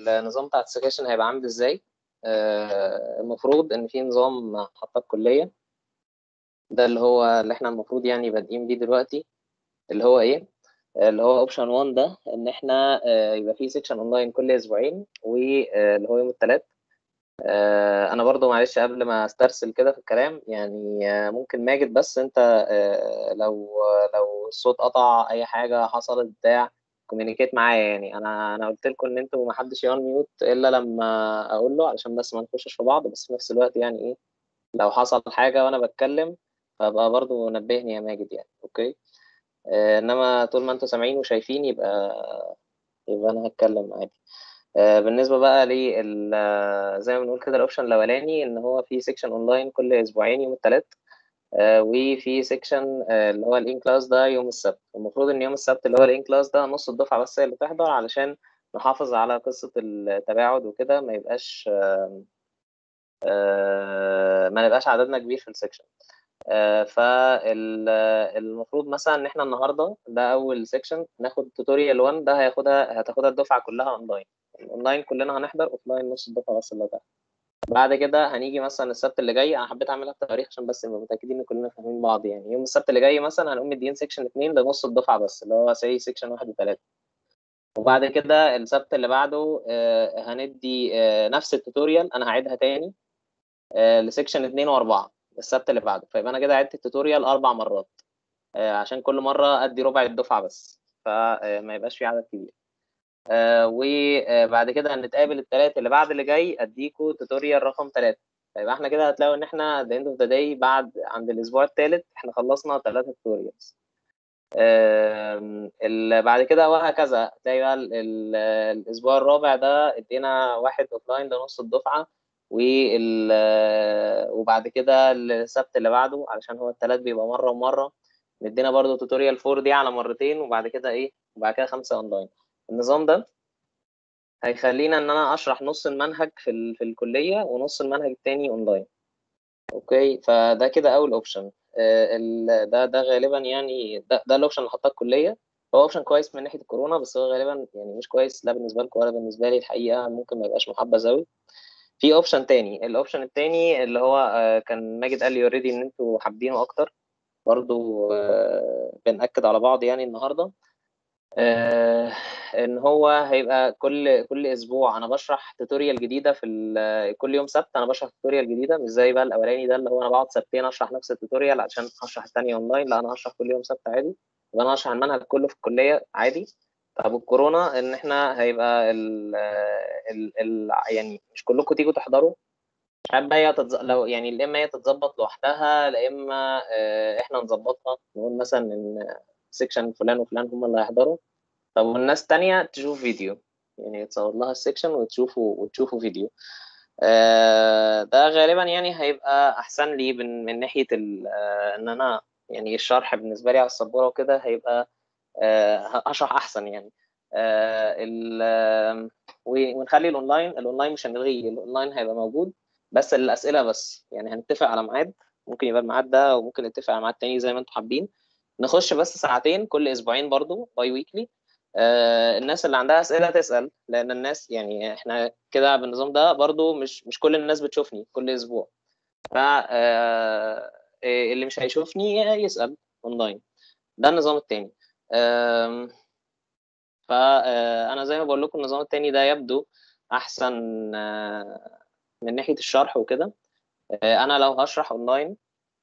النظام بتاع السكاشن هيبقى عامل ازاي آه، المفروض ان في نظام حاطه الكليه ده اللي هو اللي احنا المفروض يعني بادئين بيه دلوقتي اللي هو ايه اللي هو اوبشن 1 ده ان احنا آه، يبقى في سيكشن اونلاين كل اسبوعين واللي هو يوم الثلاث انا برضو معلش قبل ما استرسل كده في الكلام يعني آه، ممكن ماجد بس انت آه، لو لو الصوت قطع اي حاجه حصلت بتاع كوميونيكيت معايا يعني انا انا قلت لكم ان انتوا ما حدش يون ميوت الا لما اقول له علشان بس ما نخشش في بعض بس في نفس الوقت يعني ايه لو حصل حاجه وانا بتكلم فابقى برضو نبهني يا ماجد يعني اوكي آه، انما طول ما انتوا سامعين وشايفين يبقى يبقى انا هتكلم عادي آه، بالنسبه بقى لل زي ما بنقول كده الاوبشن الاولاني ان هو في سيكشن اونلاين كل اسبوعين يوم الثلاث وفي سيكشن اللي هو الان كلاس ده يوم السبت المفروض ان يوم السبت اللي هو الان كلاس ده نص الدفعه بس هي اللي تحضر علشان نحافظ على قصه التباعد وكده ما يبقاش آه، آه، ما نبقاش عددنا كبير في السيكشن فالمفروض مثلا ان احنا النهارده ده اول سيكشن ناخد توتوريال 1 ده هياخدها هتاخدها الدفعه كلها اونلاين اونلاين كلنا هنحضر اوفلاين نص الدفعه بس اللي تحت بعد كده هنيجي مثلا السبت اللي جاي انا حبيت اعملها بتاريخ عشان بس نبقى متاكدين ان كلنا فاهمين بعض يعني يوم السبت اللي جاي مثلا هنقوم مدين سيكشن 2 لنص الدفعه بس اللي هو سي سيكشن 1 و3 وبعد كده السبت اللي بعده آه، هندي آه، نفس التوتوريال انا هعيدها تاني آه، لسيكشن 2 و4 السبت اللي بعده فيبقى انا كده عدت التوتوريال اربع مرات عشان كل مره ادي ربع الدفعه بس فما يبقاش في عدد كبير آه وبعد كده هنتقابل الثلاث اللي بعد اللي جاي اديكوا توتوريال رقم ثلاثة فيبقى احنا كده هتلاقوا ان احنا the end of the day بعد عند الاسبوع الثالث احنا خلصنا ثلاثة توتوريالز آه بعد كده وهكذا هتلاقي بقى ال ال الاسبوع الرابع ده ادينا واحد اوف لاين ده نص الدفعه وال وبعد كده السبت اللي بعده علشان هو الثلاث بيبقى مره ومره مدينا برضو توتوريال 4 دي على مرتين وبعد كده ايه وبعد كده خمسه اونلاين النظام ده هيخلينا ان انا اشرح نص المنهج في ال... في الكليه ونص المنهج التاني اونلاين اوكي فده كده اول اوبشن ده ده غالبا يعني ده, ده الاوبشن اللي حطاه الكليه هو اوبشن كويس من ناحيه الكورونا بس هو غالبا يعني مش كويس لا بالنسبه لكم ولا بالنسبه لي الحقيقه ممكن ما يبقاش محبذ قوي في اوبشن تاني الاوبشن التاني اللي هو كان ماجد قال لي اوريدي ان انتوا حابينه اكتر برضو بنأكد على بعض يعني النهارده آه ان هو هيبقى كل كل اسبوع انا بشرح توتوريال جديده في كل يوم سبت انا بشرح توتوريال جديده مش زي بقى الاولاني ده اللي هو انا بقعد سبتين اشرح نفس التوتوريال عشان اشرح الثانيه اونلاين لا انا هشرح كل يوم سبت عادي يبقى انا هشرح المنهج كله في الكليه عادي طب الكورونا ان احنا هيبقى ال ال ال يعني مش كلكم تيجوا تحضروا مش عارف بقى هي تتز... لو يعني يا اما هي تتظبط لوحدها يا اما احنا نظبطها نقول مثلا ان سيكشن فلان وفلان هم اللي هيحضروا طب والناس التانية تشوف فيديو يعني تصور لها السيكشن وتشوفوا وتشوفوا فيديو آه ده غالبا يعني هيبقى احسن لي من, من ناحيه آه ان انا يعني الشرح بالنسبه لي على السبوره وكده هيبقى آه هشرح احسن يعني ونخلي الاونلاين الاونلاين مش هنلغيه الاونلاين هيبقى موجود بس الاسئله بس يعني هنتفق على ميعاد ممكن يبقى الميعاد ده وممكن نتفق على ميعاد تاني زي ما انتم حابين نخش بس ساعتين كل اسبوعين برضو باي ويكلي آه الناس اللي عندها اسئله تسال لان الناس يعني احنا كده بالنظام ده برضو مش مش كل الناس بتشوفني كل اسبوع ف آه اللي مش هيشوفني يسال اونلاين ده النظام التاني آه فانا زي ما بقول لكم النظام التاني ده يبدو احسن من ناحيه الشرح وكده انا لو هشرح اونلاين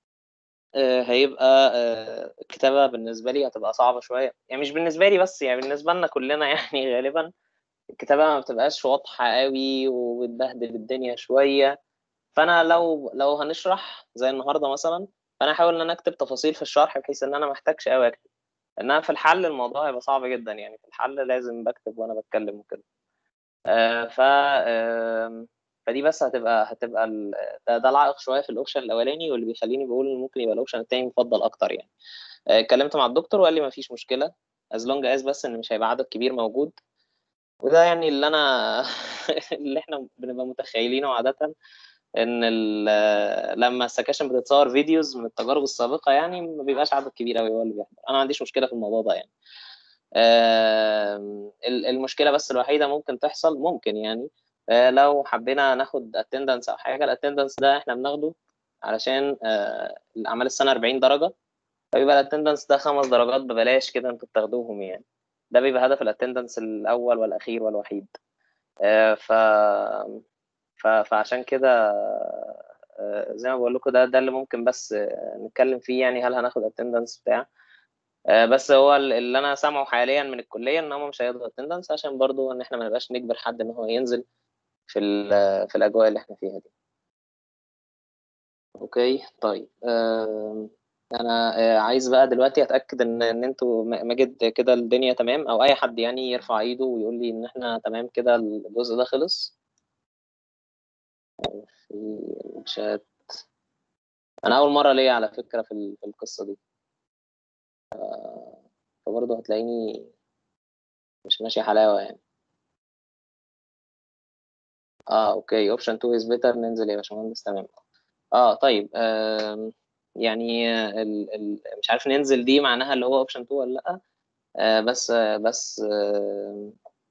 هيبقى الكتابه بالنسبه لي هتبقى صعبه شويه يعني مش بالنسبه لي بس يعني بالنسبه لنا كلنا يعني غالبا الكتابه ما بتبقاش واضحه قوي وبتبهدل الدنيا شويه فانا لو لو هنشرح زي النهارده مثلا فانا هحاول ان انا اكتب تفاصيل في الشرح بحيث ان انا ما احتاجش قوي اكتب انما في الحل الموضوع هيبقى صعب جدا يعني في الحل لازم بكتب وانا بتكلم وكده آه ف آه فدي بس هتبقى هتبقى ده, ده العائق شويه في الاوبشن الاولاني واللي بيخليني بقول ممكن يبقى الاوبشن التاني مفضل اكتر يعني اتكلمت مع الدكتور وقال لي ما فيش مشكله از لونج از بس ان مش هيبقى عدد كبير موجود وده يعني اللي انا اللي احنا بنبقى متخيلينه عاده ان لما السكاشن بتتصور فيديوز من التجارب السابقه يعني ما بيبقاش عدد كبير قوي هو اللي بيحضر انا ما عنديش مشكله في الموضوع ده يعني المشكله بس الوحيده ممكن تحصل ممكن يعني لو حبينا ناخد اتندنس او حاجه الاتندنس ده احنا بناخده علشان اعمال السنه 40 درجه فبيبقى الاتندنس ده خمس درجات ببلاش كده انتوا بتاخدوهم يعني ده بيبقى هدف الاتندنس الاول والاخير والوحيد ف فعشان كده زي ما بقول لكم ده ده اللي ممكن بس نتكلم فيه يعني هل هناخد اتندنس بتاع بس هو اللي انا سامعه حاليا من الكليه ان هم مش هياخدوا اتندنس عشان برضو ان احنا ما نبقاش نجبر حد ان هو ينزل في في الاجواء اللي احنا فيها دي اوكي طيب انا عايز بقى دلوقتي اتاكد ان ان انتوا ماجد كده الدنيا تمام او اي حد يعني يرفع ايده ويقول لي ان احنا تمام كده الجزء ده خلص في الشات انا اول مره ليا على فكره في القصه دي فبرضه هتلاقيني مش ماشي حلاوه يعني اه اوكي اوبشن 2 از بيتر ننزل يا باشمهندس تمام اه طيب آه يعني ال ال مش عارف ننزل دي معناها اللي هو اوبشن 2 ولا لا آه بس آه بس آه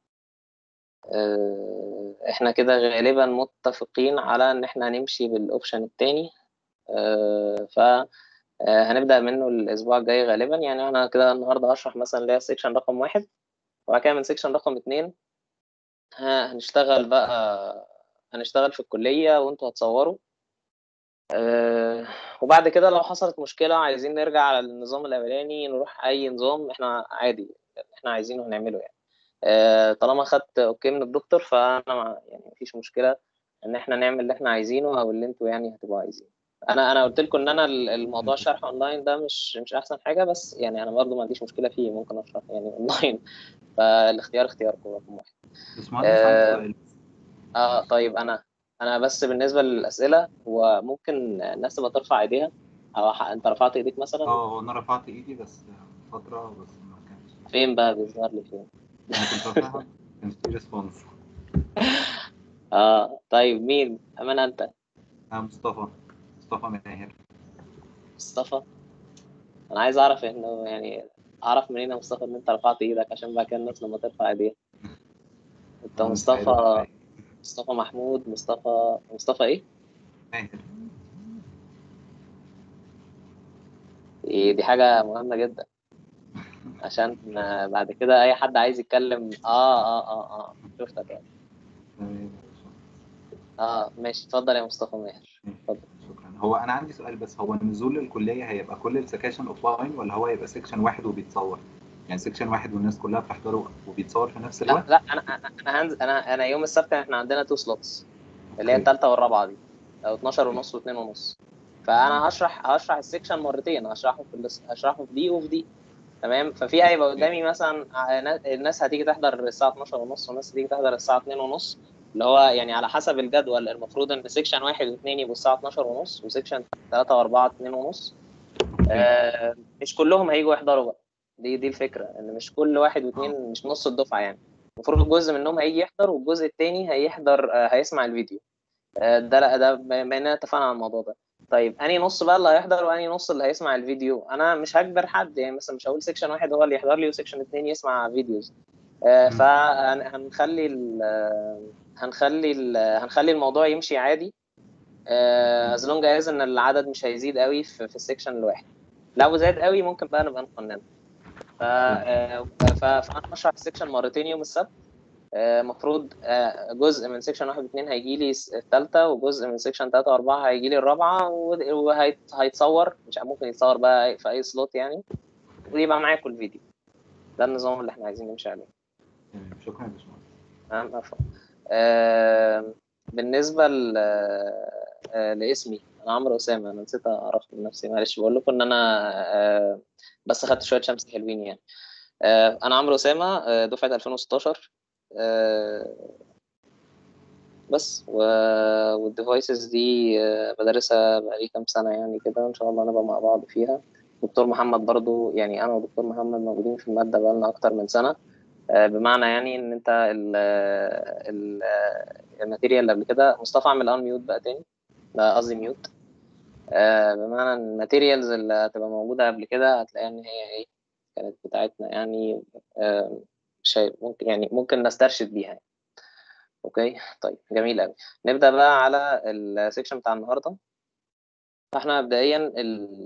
آه احنا كده غالبا متفقين على ان احنا هنمشي بالاوبشن التاني آه ف هنبدا منه الاسبوع الجاي غالبا يعني انا كده النهارده هشرح مثلا اللي هي سيكشن رقم واحد وبعد كده من سيكشن رقم اتنين هنشتغل بقى هنشتغل في الكليه وانتوا هتصوروا أه وبعد كده لو حصلت مشكله عايزين نرجع على النظام الاولاني نروح اي نظام احنا عادي احنا عايزينه هنعمله يعني أه طالما خدت اوكي من الدكتور فانا يعني مفيش مشكله ان احنا نعمل اللي احنا عايزينه او اللي انتوا يعني هتبقوا عايزينه انا انا قلت لكم ان انا الموضوع الشرح اونلاين ده مش مش احسن حاجه بس يعني انا برضو ما عنديش مشكله فيه ممكن اشرح يعني اونلاين فالاختيار اختياركم رقم واحد آه, اه طيب انا انا بس بالنسبه للاسئله هو ممكن الناس تبقى ترفع ايديها او انت رفعت ايديك مثلا اه هو انا رفعت ايدي بس فتره بس ما كانش فين بقى بيظهر لي فين انا كنت رافعها كان في ريسبونس اه طيب مين امان انت انا مصطفى مصطفى ماهر مصطفى انا عايز اعرف انه يعني اعرف منين يا مصطفى ان انت رفعت ايدك عشان بقى كان الناس لما ترفع ايديها انت مصطفى مصطفى محمود مصطفى مصطفى ايه؟ ماهر دي حاجة مهمة جدا عشان بعد كده أي حد عايز يتكلم آه آه آه آه شفتك يعني اه ماشي اتفضل يا مصطفى ماهر اتفضل شكرا هو انا عندي سؤال بس هو نزول الكليه هيبقى كل السكاشن اوفلاين ولا هو هيبقى سكشن واحد وبيتصور يعني سكشن واحد والناس كلها بتحضره وبيتصور في نفس الوقت لا لا انا انا هنزل انا انا يوم السبت احنا عندنا تو سلوتس اللي هي الثالثه والرابعه دي او 12 ونص و2 ونص فانا هشرح هشرح السكشن مرتين هشرحه في الس... هشرحه في دي وفي دي تمام ففي هيبقى قدامي مثلا الناس هتيجي تحضر الساعه 12 ونص والناس هتيجي تحضر الساعه 2 ونص اللي هو يعني على حسب الجدول المفروض ان سيكشن واحد واثنين يبقوا الساعه 12 ونص وسيكشن ثلاثه واربعه 2 ونص آه مش كلهم هيجوا يحضروا بقى دي دي الفكره ان مش كل واحد واثنين مش نص الدفعه يعني المفروض جزء منهم هيجي يحضر والجزء الثاني هيحضر آه هيسمع الفيديو آه ده لا ده بيننا اتفقنا على الموضوع ده طيب انهي نص بقى اللي هيحضر وانهي نص اللي هيسمع الفيديو انا مش هجبر حد يعني مثلا مش هقول سيكشن واحد هو اللي يحضر لي وسيكشن اثنين يسمع فيديوز آه فهنخلي ال هنخلي ال هنخلي الموضوع يمشي عادي از لونج از ان العدد مش هيزيد قوي في, في السيكشن الواحد لو زاد قوي ممكن بقى نبقى نقننه ف فانا هشرح السيكشن مرتين يوم السبت المفروض جزء من سيكشن واحد واثنين هيجي لي الثالثه وجزء من سيكشن ثلاثه واربعه هيجي لي الرابعه وهيتصور مش ممكن يتصور بقى في اي سلوت يعني ويبقى معاكم الفيديو ده النظام اللي احنا عايزين نمشي عليه شكرا يا باشمهندس تمام عفوا آه بالنسبه ل آه لاسمي انا عمرو اسامه انا نسيت اعرف من نفسي معلش بقول لكم ان انا آه بس خدت شويه شمس حلوين يعني آه انا عمرو اسامه آه دفعه 2016 آه بس و... والديفايسز دي آه بدرسها بقالي كام سنه يعني كده ان شاء الله نبقى مع بعض فيها دكتور محمد برضو يعني انا ودكتور محمد موجودين في الماده بقالنا اكتر من سنه بمعنى يعني ان انت ال ال الماتيريال اللي قبل كده مصطفى اعمل ان ميوت بقى تاني لا قصدي ميوت بمعنى ان الماتيريالز اللي هتبقى موجوده قبل كده هتلاقيها ان هي ايه كانت بتاعتنا يعني آه، شيء ممكن يعني ممكن نسترشد بيها يعني. اوكي طيب جميل قوي نبدا بقى على السيكشن بتاع النهارده فاحنا مبدئيا ال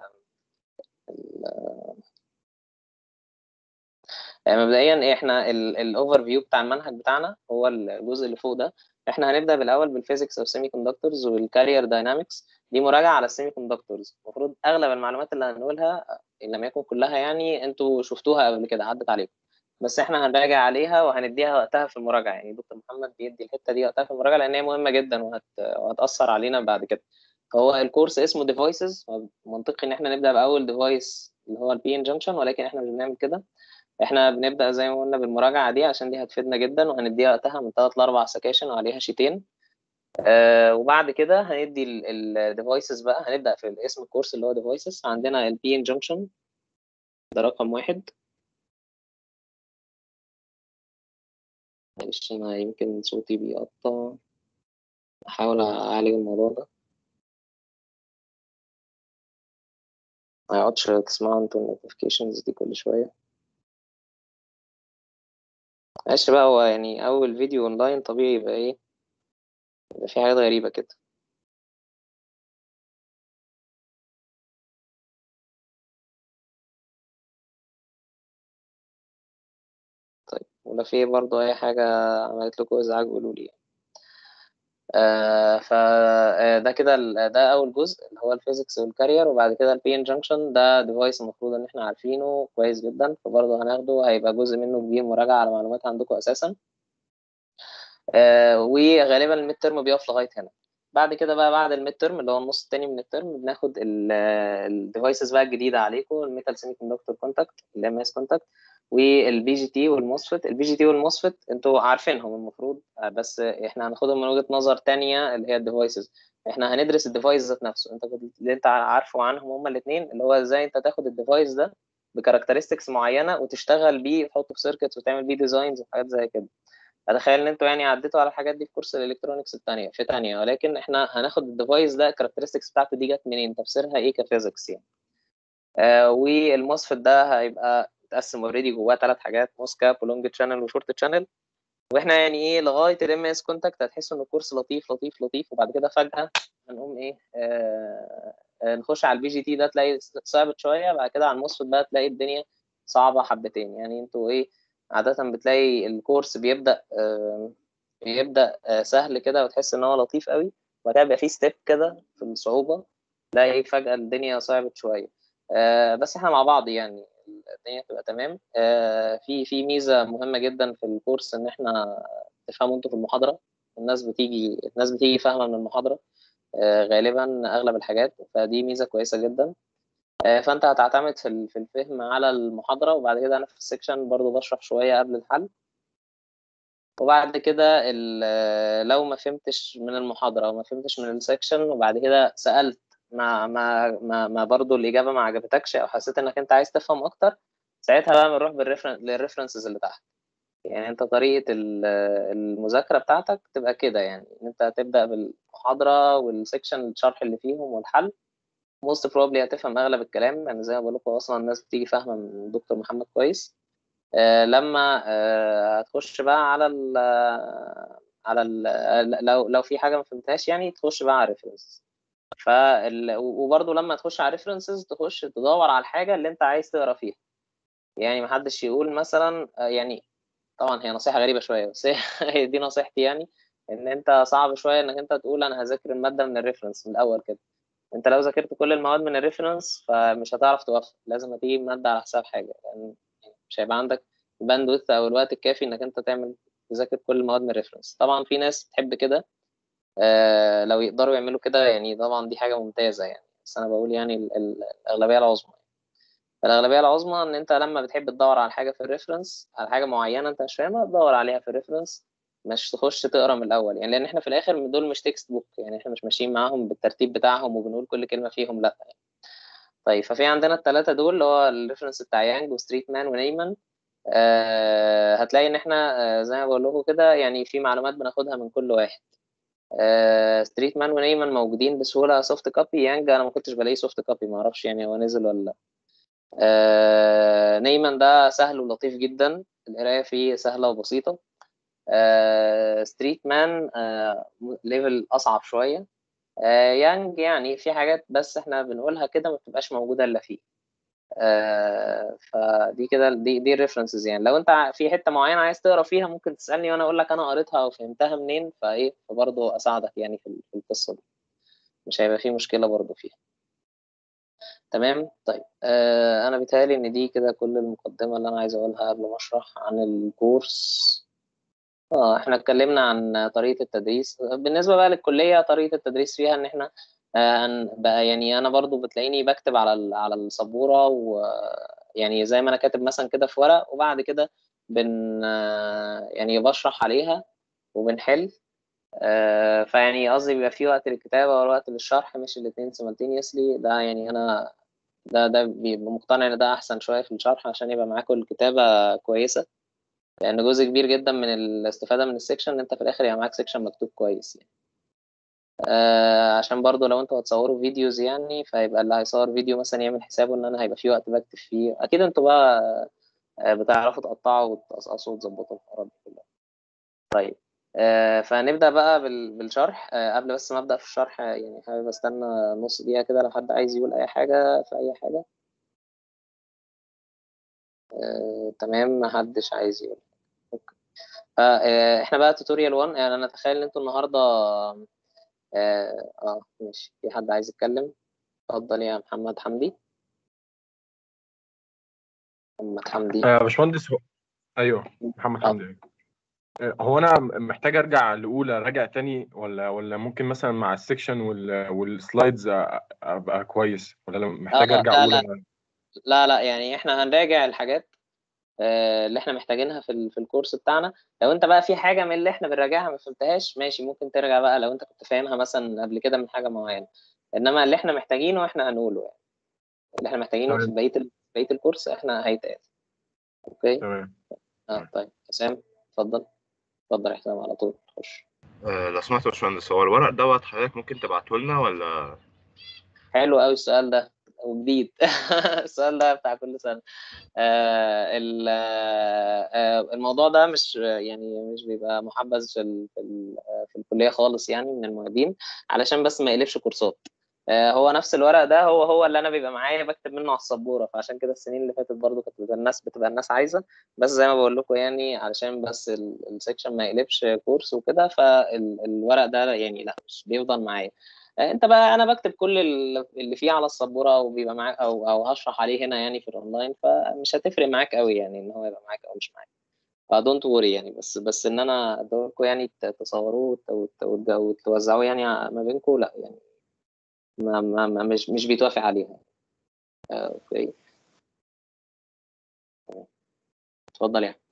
يعني مبدئيا احنا الاوفر فيو بتاع المنهج بتاعنا هو الجزء اللي فوق ده احنا هنبدا بالاول بالفيزيكس اوف سيمي كوندكتورز والكارير داينامكس دي مراجعه على السيمي كوندكتورز المفروض اغلب المعلومات اللي هنقولها ان لم يكن كلها يعني انتوا شفتوها قبل كده عدت عليكم بس احنا هنراجع عليها وهنديها وقتها في المراجعه يعني دكتور محمد بيدي الحته دي وقتها في المراجعه لان هي مهمه جدا وهت... وهتاثر علينا بعد كده هو الكورس اسمه ديفايسز منطقي ان احنا نبدا باول ديفايس اللي هو البي ان جنكشن ولكن احنا مش بنعمل كده احنا بنبدا زي ما قلنا بالمراجعه دي عشان دي هتفيدنا جدا وهنديها وقتها من ثلاث لاربع سكاشن وعليها شيتين آه وبعد كده هندي الديفايسز بقى هنبدا في اسم الكورس اللي هو ديفايسز عندنا البي ان جنكشن ده رقم واحد معلش انا يمكن صوتي بيقطع احاول اعالج الموضوع ده ما يقعدش تسمعوا انتوا النوتيفيكيشنز دي كل شويه معلش بقى هو يعني اول فيديو اونلاين طبيعي يبقى ايه يبقى في حاجات غريبه كده طيب ولو في برضه اي حاجه عملت لكم ازعاج قولوا لي آه فده كده ده اول جزء اللي هو الفيزيكس والكارير وبعد كده البي ان جنكشن ده ديفايس المفروض ان احنا عارفينه كويس جدا فبرضه هناخده هيبقى جزء منه كبير مراجعه على معلومات عندكم اساسا آه وغالبا الميد ترم بيقف لغايه هنا بعد كده بقى بعد الميد ترم اللي هو النص الثاني من الترم بناخد الديفايسز بقى الجديده عليكم الميتال سيمي كوندكتور كونتاكت الام اس كونتاكت والبي جي تي والموسفت البي جي تي والموسفت انتوا عارفينهم المفروض بس احنا هناخدهم من وجهه نظر تانية اللي هي الديفايسز احنا هندرس الديفايس ذات نفسه انت كنت اللي انت عارفه عنهم هما الاثنين اللي هو ازاي انت تاخد الديفايس ده بكاركترستكس معينه وتشتغل بيه وتحطه في سيركتس وتعمل بيه ديزاينز وحاجات زي كده اتخيل ان انتوا يعني عديتوا على الحاجات دي في كورس الالكترونكس الثانيه في ثانيه ولكن احنا هناخد الديفايس ده الكاركترستكس بتاعته دي جت منين تفسيرها ايه كفيزكس يعني آه والموسفت ده هيبقى متقسم اوريدي جواه ثلاث حاجات موس كاب ولونج تشانل وشورت تشانل واحنا يعني ايه لغايه الام اس كونتاكت هتحسوا ان الكورس لطيف لطيف لطيف وبعد كده فجاه هنقوم ايه آه آه نخش على البي جي تي ده تلاقي صعبت شويه بعد كده على الموسفت بقى تلاقي الدنيا صعبه حبتين يعني انتوا ايه عاده بتلاقي الكورس بيبدا آه بيبدا آه سهل كده وتحس ان هو لطيف قوي وبعد كده بيبقى فيه ستيب كده في الصعوبه تلاقي فجاه الدنيا صعبت شويه آه بس احنا مع بعض يعني الدنيا تبقى تمام آه في في ميزه مهمه جدا في الكورس ان احنا تفهموا انتوا في المحاضره الناس بتيجي الناس بتيجي فاهمه من المحاضره آه غالبا اغلب الحاجات فدي ميزه كويسه جدا آه فانت هتعتمد في في الفهم على المحاضره وبعد كده انا في السكشن برضو بشرح شويه قبل الحل وبعد كده لو ما فهمتش من المحاضره او ما فهمتش من السكشن وبعد كده سالت ما ما ما, ما برضه الاجابه ما عجبتكش او حسيت انك انت عايز تفهم اكتر ساعتها بقى بنروح بالريفرنس للريفرنسز اللي تحت يعني انت طريقه المذاكره بتاعتك تبقى كده يعني ان انت تبدا بالمحاضره والسكشن الشرح اللي فيهم والحل موست بروبلي هتفهم اغلب الكلام يعني زي ما بقول لكم اصلا الناس بتيجي فاهمه من دكتور محمد كويس آه لما آه هتخش بقى على ال على ال لو لو في حاجه ما فهمتهاش يعني تخش بقى على الريفرنسز فال... وبرضه لما تخش على ريفرنسز تخش تدور على الحاجه اللي انت عايز تقرا فيها يعني ما حدش يقول مثلا يعني طبعا هي نصيحه غريبه شويه بس هي دي نصيحتي يعني ان انت صعب شويه انك انت تقول انا هذاكر الماده من الريفرنس من الاول كده انت لو ذاكرت كل المواد من الريفرنس فمش هتعرف توفق لازم تيجي ماده على حساب حاجه يعني مش هيبقى عندك الباندويث او الوقت الكافي انك انت تعمل تذاكر كل المواد من الريفرنس طبعا في ناس تحب كده آه لو يقدروا يعملوا كده يعني طبعا دي حاجه ممتازه يعني بس انا بقول يعني ال ال الاغلبيه العظمى الاغلبيه العظمى ان انت لما بتحب تدور على حاجه في الريفرنس على حاجه معينه انت مش فاهمها تدور عليها في الريفرنس مش تخش تقرا من الاول يعني لان احنا في الاخر دول مش تكست بوك يعني احنا مش ماشيين معاهم بالترتيب بتاعهم وبنقول كل كلمه فيهم لا يعني. طيب ففي عندنا الثلاثه دول اللي هو الريفرنس بتاع يانج وستريت مان ونيمان آه هتلاقي ان احنا آه زي ما بقول لكم كده يعني في معلومات بناخدها من كل واحد آه ستريت مان ونيمان موجودين بسهوله سوفت كوبي يانج انا ما كنتش بلاقيه سوفت كوبي ما اعرفش يعني هو نزل ولا لا آه نيمان ده سهل ولطيف جدا القرايه فيه سهله وبسيطه آه ستريت مان آه ليفل اصعب شويه آه يانج يعني في حاجات بس احنا بنقولها كده ما بتبقاش موجوده الا فيه آه فدي كده دي دي الريفرنسز يعني لو انت في حته معينه عايز تقرا فيها ممكن تسالني وانا اقول لك انا قريتها او فهمتها منين فايه فبرضه اساعدك يعني في في القصه دي مش هيبقى في مشكله برضه فيها تمام طيب آه انا بيتهيألي ان دي كده كل المقدمه اللي انا عايز اقولها قبل ما اشرح عن الكورس اه احنا اتكلمنا عن طريقه التدريس بالنسبه بقى للكليه طريقه التدريس فيها ان احنا آه بقى يعني انا برضو بتلاقيني بكتب على على السبوره ويعني زي ما انا كاتب مثلا كده في ورق وبعد كده بن آه يعني بشرح عليها وبنحل آه فيعني قصدي بيبقى في وقت للكتابه ووقت للشرح مش الاثنين سيمالتينيوسلي ده يعني انا ده ده بيبقى مقتنع ان ده احسن شويه في الشرح عشان يبقى معاكم الكتابه كويسه لان جزء كبير جدا من الاستفاده من السكشن ان انت في الاخر يبقى معاك سكشن مكتوب كويس يعني. آه عشان برضو لو انتوا هتصوروا فيديوز يعني فيبقى اللي هيصور فيديو مثلا يعمل حسابه ان انا هيبقى في وقت بكتب فيه اكيد انتوا بقى بتعرفوا تقطعوا وتقصقصوا وتظبطوا الحوارات دي كلها طيب آه فنبدا بقى بالشرح آه قبل بس ما ابدا في الشرح يعني حابب استنى نص دقيقه كده لو حد عايز يقول اي حاجه في اي حاجه آه، تمام محدش عايز يقول اوكي آه احنا بقى توتوريال 1 يعني انا اتخيل ان انتوا النهارده اه, آه ماشي في حد عايز يتكلم اتفضل يا محمد حمدي محمد حمدي آه باشمهندس هو- ايوه محمد آه. حمدي آه، هو انا محتاج ارجع الاولى راجع تاني ولا ولا ممكن مثلا مع السكشن وال والسلايدز أ- ابقى كويس ولا لا محتاج آه، ارجع لا، اولى لا لا يعني احنا هنراجع الحاجات آه، اللي احنا محتاجينها في ال- في الكورس بتاعنا لو انت بقى في حاجه من اللي احنا بنراجعها ما فهمتهاش ماشي ممكن ترجع بقى لو انت كنت فاهمها مثلا قبل كده من حاجه معينه انما اللي احنا محتاجينه احنا هنقوله يعني اللي احنا محتاجينه في تمام. بقيه ال- بقيه الكورس احنا هيتقال اوكي تمام اه طيب حسام اتفضل اتفضل يا حسام على طول خش آه، لو سمحت يا باشمهندس هو الورق دوت حضرتك ممكن تبعته لنا ولا حلو قوي السؤال ده وجديد السؤال ده بتاع كل سنه آه ال- آه الموضوع ده مش يعني مش بيبقى محبذ في ال في, ال في الكليه خالص يعني من المعيدين علشان بس ما يقلبش كورسات آه هو نفس الورق ده هو هو اللي انا بيبقى معايا بكتب منه على السبوره فعشان كده السنين اللي فاتت برضو كانت بتبقى الناس بتبقى الناس عايزه بس زي ما بقول لكم يعني علشان بس ال- السكشن ما يقلبش كورس وكده فالورق ده يعني لا مش بيفضل معايا آه، انت بقى انا بكتب كل ال- اللي فيه على السبوره وبيبقى معاك او او هشرح عليه هنا يعني في الاونلاين فمش هتفرق معاك قوي يعني ان هو يبقى معاك او مش معاك فدونت وري يعني بس بس ان انا ادوركم يعني ت- تصوروه وت- وت- وت- وتوزعوه يعني ما بينكم لا يعني ما ما ما مش مش بيتوافق عليها آه، اوكي اتفضل يعني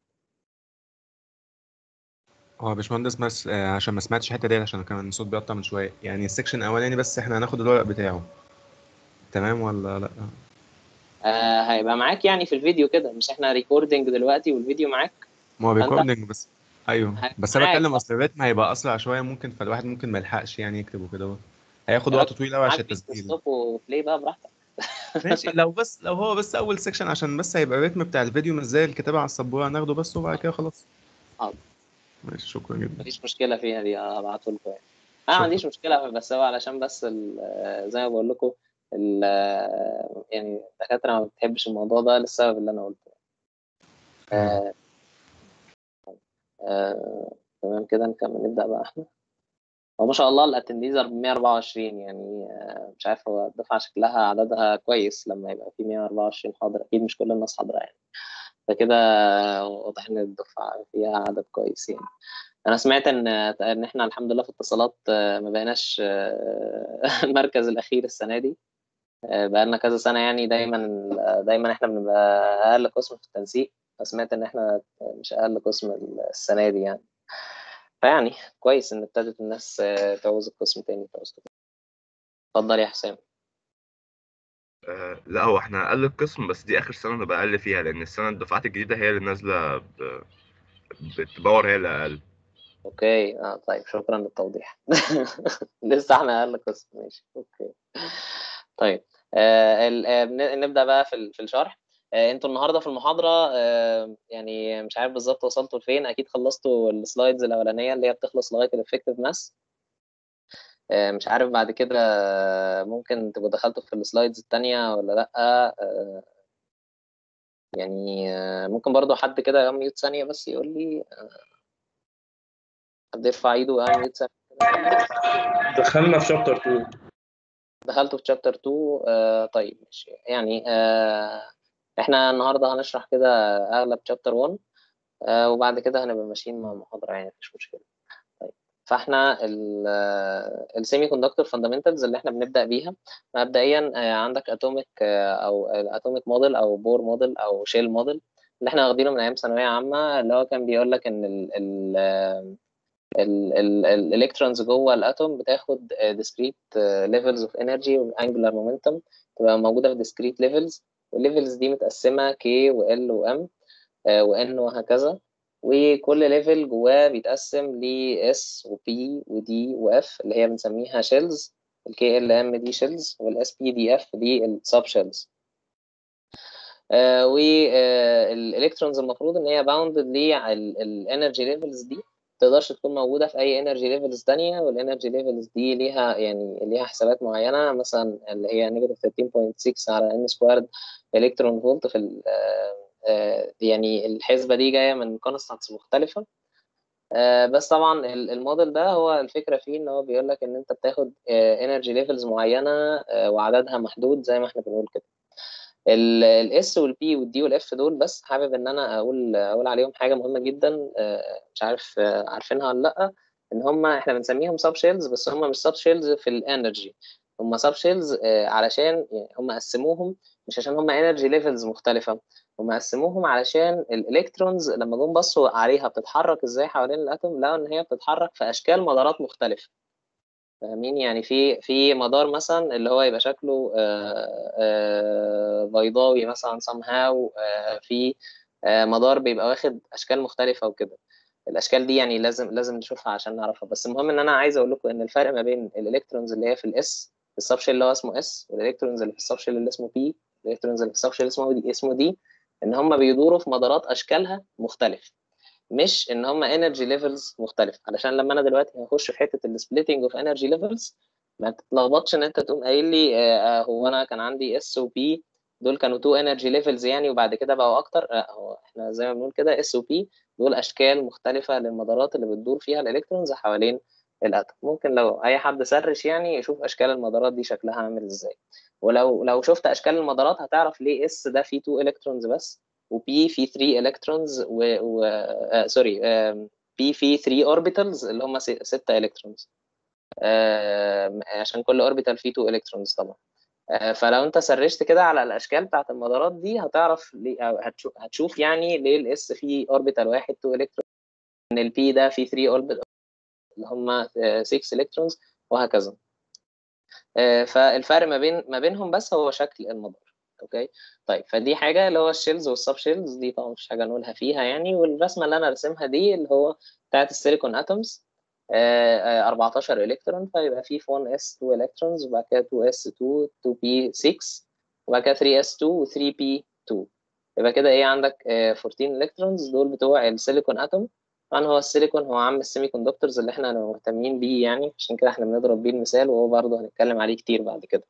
هو يا باشمهندس بس آه، عشان ما سمعتش الحته ديت عشان كان الصوت بيقطع من شويه يعني السكشن الاولاني بس احنا هناخد الورق بتاعه تمام ولا لا آه هيبقى معاك يعني في الفيديو كده مش احنا ريكوردنج دلوقتي والفيديو معاك ما هو فأنت- ريكوردنج بس ايوه هيبقى بس انا معاك. بتكلم اصل الريتم هيبقى اسرع شويه ممكن فالواحد ممكن ما يلحقش يعني يكتب وكده اهو. هياخد يا وقت راجل طويل قوي عشان معاك التسجيل ستوب وبلاي بقى براحتك ماشي لو بس لو هو بس اول سكشن عشان بس هيبقى الريتم بتاع الفيديو مش زي الكتابه على السبوره هناخده بس وبعد كده خلاص حاضر. ماشي شكرا جدا مفيش مشكله فيها دي هبعته لكم يعني انا ما شكرا. عنديش مشكله بس هو علشان بس ال- زي ما بقول لكم ال- يعني الدكاتره ما بتحبش الموضوع ده للسبب اللي انا قلته آه آه تمام كده نكمل نبدا بقى احنا هو ما شاء الله الاتنديز 124 يعني آه مش عارف هو الدفعه شكلها عددها كويس لما يبقى في 124 حاضر اكيد مش كل الناس حاضره يعني فكده واضح ان الدفعه فيها عدد كويس يعني انا سمعت ان ان احنا الحمد لله في اتصالات آه، ما بقيناش آه، المركز الاخير السنه دي آه، بقالنا كذا سنه يعني دايما دايما احنا بنبقى اقل قسم في التنسيق فسمعت ان احنا مش اقل قسم السنه دي يعني فيعني كويس ان ابتدت الناس آه، تعوز القسم تاني تعوز تقول. اتفضل يا حسام آه، لا هو احنا اقل القسم بس دي اخر سنه نبقى اقل فيها لان السنه الدفعات الجديده هي اللي نازله ب... بتباور هي اللي اقل اوكي اه طيب شكرا للتوضيح لسه احنا اقل قسم ماشي اوكي طيب آه، ال- آه، بن- نبدا بقى في ال- في الشرح آه، انتوا النهارده في المحاضره آه، يعني مش عارف بالظبط وصلتوا لفين اكيد خلصتوا السلايدز الاولانيه اللي هي بتخلص لغايه الافكتيف ماس مش عارف بعد كده آه، ممكن تبقوا دخلتوا في السلايدز التانية ولا لا آه، يعني آه، ممكن برضو حد كده يميوت ثانيه بس يقول لي آه، حد يرفع ايده ويميوت ثانيه دخلنا في شابتر 2 دخلتوا في شابتر 2 آه طيب ماشي يعني آه احنا النهارده هنشرح كده اغلب شابتر 1 آه وبعد كده هنبقى ماشيين مع المحاضره يعني مفيش مشكله طيب فاحنا السيمي كوندكتور فاندامنتالز اللي احنا بنبدا بيها مبدئيا آه عندك اتوميك آه او الاتوميك موديل او بور موديل او شيل موديل اللي احنا واخدينه من ايام ثانويه عامه اللي هو كان بيقول لك ان ال ال الالكترونز جوه الاتوم بتاخد discrete levels of energy و angular momentum تبقى موجوده في discrete levels والليفلز دي متقسمه k و l و m و n وهكذا وكل ليفل جواه بيتقسم ل s و p و d و f اللي هي بنسميها shells ال k l m دي shells وال s p d f دي ال sub shells والالكترونز المفروض ان هي باوندد للانرجي ليفلز دي تقدرش تكون موجوده في اي انرجي ليفلز تانية والانرجي ليفلز دي ليها يعني ليها حسابات معينه مثلا اللي هي نيجاتيف 13.6 على ان سكوارد الكترون فولت في ال يعني الحسبه دي جايه من كونستانتس مختلفه بس طبعا الموديل ده هو الفكره فيه ان هو بيقول لك ان انت بتاخد انرجي ليفلز معينه وعددها محدود زي ما احنا بنقول كده الاس والبي والدي والاف دول بس حابب ان انا اقول اقول عليهم حاجه مهمه جدا مش عارف عارفينها ولا لا ان هم احنا بنسميهم سب شيلز بس هم مش سب شيلز في الانرجي هم سب شيلز علشان يعني هم قسموهم مش عشان هم انرجي ليفلز مختلفه هم قسموهم علشان الالكترونز لما جم بصوا عليها بتتحرك ازاي حوالين الاتوم لقوا ان هي بتتحرك في اشكال مدارات مختلفه فاهمين يعني في في مدار مثلا اللي هو يبقى شكله آآ آآ بيضاوي مثلا somehow في مدار بيبقى واخد اشكال مختلفه وكده الاشكال دي يعني لازم لازم نشوفها عشان نعرفها بس المهم ان انا عايز اقول لكم ان الفرق ما بين الالكترونز اللي هي في الاس السبشيل اللي هو اسمه اس والالكترونز اللي في السبشيل اللي اسمه بي الالكترونز اللي في السبشيل اسمه دي اسمه دي ان هم بيدوروا في مدارات اشكالها مختلفه مش ان هم انرجي ليفلز مختلفه علشان لما انا دلوقتي هخش في حته السبليتنج اوف انرجي ليفلز ما تتلخبطش ان انت تقوم قايل لي آه هو انا كان عندي اس وبي دول كانوا تو انرجي ليفلز يعني وبعد كده بقوا اكتر لا هو احنا زي ما بنقول كده اس وبي دول اشكال مختلفه للمدارات اللي بتدور فيها الالكترونز حوالين الاتوم ممكن لو اي حد سرش يعني يشوف اشكال المدارات دي شكلها عامل ازاي ولو لو شفت اشكال المدارات هتعرف ليه اس ده فيه 2 الكترونز بس وبي في 3 الكترونز و, و... آه سوري آه بي في 3 اوربيتالز اللي هم 6 الكترونز آه عشان كل اوربيتال فيه 2 الكترونز طبعا آه فلو انت سرشت كده على الاشكال بتاعت المدارات دي هتعرف ليه أو هتشوف, هتشوف يعني ليه الاس فيه اوربيتال واحد 2 الكترون ان البي ده فيه 3 اوربيتال اللي هم 6 الكترونز وهكذا آه فالفرق ما بين ما بينهم بس هو شكل المدار اوكي طيب فدي حاجه اللي هو الشيلز والسب شيلز دي طبعا مش حاجه نقولها فيها يعني والرسمه اللي انا راسمها دي اللي هو بتاعت السيليكون اتومز 14 الكترون فيبقى في 1 اس 2 الكترونز وبعد كده 2 اس 2 2 بي 6 وبعد كده 3 اس 2 و 3 بي 2 يبقى كده ايه عندك 14 الكترونز دول بتوع السيليكون اتوم طبعا هو السيليكون هو عم السيمي كوندكتورز اللي احنا مهتمين بيه يعني عشان كده احنا بنضرب بيه المثال وهو برضه هنتكلم عليه كتير بعد كده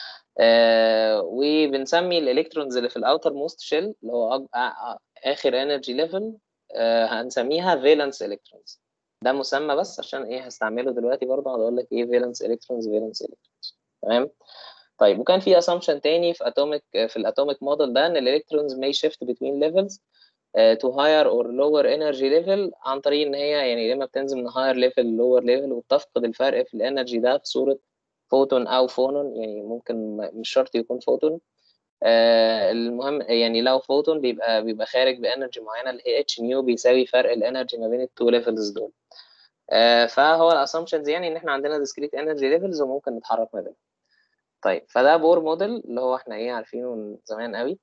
آه وبنسمي الالكترونز اللي في الاوتر موست شيل اللي هو اخر انرجي ليفل آه هنسميها فالنس الكترونز ده مسمى بس عشان ايه هستعمله دلوقتي برضه هقول لك ايه فالنس الكترونز فالنس الكترونز تمام طيب وكان في assumption تاني في atomic في الاتوميك موديل ده ان الالكترونز may shift between levels uh, to higher or lower energy level عن طريق ان هي يعني لما بتنزل من higher level ل lower level وبتفقد الفرق في الانرجي ده في صوره فوتون او فونون يعني ممكن مش شرط يكون فوتون آه المهم يعني لو فوتون بيبقى بيبقى خارج بانرجي معينه اللي هي اتش نيو بيساوي فرق الانرجي ما بين التو ليفلز دول آه فهو الاسامبشنز يعني ان احنا عندنا discrete انرجي ليفلز وممكن نتحرك ما بينهم طيب فده بور موديل اللي هو احنا ايه عارفينه من زمان قوي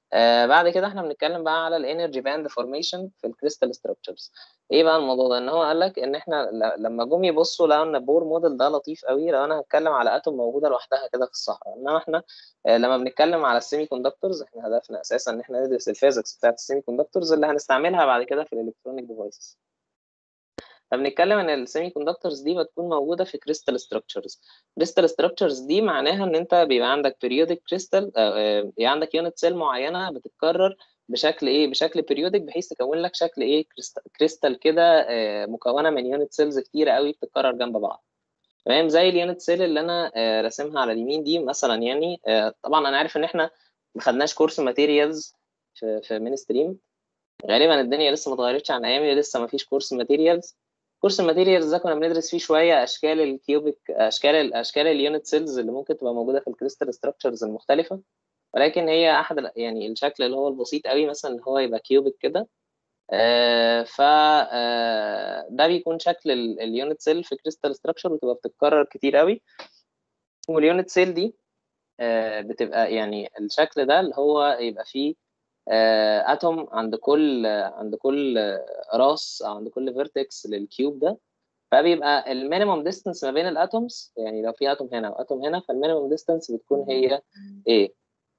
آه بعد كده احنا بنتكلم بقى على الانرجي باند فورميشن في الكريستال ستراكشرز ايه بقى الموضوع ده ان هو قال لك ان احنا ل- لما جم يبصوا لقوا ان البور موديل ده لطيف قوي لو انا هتكلم على اتوم موجوده لوحدها كده في الصحراء انما احنا آه لما بنتكلم على السيمي كوندكتورز احنا هدفنا اساسا ان احنا ندرس الفيزكس بتاعت السيمي كوندكتورز اللي هنستعملها بعد كده في الالكترونيك ديفايسز فبنتكلم ان السيمي كوندكتورز دي بتكون موجوده في كريستال ستراكشرز كريستال ستراكشرز دي معناها ان انت بيبقى عندك بيريودك كريستال يعني عندك يونت سيل معينه بتتكرر بشكل ايه بشكل بيريودك بحيث تكون لك شكل ايه كريست- كريستال كده آه، مكونه من يونت سيلز كتيره قوي بتتكرر جنب بعض تمام زي اليونت سيل اللي انا آه، راسمها على اليمين دي مثلا يعني آه، طبعا انا عارف ان احنا ما خدناش كورس ماتيريالز في في مين ستريم غالبا الدنيا لسه ما اتغيرتش عن ايامي لسه ما فيش كورس ماتيريالز كورس الماتيريالز ده كنا بندرس فيه شويه اشكال الكيوبيك اشكال ال اشكال اليونت سيلز اللي ممكن تبقى موجوده في الكريستال ستراكشرز المختلفه ولكن هي احد ال- يعني الشكل اللي هو البسيط قوي مثلا اللي هو يبقى كيوبيك كده آه ف آه ده بيكون شكل اليونت سيل في كريستال ستراكشر وتبقى بتتكرر كتير قوي واليونت سيل دي آه بتبقى يعني الشكل ده اللي هو يبقى فيه آه، اتوم عند كل عند كل راس او عند كل فيرتكس للكيوب ده فبيبقى المينيمم ديستانس ما بين الاتومز يعني لو في اتوم هنا واتوم هنا فالمينيمم ديستانس بتكون هي ايه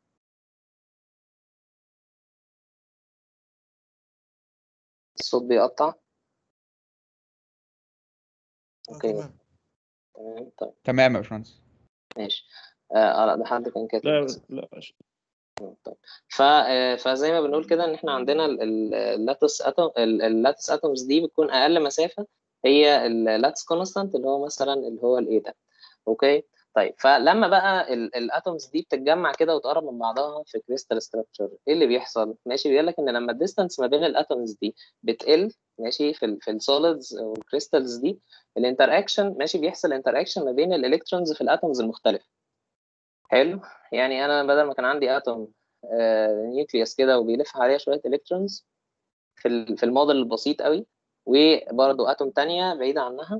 الصوت بيقطع اوكي تمام تمام طيب تمام يا باشمهندس ماشي اه آه، لا ده حد كان كاتب لا بس. لا ماشي. ف آه، فزي ما بنقول كده ان احنا عندنا اللاتس اتوم اللاتس اتومز دي بتكون اقل مسافه هي اللاتس كونستانت اللي هو مثلا اللي هو الايه ده اوكي طيب فلما بقى الاتومز دي بتتجمع كده وتقرب من بعضها في كريستال ستراكشر ايه اللي بيحصل ماشي بيقول لك ان لما الديستانس ما بين الاتومز دي بتقل ماشي في ال في السوليدز والكريستالز دي الانتر اكشن ماشي بيحصل انتر اكشن ما بين الالكترونز في الاتومز المختلفه حلو يعني انا بدل ما كان عندي اتوم نيوكليوس كده وبيلف عليها شويه الكترونز في ال- في الموديل البسيط قوي وبرضه اتوم تانية بعيده عنها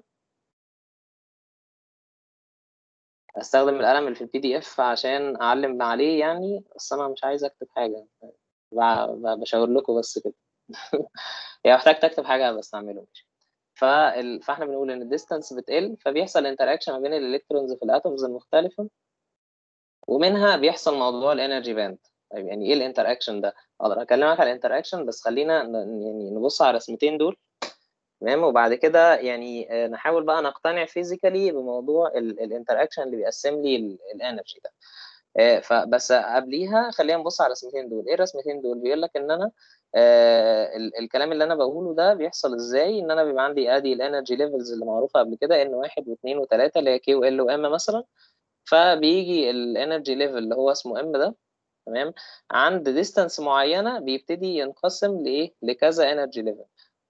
استخدم القلم اللي في البي دي اف عشان اعلم عليه يعني بس انا مش عايز اكتب حاجه ب- ب- بشاور لكم بس كده يعني محتاج تكتب حاجه بستعمله مش فال... فاحنا بنقول ان الديستانس بتقل فبيحصل انتراكشن ما بين الالكترونز في الاتومز المختلفه ومنها بيحصل موضوع الانرجي باند طيب يعني ايه الانتراكشن ده اقدر اكلمك على الانتراكشن بس خلينا ن- يعني نبص على الرسمتين دول تمام وبعد كده يعني آه، نحاول بقى نقتنع فيزيكالي بموضوع الانتراكشن اللي بيقسم لي الانرجي ده آه، فبس قبليها خلينا نبص على الرسمتين دول ايه الرسمتين دول بيقول لك ان انا آه ال- الكلام اللي انا بقوله ده بيحصل ازاي ان انا بيبقى عندي ادي الانرجي ليفلز اللي معروفه قبل كده ان واحد واثنين وثلاثه اللي هي كي وال وام مثلا فبيجي الانرجي ليفل اللي هو اسمه ام ده تمام عند ديستانس معينه بيبتدي ينقسم لايه لكذا انرجي ليفل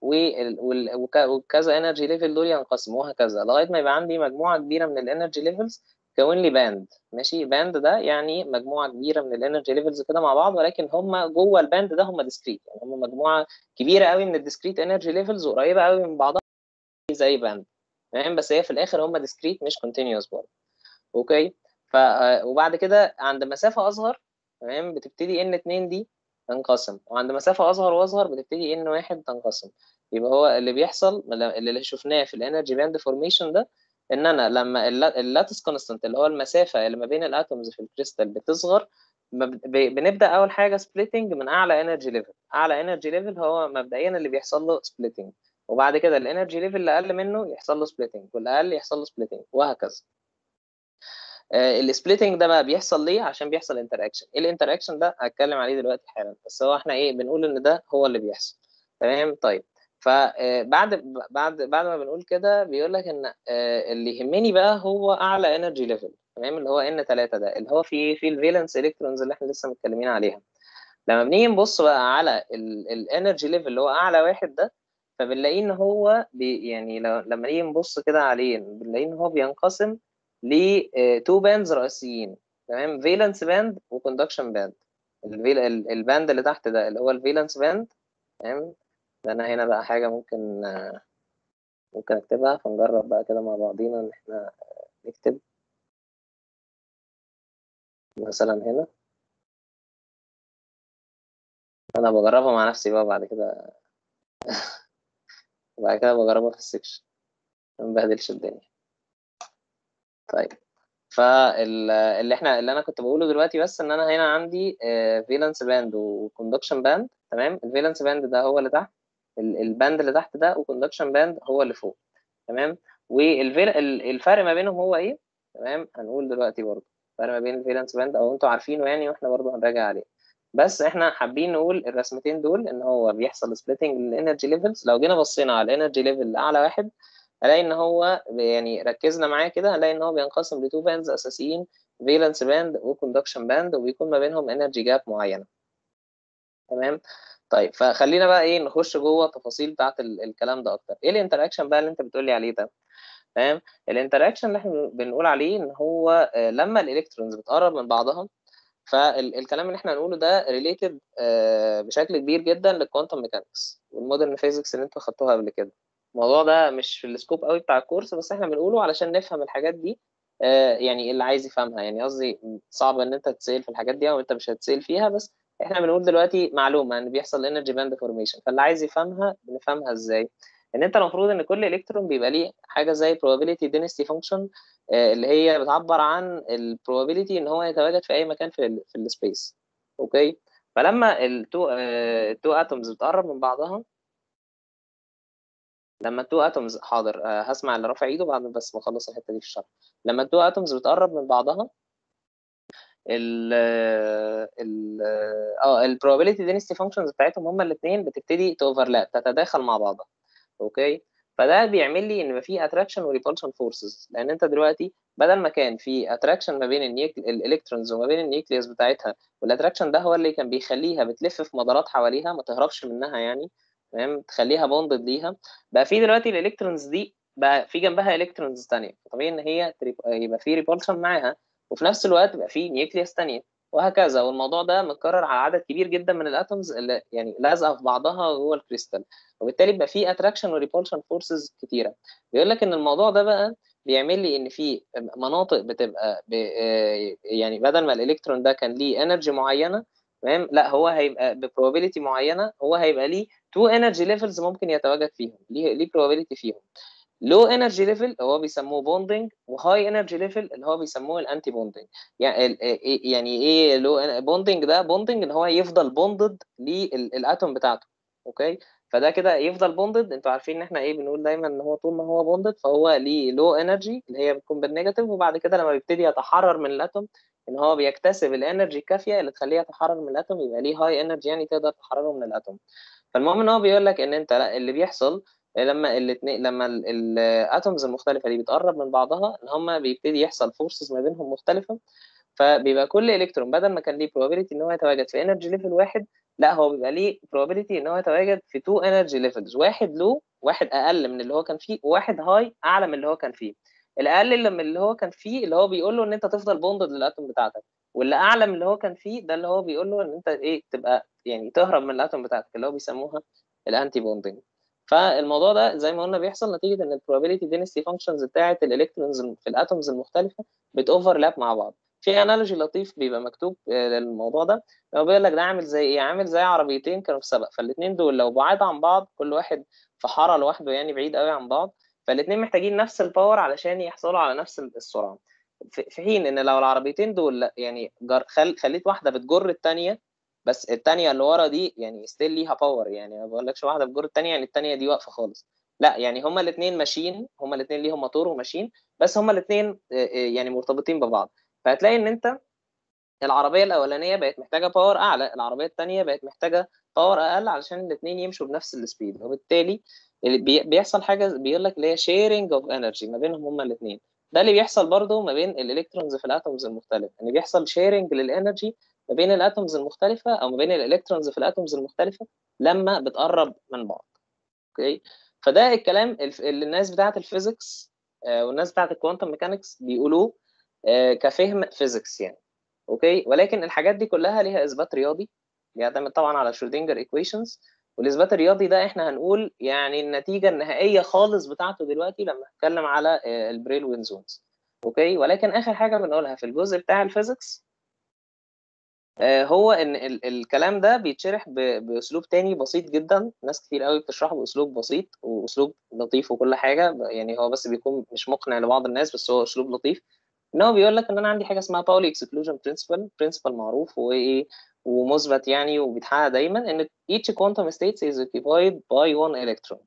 وكذا انرجي ليفل دول ينقسموا وهكذا لغايه ما يبقى عندي مجموعه كبيره من الانرجي ليفلز كون لي باند ماشي باند ده يعني مجموعه كبيره من الانرجي ليفلز كده مع بعض ولكن هم جوه الباند ده هم ديسكريت يعني هم مجموعه كبيره قوي من الديسكريت انرجي ليفلز قريبه قوي من بعضها زي باند تمام بس هي في الاخر هم ديسكريت مش كونتينوس برضه اوكي ف وبعد كده عند مسافه اصغر تمام بتبتدي ان 2 دي تنقسم وعند مسافه اصغر واصغر بتبتدي ان 1 تنقسم يبقى هو اللي بيحصل اللي شفناه في الانرجي باند فورميشن ده ان انا لما اللاتس كونستانت اللي هو المسافه اللي ما بين الاتومز في الكريستال بتصغر بنبدا اول حاجه سبليتنج من اعلى انرجي ليفل اعلى انرجي ليفل هو مبدئيا اللي بيحصل له سبليتنج وبعد كده الانرجي ليفل اللي اقل منه يحصل له سبليتنج والاقل يحصل له سبليتنج وهكذا السبليتنج ده بقى بيحصل ليه عشان بيحصل انتر اكشن ايه الانتر اكشن ده هتكلم عليه دلوقتي حالا بس هو احنا ايه بنقول ان ده هو اللي بيحصل تمام طيب فبعد بعد بعد ما بنقول كده بيقول لك ان اللي يهمني بقى هو اعلى انرجي ليفل تمام اللي هو ان 3 ده اللي هو في في الفالنس الكترونز اللي احنا لسه متكلمين عليها لما بنيجي نبص بقى على الانرجي ليفل اللي هو اعلى واحد ده فبنلاقيه ان هو بي يعني لما نيجي نبص كده عليه بنلاقيه ان هو بينقسم ل تو باندز رئيسيين تمام فالنس باند وكوندكشن باند الباند اللي تحت ده اللي هو الفالنس باند تمام ده انا هنا بقى حاجه ممكن ممكن اكتبها فنجرب بقى كده مع بعضينا ان احنا نكتب مثلا هنا انا بجربها مع نفسي بقى بعد كده بعد كده بجربها في السكشن ما نبهدلش الدنيا طيب فاللي احنا اللي انا كنت بقوله دلوقتي بس ان انا هنا عندي فالنس باند وكوندكشن باند تمام الفالنس باند ده هو اللي تحت ال- الباند اللي تحت ده وكوندكشن باند هو اللي فوق تمام والفرق ما بينهم هو ايه تمام هنقول دلوقتي برضه الفرق ما بين الفالنس باند او انتوا عارفينه يعني واحنا برضه هنراجع عليه بس احنا حابين نقول الرسمتين دول ان هو بيحصل سبليتنج للانرجي ليفلز لو جينا بصينا على الانرجي ليفل اعلى واحد هلاقي ان هو يعني ركزنا معاه كده هنلاقي ان هو بينقسم لتو باندز اساسيين فالنس باند وكوندكشن باند وبيكون ما بينهم انرجي جاب معينه تمام طيب فخلينا بقى ايه نخش جوه التفاصيل بتاعت ال- الكلام ده اكتر ايه الانتراكشن بقى اللي انت بتقولي عليه ده تمام الانتراكشن اللي احنا بنقول عليه ان هو آه، لما الالكترونز بتقرب من بعضها فالكلام اللي احنا هنقوله ده ريليتد بشكل كبير جدا للكوانتم ميكانكس والمودرن فيزيكس اللي انتوا خدتوها قبل كده الموضوع ده مش في السكوب قوي بتاع الكورس بس احنا بنقوله علشان نفهم الحاجات دي آه، يعني اللي عايز يفهمها يعني قصدي صعب ان انت تتسال في الحاجات دي او انت مش هتسال فيها بس احنا بنقول دلوقتي معلومه ان بيحصل انرجي باند فورميشن فاللي عايز يفهمها بنفهمها ازاي ان انت المفروض ان كل الكترون بيبقى ليه حاجه زي probability density function آه، اللي هي بتعبر عن ال probability ان هو يتواجد في اي مكان في ال في السبيس اوكي فلما التو التو اتومز بتقرب من بعضها لما التو اتومز حاضر آه، هسمع اللي رافع ايده بعد بس ما اخلص الحته دي في الشرح لما التو اتومز بتقرب من بعضها ال ال اه ال probability density functions بتاعتهم هما الاثنين بتبتدي توفرلاب تتداخل مع بعضها اوكي فده بيعمل لي ان في اتراكشن وريبولشن فورسز لان انت دلوقتي بدل ما كان في اتراكشن ما بين النيك... الالكترونز وما بين النيوكليوس بتاعتها والاتراكشن ده هو اللي كان بيخليها بتلف في مدارات حواليها ما تهربش منها يعني تمام تخليها بوندد ليها بقى في دلوقتي الالكترونز دي بقى في جنبها الكترونز ثانيه فطبيعي ان هي تريب... يبقى في ريبولشن معاها وفي نفس الوقت يبقى في نيوكليوس ثانيه وهكذا والموضوع ده متكرر على عدد كبير جدا من الاتومز اللي يعني لازقه في بعضها جوه الكريستال وبالتالي بيبقى في اتراكشن وريبولشن فورسز كتيره بيقول لك ان الموضوع ده بقى بيعمل لي ان في مناطق بتبقى ب... آه، يعني بدل ما الالكترون ده كان ليه انرجي معينه تمام لا هو هيبقى ببروبابيلتي معينه هو هيبقى ليه تو انرجي ليفلز ممكن يتواجد فيهم ليه ليه probability فيهم لو انرجي ليفل هو بيسموه بوندنج وهاي انرجي ليفل اللي هو بيسموه الانتي بوندنج يعني ال- إيه- يعني ايه لو بوندنج ده بوندنج ان هو يفضل بوندد للاتوم بتاعته اوكي فده كده يفضل بوندد انتوا عارفين ان احنا ايه بنقول دايما ان هو طول ما هو بوندد فهو ليه لو انرجي اللي هي بتكون بالنيجاتيف وبعد كده لما بيبتدي يتحرر من الاتوم ان هو بيكتسب الانرجي الكافيه اللي تخليه يتحرر من الاتوم يبقى ليه هاي انرجي يعني تقدر تحرره من الاتوم فالمهم ان هو بيقول لك ان انت لا اللي بيحصل لما الاثنين لما الاتومز المختلفه دي بتقرب من بعضها ان هم بيبتدي يحصل فورسز ما بينهم مختلفه فبيبقى كل الكترون بدل ما كان ليه probability ان هو يتواجد في انرجي ليفل واحد لا هو بيبقى ليه probability ان هو يتواجد في تو انرجي ليفلز واحد لو واحد اقل من اللي هو كان فيه وواحد هاي اعلى من اللي هو كان فيه الاقل اللي من اللي هو كان فيه اللي هو بيقول له ان انت تفضل بوندد للاتوم بتاعتك واللي اعلى من اللي هو كان فيه ده اللي هو بيقول له ان انت ايه تبقى يعني تهرب من الاتوم بتاعتك اللي هو بيسموها الانتي بوندنج فالموضوع ده زي ما قلنا بيحصل نتيجه ان البروبابيلتي density functions بتاعه الالكترونز في الاتومز المختلفه بتوفرلاب مع بعض في انالوجي لطيف بيبقى مكتوب آه، للموضوع ده هو بيقول لك ده عامل زي ايه عامل زي عربيتين كانوا في سباق فالاثنين دول لو بعاد عن بعض كل واحد في حاره لوحده يعني بعيد قوي عن بعض فالاثنين محتاجين نفس الباور علشان يحصلوا على نفس السرعه في في حين ان لو العربيتين دول لا، يعني جر خل... خليت واحده بتجر الثانيه بس الثانيه اللي ورا دي يعني ستيل ليها باور يعني ما بقولكش واحده بتجر الثانيه يعني الثانيه دي واقفه خالص لا يعني هما الاثنين ماشيين هما الاثنين ليهم موتور وماشيين بس هما الاثنين يعني مرتبطين ببعض فهتلاقي ان انت العربيه الاولانيه بقت محتاجه باور اعلى العربيه الثانيه بقت محتاجه باور اقل علشان الاثنين يمشوا بنفس السبيد وبالتالي اللي بي- بيحصل حاجه بيقول لك اللي هي شيرنج اوف انرجي ما بينهم هما الاثنين ده اللي بيحصل برضه ما بين الالكترونز في الاتومز المختلفه يعني بيحصل شيرنج للانرجي ما بين الاتومز المختلفه او ما بين الالكترونز في الاتومز المختلفه لما بتقرب من بعض اوكي فده الكلام الف- اللي الناس بتاعه الفيزيكس آه، والناس بتاعه الكوانتم ميكانكس بيقولوه آه، كفهم فيزيكس يعني اوكي ولكن الحاجات دي كلها ليها اثبات رياضي بيعتمد طبعا على شرودنجر ايكويشنز والاثبات الرياضي ده احنا هنقول يعني النتيجه النهائيه خالص بتاعته دلوقتي لما نتكلم على آه، البريل وين زونز اوكي ولكن اخر حاجه بنقولها في الجزء بتاع الفيزيكس آه، هو ان ال- الكلام ده بيتشرح ب- باسلوب تاني بسيط جدا ناس كتير قوي بتشرحه باسلوب بسيط واسلوب لطيف وكل حاجه ب- يعني هو بس بيكون مش مقنع لبعض الناس بس هو اسلوب لطيف ان هو بيقول لك ان انا عندي حاجه اسمها باولي اكسكلوجن برنسبل برنسبل معروف وايه ومثبت يعني وبيتحقق دايما ان each quantum state is occupied by one electron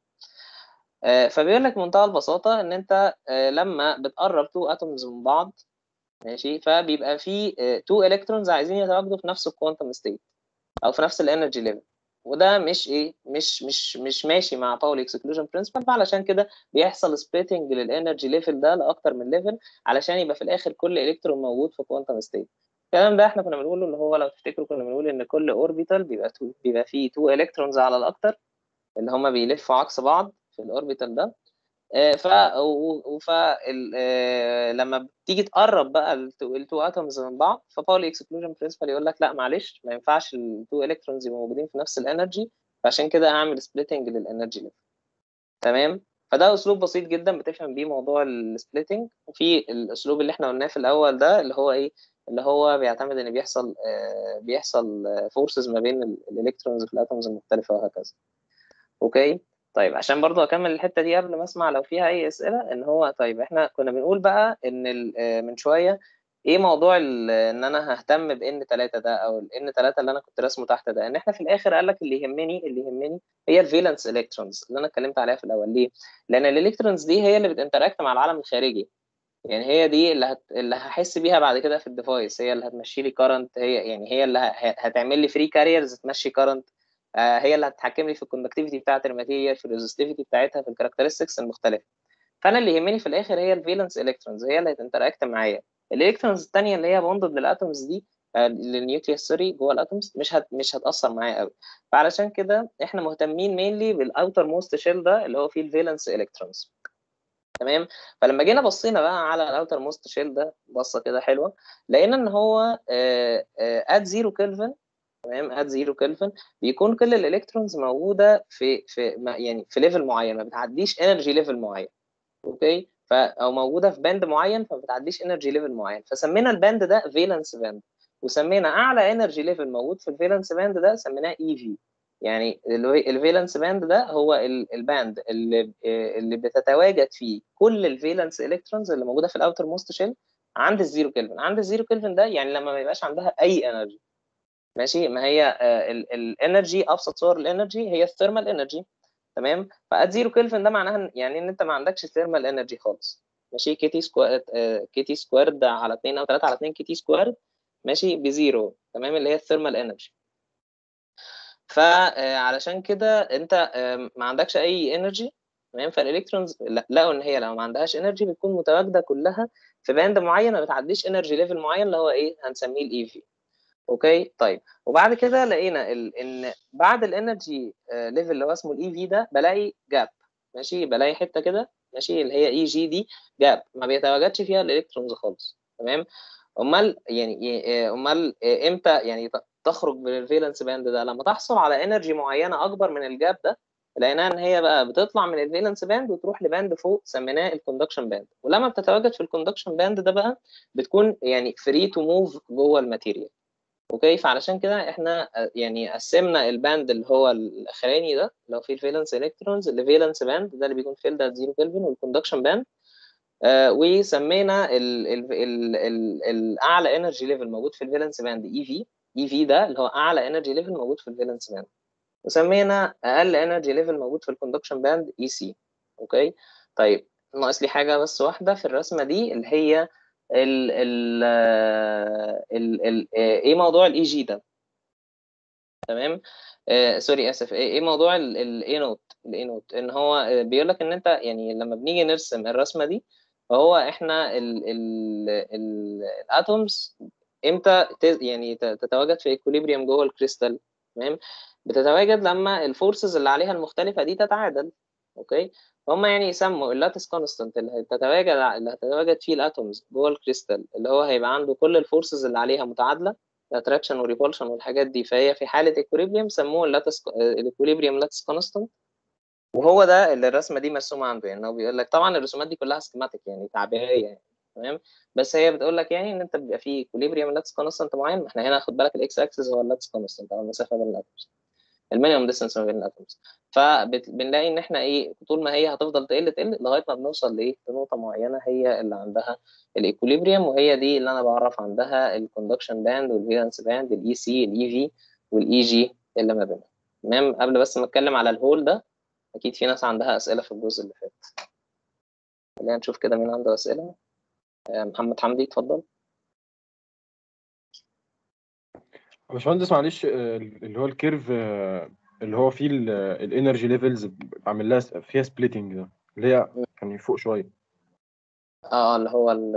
آه، فبيقول لك بمنتهى البساطه ان انت آه، لما بتقرب two atoms من بعض ماشي فبيبقى في تو الكترونز عايزين يتواجدوا في نفس الكوانتم ستيت او في نفس الانرجي ليفل وده مش ايه مش مش مش ماشي مع باولي اكسكلوجن برنسبل فعلشان كده بيحصل سبليتنج للانرجي ليفل ده لاكتر من ليفل علشان يبقى في الاخر كل الكترون موجود في كوانتم ستيت الكلام ده احنا كنا بنقوله اللي هو لو تفتكروا كنا بنقول ان كل اوربيتال بيبقى تو بيبقى فيه تو الكترونز على الاكتر اللي هما بيلفوا عكس بعض في الاوربيتال ده آه، ف و- ف ال- آه، لما بتيجي تقرب بقى التو اتومز من بعض فباولي اكسكلوجن برنسبل يقول لك لا معلش ما ينفعش التو الكترونز يبقوا موجودين في نفس الانرجي فعشان كده هعمل سبليتنج للانرجي ليفل تمام فده اسلوب بسيط جدا بتفهم بيه موضوع السبليتنج وفي الاسلوب اللي احنا قلناه في الاول ده اللي هو ايه اللي هو بيعتمد ان بيحصل آه، بيحصل فورسز ما بين الالكترونز في الاتومز المختلفه وهكذا اوكي طيب عشان برضو اكمل الحته دي قبل ما اسمع لو فيها اي اسئله ان هو طيب احنا كنا بنقول بقى ان ال- آه، من شويه ايه موضوع ال- ان انا ههتم بان 3 ده او الان 3 اللي انا كنت راسمه تحت ده ان احنا في الاخر قال لك اللي يهمني اللي يهمني هي الفالنس الكترونز اللي انا اتكلمت عليها في الاول ليه؟ لان الالكترونز دي هي اللي بتنتراكت مع العالم الخارجي يعني هي دي اللي هت... اللي هحس بيها بعد كده في الديفايس هي اللي هتمشي لي كارنت هي يعني هي اللي ه... هتعمل لي فري كاريرز تمشي كارنت آه هي اللي هتتحكم لي في الكوندكتيفيتي بتاعه الماتيريال في الريزستيفيتي بتاعتها في الكاركترستكس المختلفه فانا اللي يهمني في الاخر هي الفالنس الكترونز هي اللي هتنتراكت معايا الالكترونز الثانيه اللي هي بوندد للاتومز دي آه، للنيوكليوس سوري جوه الاتومز مش هت... مش هتاثر معايا قوي فعلشان كده احنا مهتمين مينلي بالاوتر موست شيل ده اللي هو فيه الفالنس الكترونز تمام فلما جينا بصينا بقى على الاوتر موست شيل ده بصه كده حلوه لقينا ان هو ات زيرو كلفن تمام ات زيرو كلفن بيكون كل الالكترونز موجوده في في ما- يعني في ليفل معين ما بتعديش انرجي ليفل معين اوكي ف او موجوده في باند معين فما بتعديش انرجي ليفل معين فسمينا الباند ده فالنس باند وسمينا اعلى انرجي ليفل موجود في الفالنس باند ده سميناه اي في يعني الفالنس باند ده هو ال- الباند اللي اللي بتتواجد فيه كل الفالنس الكترونز اللي موجوده في الاوتر موست شيل عند الزيرو كلفن عند الزيرو كلفن ده يعني لما ما يبقاش عندها اي انرجي ماشي ما هي الانرجي ابسط صور الانرجي هي الثيرمال انرجي تمام فات زيرو كلفن ده معناها إن- يعني ان انت ما عندكش ثيرمال انرجي خالص ماشي كي تي سكوير كي تي سكويرد على 2 او 3 على 2 كي تي سكويرد ماشي بزيرو تمام اللي هي الثيرمال انرجي فعلشان كده انت آه، ما عندكش اي انرجي تمام فالالكترونز لا- لقوا ان هي لو ما عندهاش انرجي بتكون متواجده كلها في باند معين ما بتعديش انرجي ليفل معين اللي هو ايه هنسميه الاي في اوكي طيب وبعد كده لقينا ال... ان بعد الانرجي ليفل اللي هو اسمه الاي في ده بلاقي جاب ماشي بلاقي حته كده ماشي اللي هي اي جي دي جاب ما بيتواجدش فيها الالكترونز خالص تمام امال يعني آه، امال آه، امتى يعني ت- تخرج من الفالنس باند ده لما تحصل على انرجي معينه اكبر من الجاب ده لقيناها ان هي بقى بتطلع من الفالنس باند وتروح لباند فوق سميناه الكوندكشن باند ولما بتتواجد في الكوندكشن باند ده بقى بتكون يعني فري تو موف جوه الماتيريال اوكي فعلشان كده احنا آه، يعني قسمنا الباند اللي هو الاخراني ده اللي هو فيه الفالنس الكترونز لفالنس باند ده اللي بيكون فيلد ات زيرو كلفن والكوندكشن باند آه وسمينا ال ال ال ال الاعلى انرجي ليفل موجود في الفالنس باند اي في اي في ده اللي هو اعلى انرجي ليفل موجود في الفالنس باند وسمينا اقل انرجي ليفل موجود في الكوندكشن باند اي سي اوكي طيب ناقص لي حاجه بس واحده في الرسمه دي اللي هي ال ال ال ال ايه موضوع الاي جي ده تمام آه سوري اسف ايه إيه موضوع الاي نوت الاي نوت ان هو آه، بيقول لك ان انت يعني لما بنيجي نرسم الرسمه دي فهو احنا ال ال ال الاتومز امتى ت- يعني ت- تتواجد في ايكوليبريم جوه الكريستال تمام بتتواجد لما الفورسز اللي عليها المختلفه دي تتعادل اوكي فهم يعني يسموا اللاتس كونستانت اللي هتتواجد اللي هتتواجد فيه الاتومز جوه الكريستال اللي هو هيبقى عنده كل الفورسز اللي عليها متعادله الاتراكشن والريبولشن والحاجات دي فهي في حاله ايكوليبريم سموه اللاتس الايكوليبريم لاتس كونستانت وهو ده اللي الرسمه دي مرسومه عنده يعني هو بيقول لك طبعا الرسومات دي كلها سكيماتيك يعني تعبيريه يعني تمام بس هي بتقول لك يعني ان انت بيبقى في ايكوليبريم لاتس كونستنت معين ما احنا هنا خد بالك الاكس اكسس هو اللاتس كونستنت او المسافه بين الاتومز المينيمم ديستانس ما بين الاتومز فبنلاقي ان احنا ايه طول ما هي هتفضل تقل تقل لغايه ما بنوصل لايه لنقطه معينه هي اللي عندها الايكوليبريم وهي دي اللي انا بعرف عندها الكوندكشن باند والفالنس باند الاي سي الاي في والاي جي اللي ما بينهم تمام قبل بس ما اتكلم على الهول ده اكيد في ناس عندها اسئله في الجزء اللي فات خلينا نشوف كده مين عنده اسئله آه، محمد حمدي اتفضل باشمهندس معلش آه، اللي هو الكيرف آه، اللي هو فيه الانرجي ليفلز بعمل لها فيها سبليتنج ده اللي هي كان فوق شويه اه اللي هو ال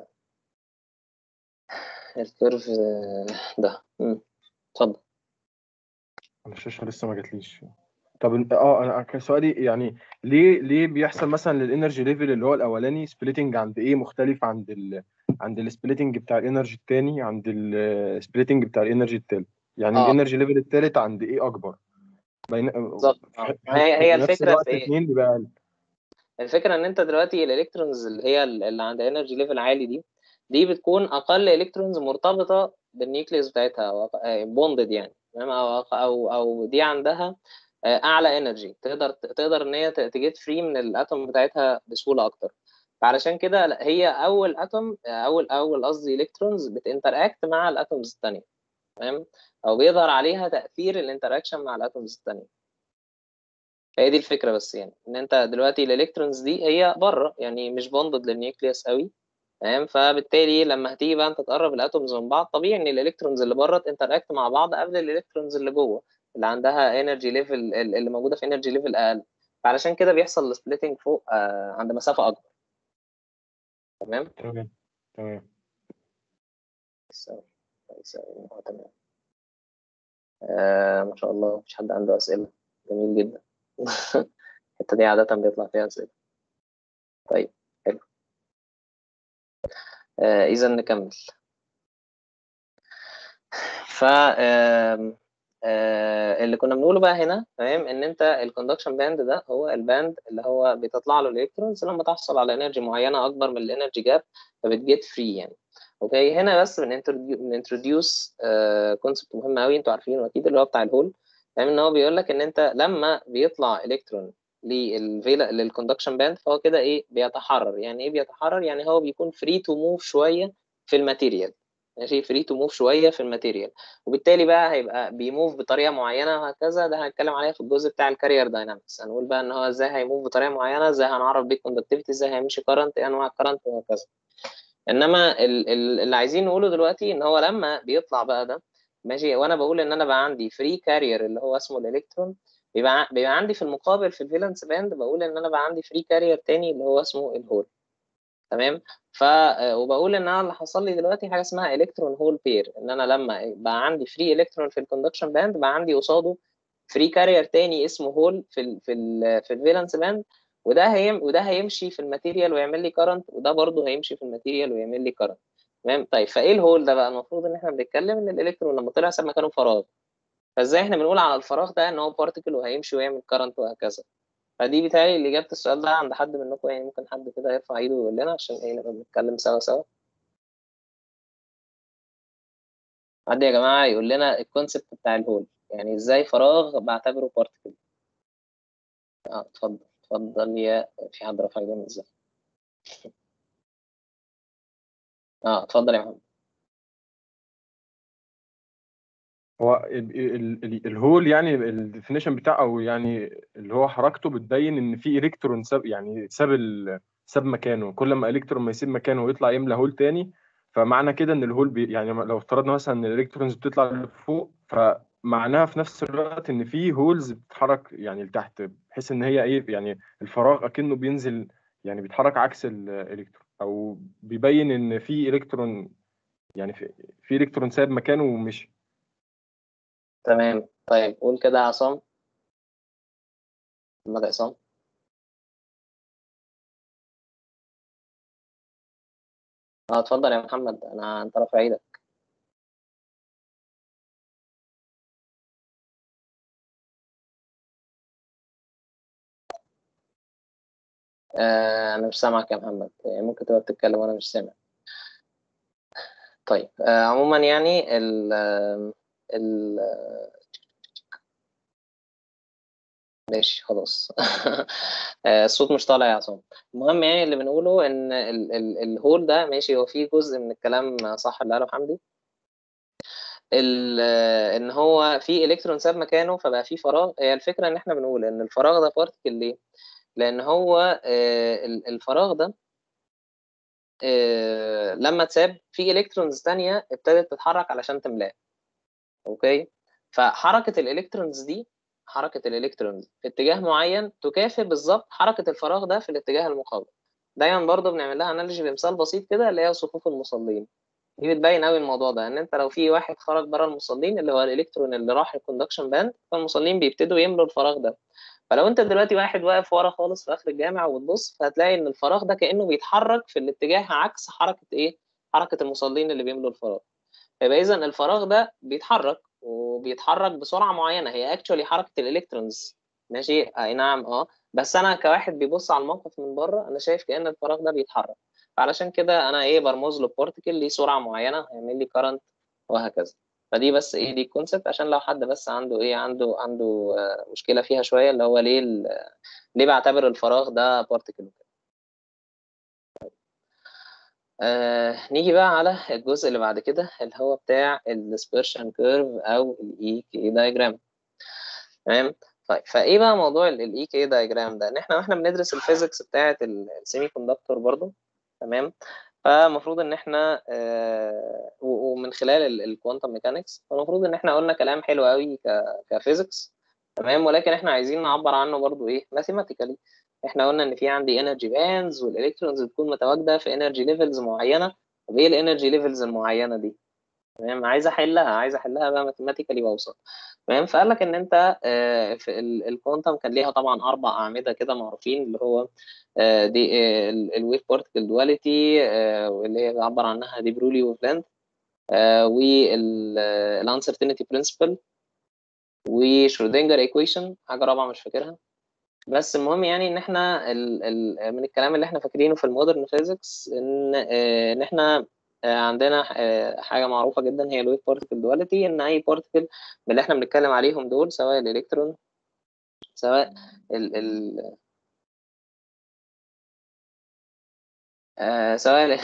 الكيرف آه، ده مم. اتفضل انا الشاشه لسه ما جاتليش طب انت اه انا كان سؤالي يعني ليه ليه بيحصل مثلا للانرجي ليفل اللي هو الاولاني سبليتنج عند ايه مختلف عند ال عند السبليتنج بتاع الانرجي التاني عند السبليتنج بتاع الانرجي التالت يعني آه. الانرجي ليفل التالت عند ايه اكبر بين بالظبط آه. في- هي هي في نفس الفكره الوقت في ايه؟ اتنين بيبقى اقل الفكره ان انت دلوقتي الالكترونز اللي هي اللي عند انرجي ليفل عالي دي دي بتكون اقل الكترونز مرتبطه بالنيوكليوس بتاعتها او بوندد يعني تمام او او او دي عندها آه، اعلى انرجي تقدر تقدر ان هي تجيت فري من الاتوم بتاعتها بسهوله اكتر فعلشان كده لا، هي اول اتوم اول اول قصدي الكترونز بتنتراكت مع الاتومز الثانيه تمام او بيظهر عليها تاثير الانتراكشن مع الاتومز الثانيه هي دي الفكره بس يعني ان انت دلوقتي الالكترونز دي هي بره يعني مش بوندد للنيوكليوس قوي تمام فبالتالي لما هتيجي بقى انت تقرب الاتومز من بعض طبيعي ان الالكترونز اللي بره تنتراكت مع بعض قبل الالكترونز اللي جوه اللي عندها انرجي ليفل اللي موجوده في انرجي ليفل اقل فعلشان كده بيحصل السبليتنج فوق آه، عند مسافه اكبر تمام تمام تمام يساوي يساوي اه تمام آه ما شاء الله مش حد عنده اسئله جميل جدا الحته دي عاده بيطلع فيها اسئله طيب حلو آه اذا نكمل ف آم، آه، اللي كنا بنقوله بقى هنا تمام ان انت الكوندكشن باند ده هو الباند اللي هو بتطلع له الالكترونز لما تحصل على انرجي معينه اكبر من الانرجي جاب فبتجيت فري يعني اوكي هنا بس بننتروديوس كونسبت مهم قوي انتوا عارفينه اكيد اللي هو بتاع الهول تمام ان هو بيقول لك ان انت لما بيطلع الكترون للفيلا للكوندكشن باند فهو كده ايه بيتحرر يعني ايه بيتحرر يعني هو بيكون فري تو موف شويه في الماتيريال ماشي فري تو موف شويه في الماتيريال وبالتالي بقى هيبقى بيموف بطريقه معينه وهكذا ده هنتكلم عليها في الجزء بتاع الكارير داينامكس هنقول بقى ان هو ازاي هيموف بطريقه معينه ازاي هنعرف بيه الكوندكتيفيتي ازاي هيمشي كرنت ايه انواع الكرنت وهكذا انما ال- ال- اللي عايزين نقوله دلوقتي ان هو لما بيطلع بقى ده ماشي وانا بقول ان انا بقى عندي فري كارير اللي هو اسمه الالكترون بيبقى ع- بيبقى عندي في المقابل في الفالنس باند بقول ان انا بقى عندي فري كارير تاني اللي هو اسمه الهول تمام ف وبقول ان انا اللي حصل لي دلوقتي حاجه اسمها الكترون هول بير ان انا لما بقى عندي فري الكترون في الكوندكشن باند بقى عندي قصاده فري كارير تاني اسمه هول في ال في ال في الفالنس باند وده هيم وده هيمشي في الماتيريال ويعمل لي كرنت وده برضه هيمشي في الماتيريال ويعمل لي كرنت تمام طيب فايه الهول ده بقى المفروض ان احنا بنتكلم ان الالكترون لما طلع ساب مكانه فراغ فازاي احنا بنقول على الفراغ ده ان هو بارتكل وهيمشي ويعمل كرنت وهكذا فدي بيتهيألي اللي اجابه السؤال ده عند حد منكم يعني ممكن حد كده يرفع ايده ويقول لنا عشان ايه نبقى بنتكلم سوا سوا حد يا جماعه يقول لنا الكونسبت بتاع الهول يعني ازاي فراغ بعتبره بارتكل اه اتفضل اتفضل يا في حد رفع ايده من ازاي اه اتفضل يا محمد هو ال- ال- ال- الهول يعني الديفينيشن بتاعه او يعني اللي هو حركته بتبين ان في الكترون ساب يعني ساب ال- ساب مكانه كل ما الكترون ما يسيب مكانه ويطلع يملى هول تاني فمعنى كده ان الهول بي يعني لو افترضنا مثلا ان الالكترونز بتطلع لفوق فمعناها في نفس الوقت ان في هولز بتتحرك يعني لتحت بحيث ان هي ايه يعني الفراغ اكنه بينزل يعني بيتحرك عكس الالكترون او بيبين ان في الكترون يعني في, في الكترون ساب مكانه ومشي تمام طيب قول كده يا عصام محمد عصام اه اتفضل يا محمد انا انت رافع ايدك آه انا مش سامعك يا محمد يعني ممكن تبقى بتتكلم وانا مش سامع طيب آه عموما يعني ال ال ماشي خلاص آه، الصوت مش طالع يا عصام المهم يعني اللي بنقوله ان ال ال الهول ده ماشي هو فيه جزء من الكلام صح اللي قاله حمدي ال- ان هو في الكترون ساب مكانه فبقى في فراغ هي الفكره ان احنا بنقول ان الفراغ ده بارتكل ليه لان هو آه، ال- الفراغ ده آه، لما اتساب في الكترونز تانية ابتدت تتحرك علشان تملاه اوكي فحركه الالكترونز دي حركه الالكترونز في اتجاه معين تكافئ بالظبط حركه الفراغ ده في الاتجاه المقابل دايما برضو بنعمل لها انالوجي بمثال بسيط كده اللي هي صفوف المصلين دي بتبين قوي الموضوع ده ان انت لو في واحد خرج بره المصلين اللي هو الالكترون اللي راح الكوندكشن باند فالمصلين بيبتدوا يملوا الفراغ ده فلو انت دلوقتي واحد واقف ورا خالص في اخر الجامع وتبص فهتلاقي ان الفراغ ده كانه بيتحرك في الاتجاه عكس حركه ايه حركه المصلين اللي بيملوا الفراغ فيبقى اذا الفراغ ده بيتحرك وبيتحرك بسرعه معينه هي اكشولي حركه الالكترونز ماشي اي نعم اه بس انا كواحد بيبص على الموقف من بره انا شايف كأن الفراغ ده بيتحرك فعلشان كده انا ايه برمز له بارتكل ليه سرعه معينه هيعمل لي كارنت وهكذا فدي بس ايه دي الكونسبت عشان لو حد بس عنده ايه عنده عنده آه، مشكله فيها شويه اللي هو ليه ال- ليه بعتبر الفراغ ده بارتكل وكده آه نيجي بقى على الجزء اللي بعد كده اللي هو بتاع الديسبرشن كيرف او الاي كي دايجرام تمام طيب فايه بقى موضوع الاي كي دايجرام ده ان احنا واحنا بندرس الفيزيكس بتاعه السيمي كوندكتور برضو تمام فالمفروض ان احنا آه و- ومن خلال الكوانتم ميكانكس فالمفروض ان احنا قلنا كلام حلو قوي كفيزيكس تمام ولكن احنا عايزين نعبر عنه برضو ايه ماثيماتيكالي احنا قلنا ان في عندي انرجي باندز والالكترونز بتكون متواجده في انرجي ليفلز معينه طب ايه الانرجي ليفلز المعينه دي تمام عايز احلها عايز احلها بقى ماثيماتيكالي واوصل تمام فقال لك ان انت آه، في الكوانتم كان ليها طبعا اربع اعمده كده معروفين اللي هو آه، دي الويف بارتكل دواليتي واللي هي بيعبر عنها دي برولي وفلاند والانسرتينتي برنسبل وشرودنجر ايكويشن حاجه رابعه مش فاكرها بس المهم يعني ان احنا ال ال من الكلام اللي احنا فاكرينه في المودرن فيزيكس ان آه، ان احنا آه، عندنا آه، حاجه معروفه جدا هي الويف بارتكل دواليتي ان اي بارتكل من اللي احنا بنتكلم عليهم دول سواء الالكترون سواء ال ال آه، سواء ال-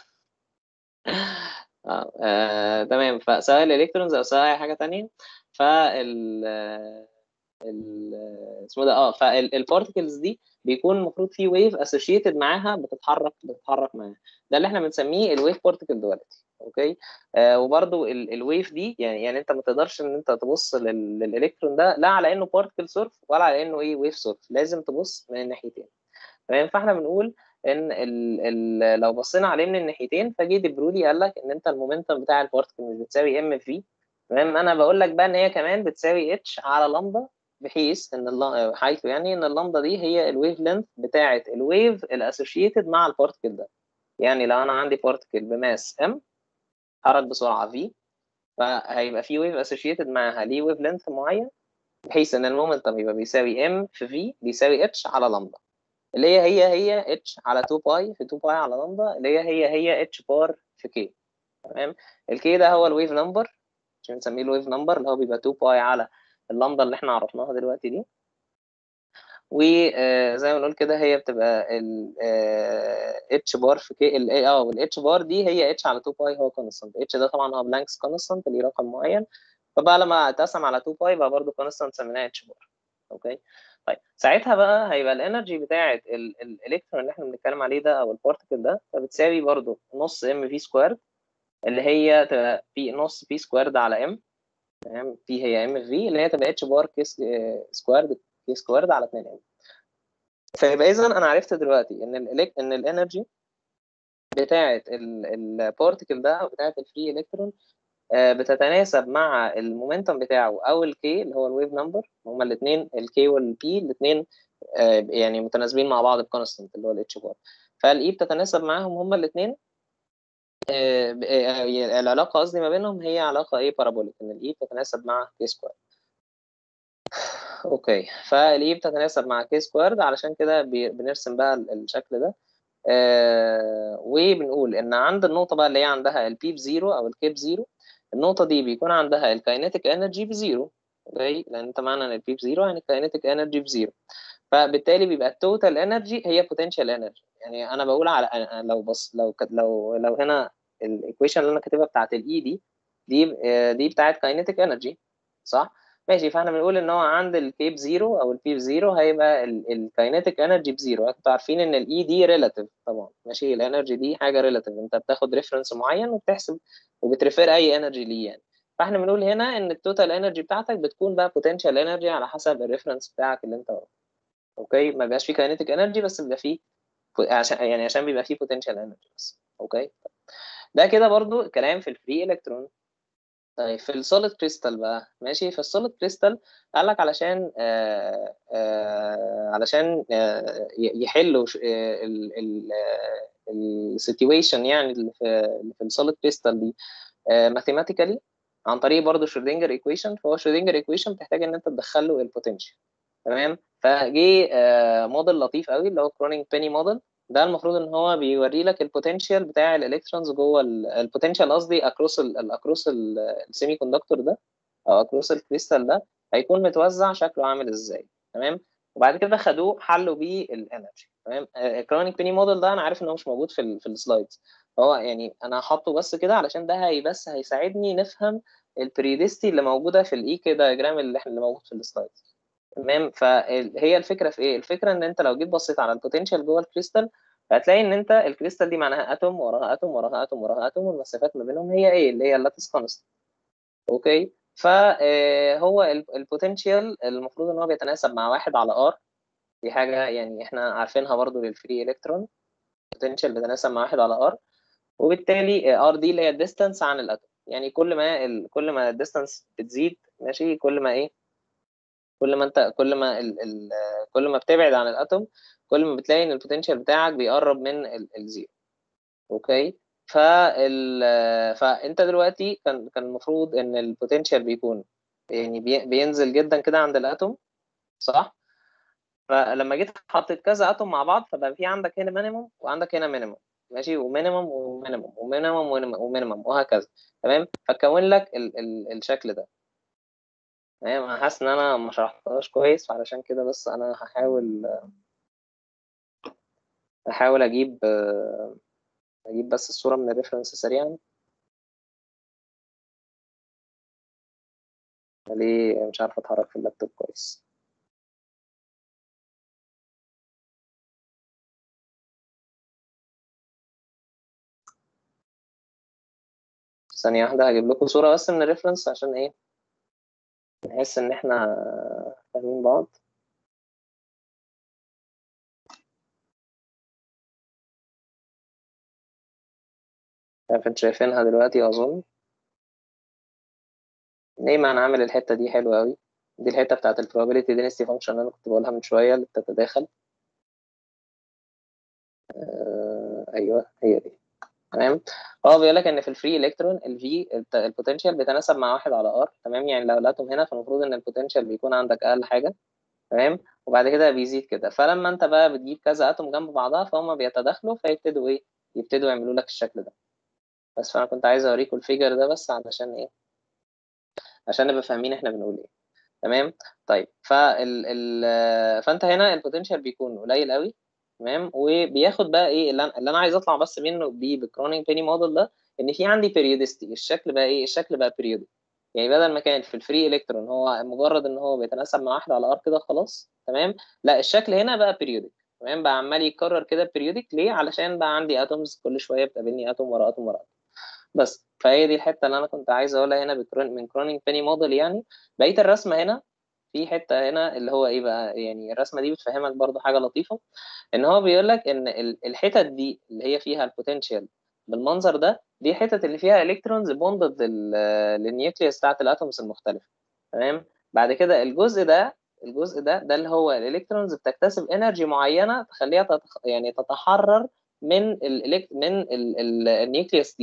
آه، آه، تمام فسواء الالكترونز او سواء اي حاجه تانية فال ال اسمه ده اه فالبارتكلز دي بيكون المفروض في ويف اسوشيتد معاها بتتحرك بتتحرك معاها ده اللي احنا بنسميه الويف بارتكل دواليتي اوكي آه وبرده الويف دي يعني يعني انت ما تقدرش ان انت تبص لل- للالكترون ده لا على انه بارتكل سورف ولا على انه ايه ويف سورف لازم تبص من الناحيتين تمام فاحنا بنقول ان ال ال لو بصينا عليه من الناحيتين فجي دي برولي قال لك ان انت المومنتم بتاع البارتكل مش بتساوي ام في تمام انا بقول لك بقى ان هي كمان بتساوي اتش على لامدا بحيث ان الل- حيث يعني ان اللامدا دي هي الويف لينث بتاعه الويف الاسوشيتد مع البارتكل ده يعني لو انا عندي بارتكل بماس ام حرك بسرعه في فهيبقى في ويف اسوشيتد معاها ليه ويف لينث معين بحيث ان المومنتم يبقى بيساوي ام في في بيساوي اتش على لامدا اللي هي هي هي اتش على 2 باي في 2 باي على لامدا اللي هي هي هي اتش بار في كي تمام الكي ده هو الويف نمبر عشان نسميه الويف نمبر اللي هو بيبقى 2 باي على اللامدا اللي احنا عرفناها دلوقتي دي وزي ما بنقول كده هي بتبقى ال اتش بار في كي ال اه والاتش بار دي هي اتش على 2 باي هو كونستانت اتش ده طبعا هو بلانكس كونستانت ليه رقم معين فبقى لما اتقسم على 2 باي بقى برضه كونستانت سميناها اتش بار اوكي طيب ساعتها بقى هيبقى الانرجي بتاعه الالكترون اللي احنا بنتكلم عليه ده او البارتكل ده فبتساوي برضه نص ام في سكويرد اللي هي تبقى في نص في سكويرد على ام تمام في هي ام في اللي هي تبقى اتش بار كي سكويرد كي سكويرد على 2 ام فيبقى اذا انا عرفت دلوقتي ان ال ان الانرجي بتاعه البارتكل ده او بتاعه الفري الكترون بتتناسب مع المومنتم بتاعه او الكي اللي هو الويف نمبر هما الاثنين الكي والبي الاثنين يعني متناسبين مع بعض بكونستنت اللي هو الاتش بار فالاي بتتناسب معاهم هما الاثنين العلاقه قصدي ما بينهم هي علاقه ايه بارابوليك ان الاي بتتناسب مع كي سكوير اوكي فالاي بتتناسب مع كي سكويرد علشان كده بي- بنرسم بقى ال- الشكل ده آه وبنقول ان عند النقطه بقى اللي هي عندها البي بزيرو او الكي بزيرو النقطه دي بيكون عندها الكاينيتيك انرجي بزيرو اوكي لان انت معنى ان البي بزيرو يعني الكاينيتيك انرجي بزيرو فبالتالي بيبقى التوتال انرجي هي بوتنشال انرجي يعني انا بقول على أنا لو بص لو كت- لو لو هنا الايكويشن اللي انا كاتبها بتاعت الاي دي دي آه، دي بتاعت كاينيتيك انرجي صح ماشي فاحنا بنقول ان هو عند الكي بزيرو او البي بزيرو هيبقى الكاينيتيك انرجي بزيرو انتوا عارفين ان الاي دي ريلاتيف طبعا ماشي الانرجي دي حاجه ريلاتيف انت بتاخد ريفرنس معين وبتحسب وبتريفير اي انرجي ليه يعني فاحنا بنقول هنا ان التوتال انرجي بتاعتك بتكون بقى بوتنشال انرجي على حسب الريفرنس بتاعك اللي انت واخده اوكي ما بيبقاش فيه كاينيتيك انرجي بس بيبقى فيه عشان يعني عشان بيبقى فيه بوتنشال انرجي بس اوكي ده كده برضو كلام في الفري الكترون طيب في السوليد كريستال بقى ماشي في السوليد كريستال قال لك علشان آه آه علشان آه ي- يحلوا ش- آه، ال ال السيتويشن يعني اللي في اللي في السوليد كريستال دي ماثيماتيكالي عن طريق برضه شرودنجر ايكويشن فهو شرودنجر ايكويشن بتحتاج ان انت تدخل له البوتنشال تمام فجه موديل لطيف قوي اللي هو كرونينج بيني موديل ده المفروض ان هو بيوري لك البوتنشال بتاع الالكترونز جوه البوتنشال قصدي اكروس الاكروس السيمي كوندكتور ده او اكروس الكريستال ده هيكون متوزع شكله عامل ازاي تمام وبعد كده خدوه حلوا بيه الانرجي تمام الكرونيك بيني موديل ده انا عارف ان هو مش موجود في ال في السلايدز هو يعني انا هحطه بس كده علشان ده هي بس هيساعدني نفهم البريدستي اللي موجوده في الاي كي دايجرام اللي احنا اللي موجود في السلايدز تمام فهي الفكره في ايه الفكره ان انت لو جيت بصيت على البوتنشال جوه الكريستال هتلاقي ان انت الكريستال دي معناها اتوم وراها اتوم وراها اتوم وراها اتوم والمسافات ما بينهم هي ايه اللي هي اللاتس كونست اوكي فهو البوتنشال المفروض ان هو بيتناسب مع واحد على ار دي حاجه يعني احنا عارفينها برضو للفري الكترون البوتنشال بيتناسب مع واحد على ار وبالتالي ار دي اللي هي الديستانس عن الاتوم يعني كل ما ال... كل ما الديستانس بتزيد ماشي كل ما ايه كل ما انت كل ما ال... ال... كل ما بتبعد عن الاتوم كل ما بتلاقي ان البوتنشال بتاعك بيقرب من ال... الزيرو اوكي فال فانت دلوقتي كان كان المفروض ان البوتنشال بيكون يعني بي... بينزل جدا كده عند الاتوم صح فلما جيت حطيت كذا اتوم مع بعض فبقى في عندك هنا مينيموم وعندك هنا مينيموم ماشي ومينيموم ومينيموم ومينيموم ومينيموم وهكذا تمام فكون لك ال ال الشكل ده تمام انا حاسس ان انا ما شرحتهاش كويس فعلشان كده بس انا هحاول هحاول اجيب اجيب بس الصوره من الريفرنس سريعا ليه مش عارف اتحرك في اللابتوب كويس ثانية واحدة هجيب لكم صورة بس من الريفرنس عشان ايه نحس ان احنا فاهمين بعض عارف انتوا شايفينها دلوقتي اظن نيما انا عامل الحتة دي حلوة قوي دي الحتة بتاعت ال probability density function اللي انا كنت بقولها من شوية اللي بتتداخل آه ايوه هي دي تمام هو بيقول لك ان في الفري الكترون الفي البوتنشال بيتناسب مع واحد على ار تمام يعني لو الاتوم هنا فالمفروض ان البوتنشال بيكون عندك اقل حاجه تمام وبعد كده بيزيد كده فلما انت بقى بتجيب كذا اتوم جنب بعضها فهم بيتداخلوا فيبتدوا ايه يبتدوا يعملوا لك الشكل ده بس فانا كنت عايز اوريكم الفيجر ده بس علشان ايه عشان نبقى فاهمين احنا بنقول ايه تمام طيب فال ال فانت هنا البوتنشال بيكون قليل قوي تمام وبياخد بقى ايه اللي انا, اللي أنا عايز اطلع بس منه بيه بالكرونيك بيني موديل ده ان في عندي بيريودستي الشكل بقى ايه الشكل بقى بيريودي يعني بدل ما كان في الفري الكترون هو مجرد ان هو بيتناسب مع واحد على ار كده خلاص تمام لا الشكل هنا بقى بيريودك تمام بقى عمال يتكرر كده بيريودك ليه علشان بقى عندي اتومز كل شويه بتقابلني اتوم ورا اتوم ورا اتوم بس فهي دي الحته اللي انا كنت عايز اقولها هنا بكرون من كرونيك بيني موديل يعني بقيه الرسمه هنا في حته هنا اللي هو ايه بقى يعني الرسمه دي بتفهمك برضو حاجه لطيفه ان هو بيقول لك ان الحتت دي اللي هي فيها البوتنشال بالمنظر ده دي حتت اللي فيها الكترونز بوندد للنيوكليوس بتاعت الاتومز المختلفه تمام بعد كده الجزء ده الجزء ده ده اللي هو الالكترونز بتكتسب انرجي معينه تخليها تتخ... يعني تتحرر من ال من ال النيوكليوس دي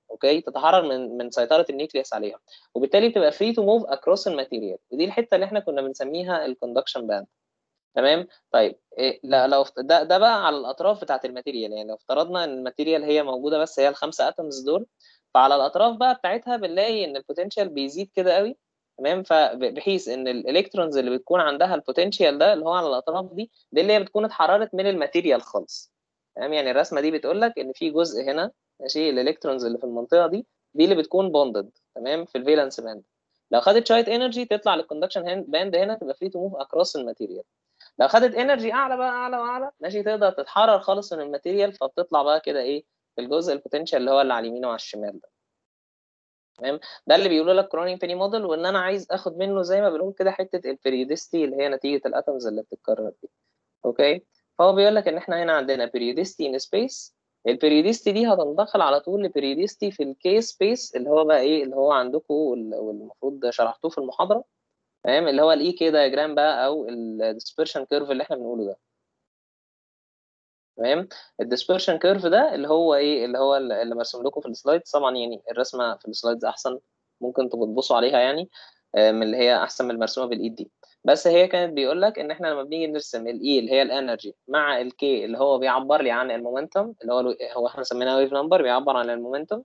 اوكي تتحرر من من سيطره النيوكليوس عليها وبالتالي بتبقى فري تو موف اكروس الماتيريال ودي الحته اللي احنا كنا بنسميها الكوندكشن باند تمام طيب إيه لا لو افت- ده ده بقى على الاطراف بتاعه الماتيريال يعني لو افترضنا ان الماتيريال هي موجوده بس هي الخمسه اتومز دول فعلى الاطراف بقى بتاعتها بنلاقي ان البوتنشال بيزيد كده قوي تمام فبحيث ان الالكترونز اللي بتكون عندها البوتنشال ده اللي هو على الاطراف دي دي اللي هي بتكون اتحررت من الماتيريال خالص تمام يعني الرسمه دي بتقول لك ان في جزء هنا ماشي الالكترونز اللي في المنطقه دي دي اللي بتكون بوندد تمام في الفالنس باند لو خدت شويه انرجي تطلع للكوندكشن باند هنا تبقى فري تو موف اكروس الماتيريال لو خدت انرجي اعلى بقى اعلى واعلى ماشي تقدر تتحرر خالص من الماتيريال فبتطلع بقى كده ايه الجزء البوتنشال اللي هو اللي على اليمين وعلى الشمال ده تمام ده اللي بيقولوا لك كرونين بيني موديل وان انا عايز اخد منه زي ما بنقول كده حته البريودستي اللي هي نتيجه الاتومز اللي بتتكرر دي اوكي فهو بيقول لك ان احنا هنا عندنا بريودستي ان سبيس البريودستي دي هتنتقل على طول لبريودستي في الكي سبيس اللي هو بقى ايه اللي هو عندكم والمفروض شرحتوه في المحاضره تمام اللي هو الاي كي دايجرام بقى او الديسبرشن كيرف اللي احنا بنقوله ده تمام الديسبرشن كيرف ده اللي هو ايه اللي هو اللي مرسوم لكم في السلايدز طبعا يعني الرسمه في السلايدز احسن ممكن تبقوا تبصوا عليها يعني آه، من اللي هي احسن من المرسومه بالايد دي بس هي كانت بيقول لك ان احنا لما بنيجي نرسم الاي اللي هي الانرجي مع الكي اللي هو بيعبر لي عن المومنتوم اللي هو هو احنا سميناه ويف نمبر بيعبر عن المومنتوم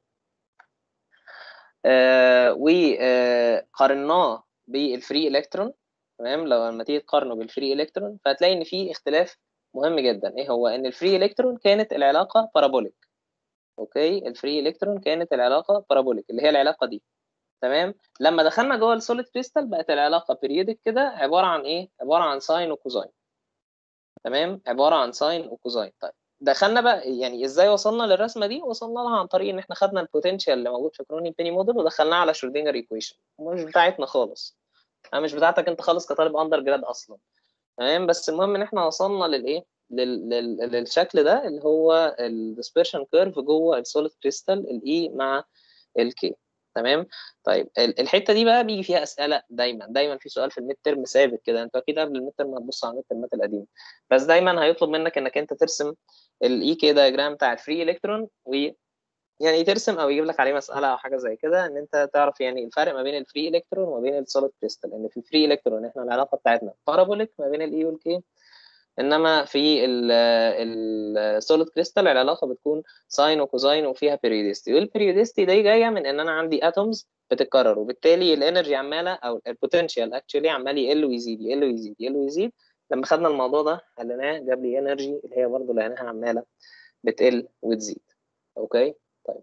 آه وقارناه بالفري الكترون تمام لو لما تيجي تقارنه بالفري الكترون فهتلاقي ان في اختلاف مهم جدا ايه هو ان الفري الكترون كانت العلاقه بارابوليك اوكي الفري الكترون كانت العلاقه بارابوليك اللي هي العلاقه دي تمام لما دخلنا جوه السوليد كريستال بقت العلاقه بيريودك كده عباره عن ايه عباره عن ساين وكوزاين تمام عباره عن ساين وكوزاين طيب دخلنا بقى يعني ازاي وصلنا للرسمه دي وصلنا لها عن طريق ان احنا خدنا البوتنشال اللي موجود في كروني بيني موديل ودخلناه على شرودنجر ايكويشن مش بتاعتنا خالص مش بتاعتك انت خالص كطالب اندر جراد اصلا تمام بس المهم ان احنا وصلنا للايه لل... لل... للشكل ده اللي هو الديسبرشن كيرف جوه السوليد كريستال الاي مع الكي تمام طيب الحته دي بقى بيجي فيها اسئله دايما دايما في سؤال في الميد ترم ثابت كده انت اكيد قبل الميد ترم هتبص على الميد ترمات القديمه بس دايما هيطلب منك انك انت ترسم الاي كي دايجرام بتاع الفري الكترون و يعني ترسم او يجيب لك عليه مساله او حاجه زي كده ان انت تعرف يعني الفرق ما بين الفري الكترون وما بين السوليد كريستال ان في الفري الكترون احنا العلاقه بتاعتنا بارابوليك ما بين الاي والكي انما في السوليد كريستال العلاقه بتكون ساين وكوزاين وفيها بيريودستي والبيريودستي دي جايه من ان انا عندي اتومز بتتكرر وبالتالي الانرجي عماله او البوتنشال اكشولي عمال يقل ويزيد يقل ويزيد يقل ويزيد لما خدنا الموضوع ده حليناه جاب لي انرجي اللي هي برضه لقيناها عماله بتقل وتزيد اوكي طيب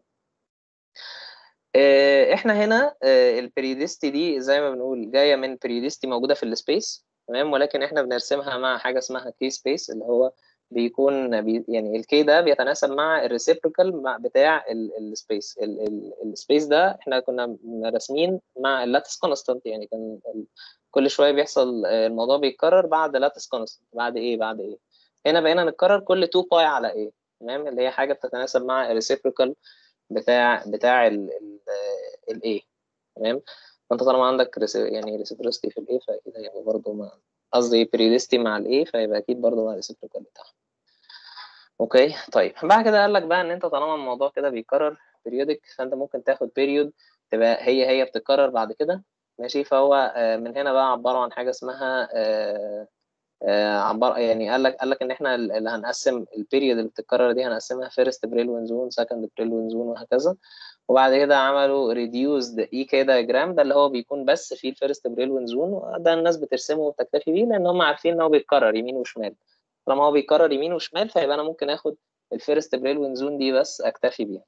احنا هنا البريودستي دي زي ما بنقول جايه من بريودستي موجوده في السبيس تمام ولكن احنا بنرسمها مع حاجه اسمها كي سبيس اللي هو بيكون بي يعني الكي ده بيتناسب مع الريسيبروكال بتاع السبيس السبيس ده احنا كنا راسمين مع اللاتس كونستانت يعني كان كل شويه بيحصل الموضوع بيتكرر بعد لاتس كونستانت بعد ايه بعد ايه هنا بقينا نتكرر كل 2 باي على ايه تمام اللي هي حاجه بتتناسب مع الريسيبروكال بتاع بتاع الايه تمام فانت طالما عندك يعني ريسيبروستي في الايه فاكيد هيبقى برضه مع قصدي بريدستي مع الايه فيبقى اكيد برضه مع الريسيبروكال بتاعها اوكي طيب بعد كده قال لك بقى ان انت طالما الموضوع كده بيتكرر بيريودك فانت ممكن تاخد بيريود تبقى هي هي بتتكرر بعد كده ماشي فهو من هنا بقى عباره عن حاجه اسمها عباره يعني قال لك قال لك ان احنا اللي هنقسم البيريود اللي بتتكرر دي هنقسمها فيرست بريلوين زون سكند بريلوين زون وهكذا وبعد كده عملوا ريديوزد اي كي دايجرام ده اللي هو بيكون بس فيه الفيرست بريلوين زون وده الناس بترسمه وبتكتفي بيه لان هم عارفين ان هو بيتكرر يمين وشمال طالما هو بيتكرر يمين وشمال فيبقى انا ممكن اخد الفيرست بريلوين زون دي بس اكتفي بيها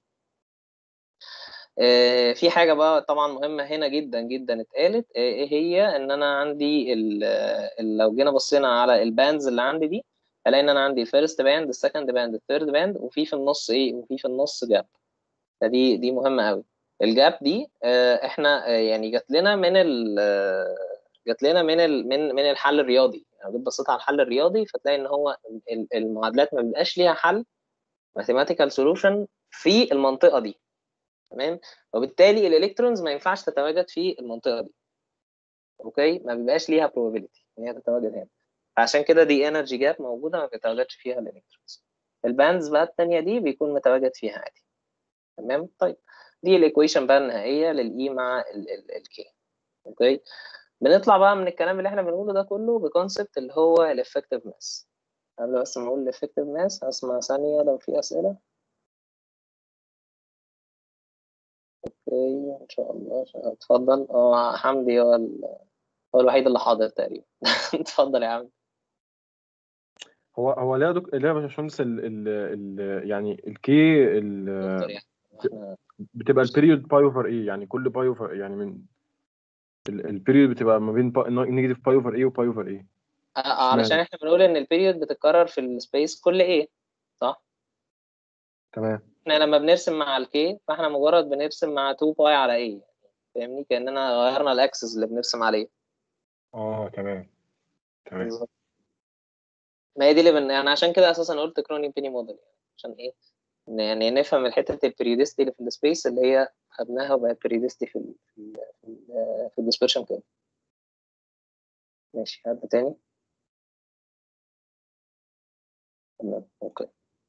في حاجة بقى طبعا مهمة هنا جدا جدا اتقالت ايه هي ان انا عندي لو جينا بصينا على الباندز اللي عندي دي هلاقي ان انا عندي الفيرست باند السكند باند الثيرد باند وفي في النص ايه وفي في النص جاب فدي دي مهمة قوي الجاب دي احنا يعني جات لنا من ال جات لنا من ال من من الحل الرياضي يعني جيت بصيت على الحل الرياضي فتلاقي ان هو المعادلات ما بيبقاش ليها حل ماثيماتيكال سولوشن في المنطقة دي تمام وبالتالي الالكترونز ما ينفعش تتواجد في المنطقه دي اوكي ما بيبقاش ليها probability ان هي تتواجد هنا عشان كده دي انرجي جاب موجوده ما بيتواجدش فيها الالكترونز الباندز بقى الثانيه دي بيكون متواجد فيها عادي تمام طيب دي الايكويشن بقى النهائيه للاي مع الكي اوكي بنطلع بقى من الكلام اللي احنا بنقوله ده كله بكونسبت اللي هو الافكتيف ماس قبل بس ما اقول الافكتيف ماس هسمع ثانيه لو في اسئله اوكي ان شاء الله اتفضل اه حمدي هو ال... هو الوحيد اللي حاضر تقريبا اتفضل يا عم هو هو ليه يا دك... ليه يا باشمهندس ال... ال... ال... يعني الكي ال... دكتور يعني احنا بتبقى البيريود باي اوفر ايه يعني كل باي اوفر يعني من ال- البيريود بتبقى ما بين نيجاتيف باي اوفر ايه وباي اوفر ايه آه، آه، علشان اشمعنى؟ احنا بنقول ان البيريود بتتكرر في السبيس كل ايه صح تمام احنا لما بنرسم مع الكي فاحنا مجرد بنرسم مع 2 باي على ايه فاهمني كاننا غيرنا الاكسس اللي بنرسم عليه اه تمام تمام بالظبط ما هي دي اللي بن... يعني عشان كده اساسا قلت كروني بيني موديل يعني عشان ايه إن يعني نفهم الحته البريودستي اللي في السبيس اللي هي خدناها وبقت بريودستي في ال في ال في, ال في الديسبرشن كده ماشي حد تاني تمام اوكي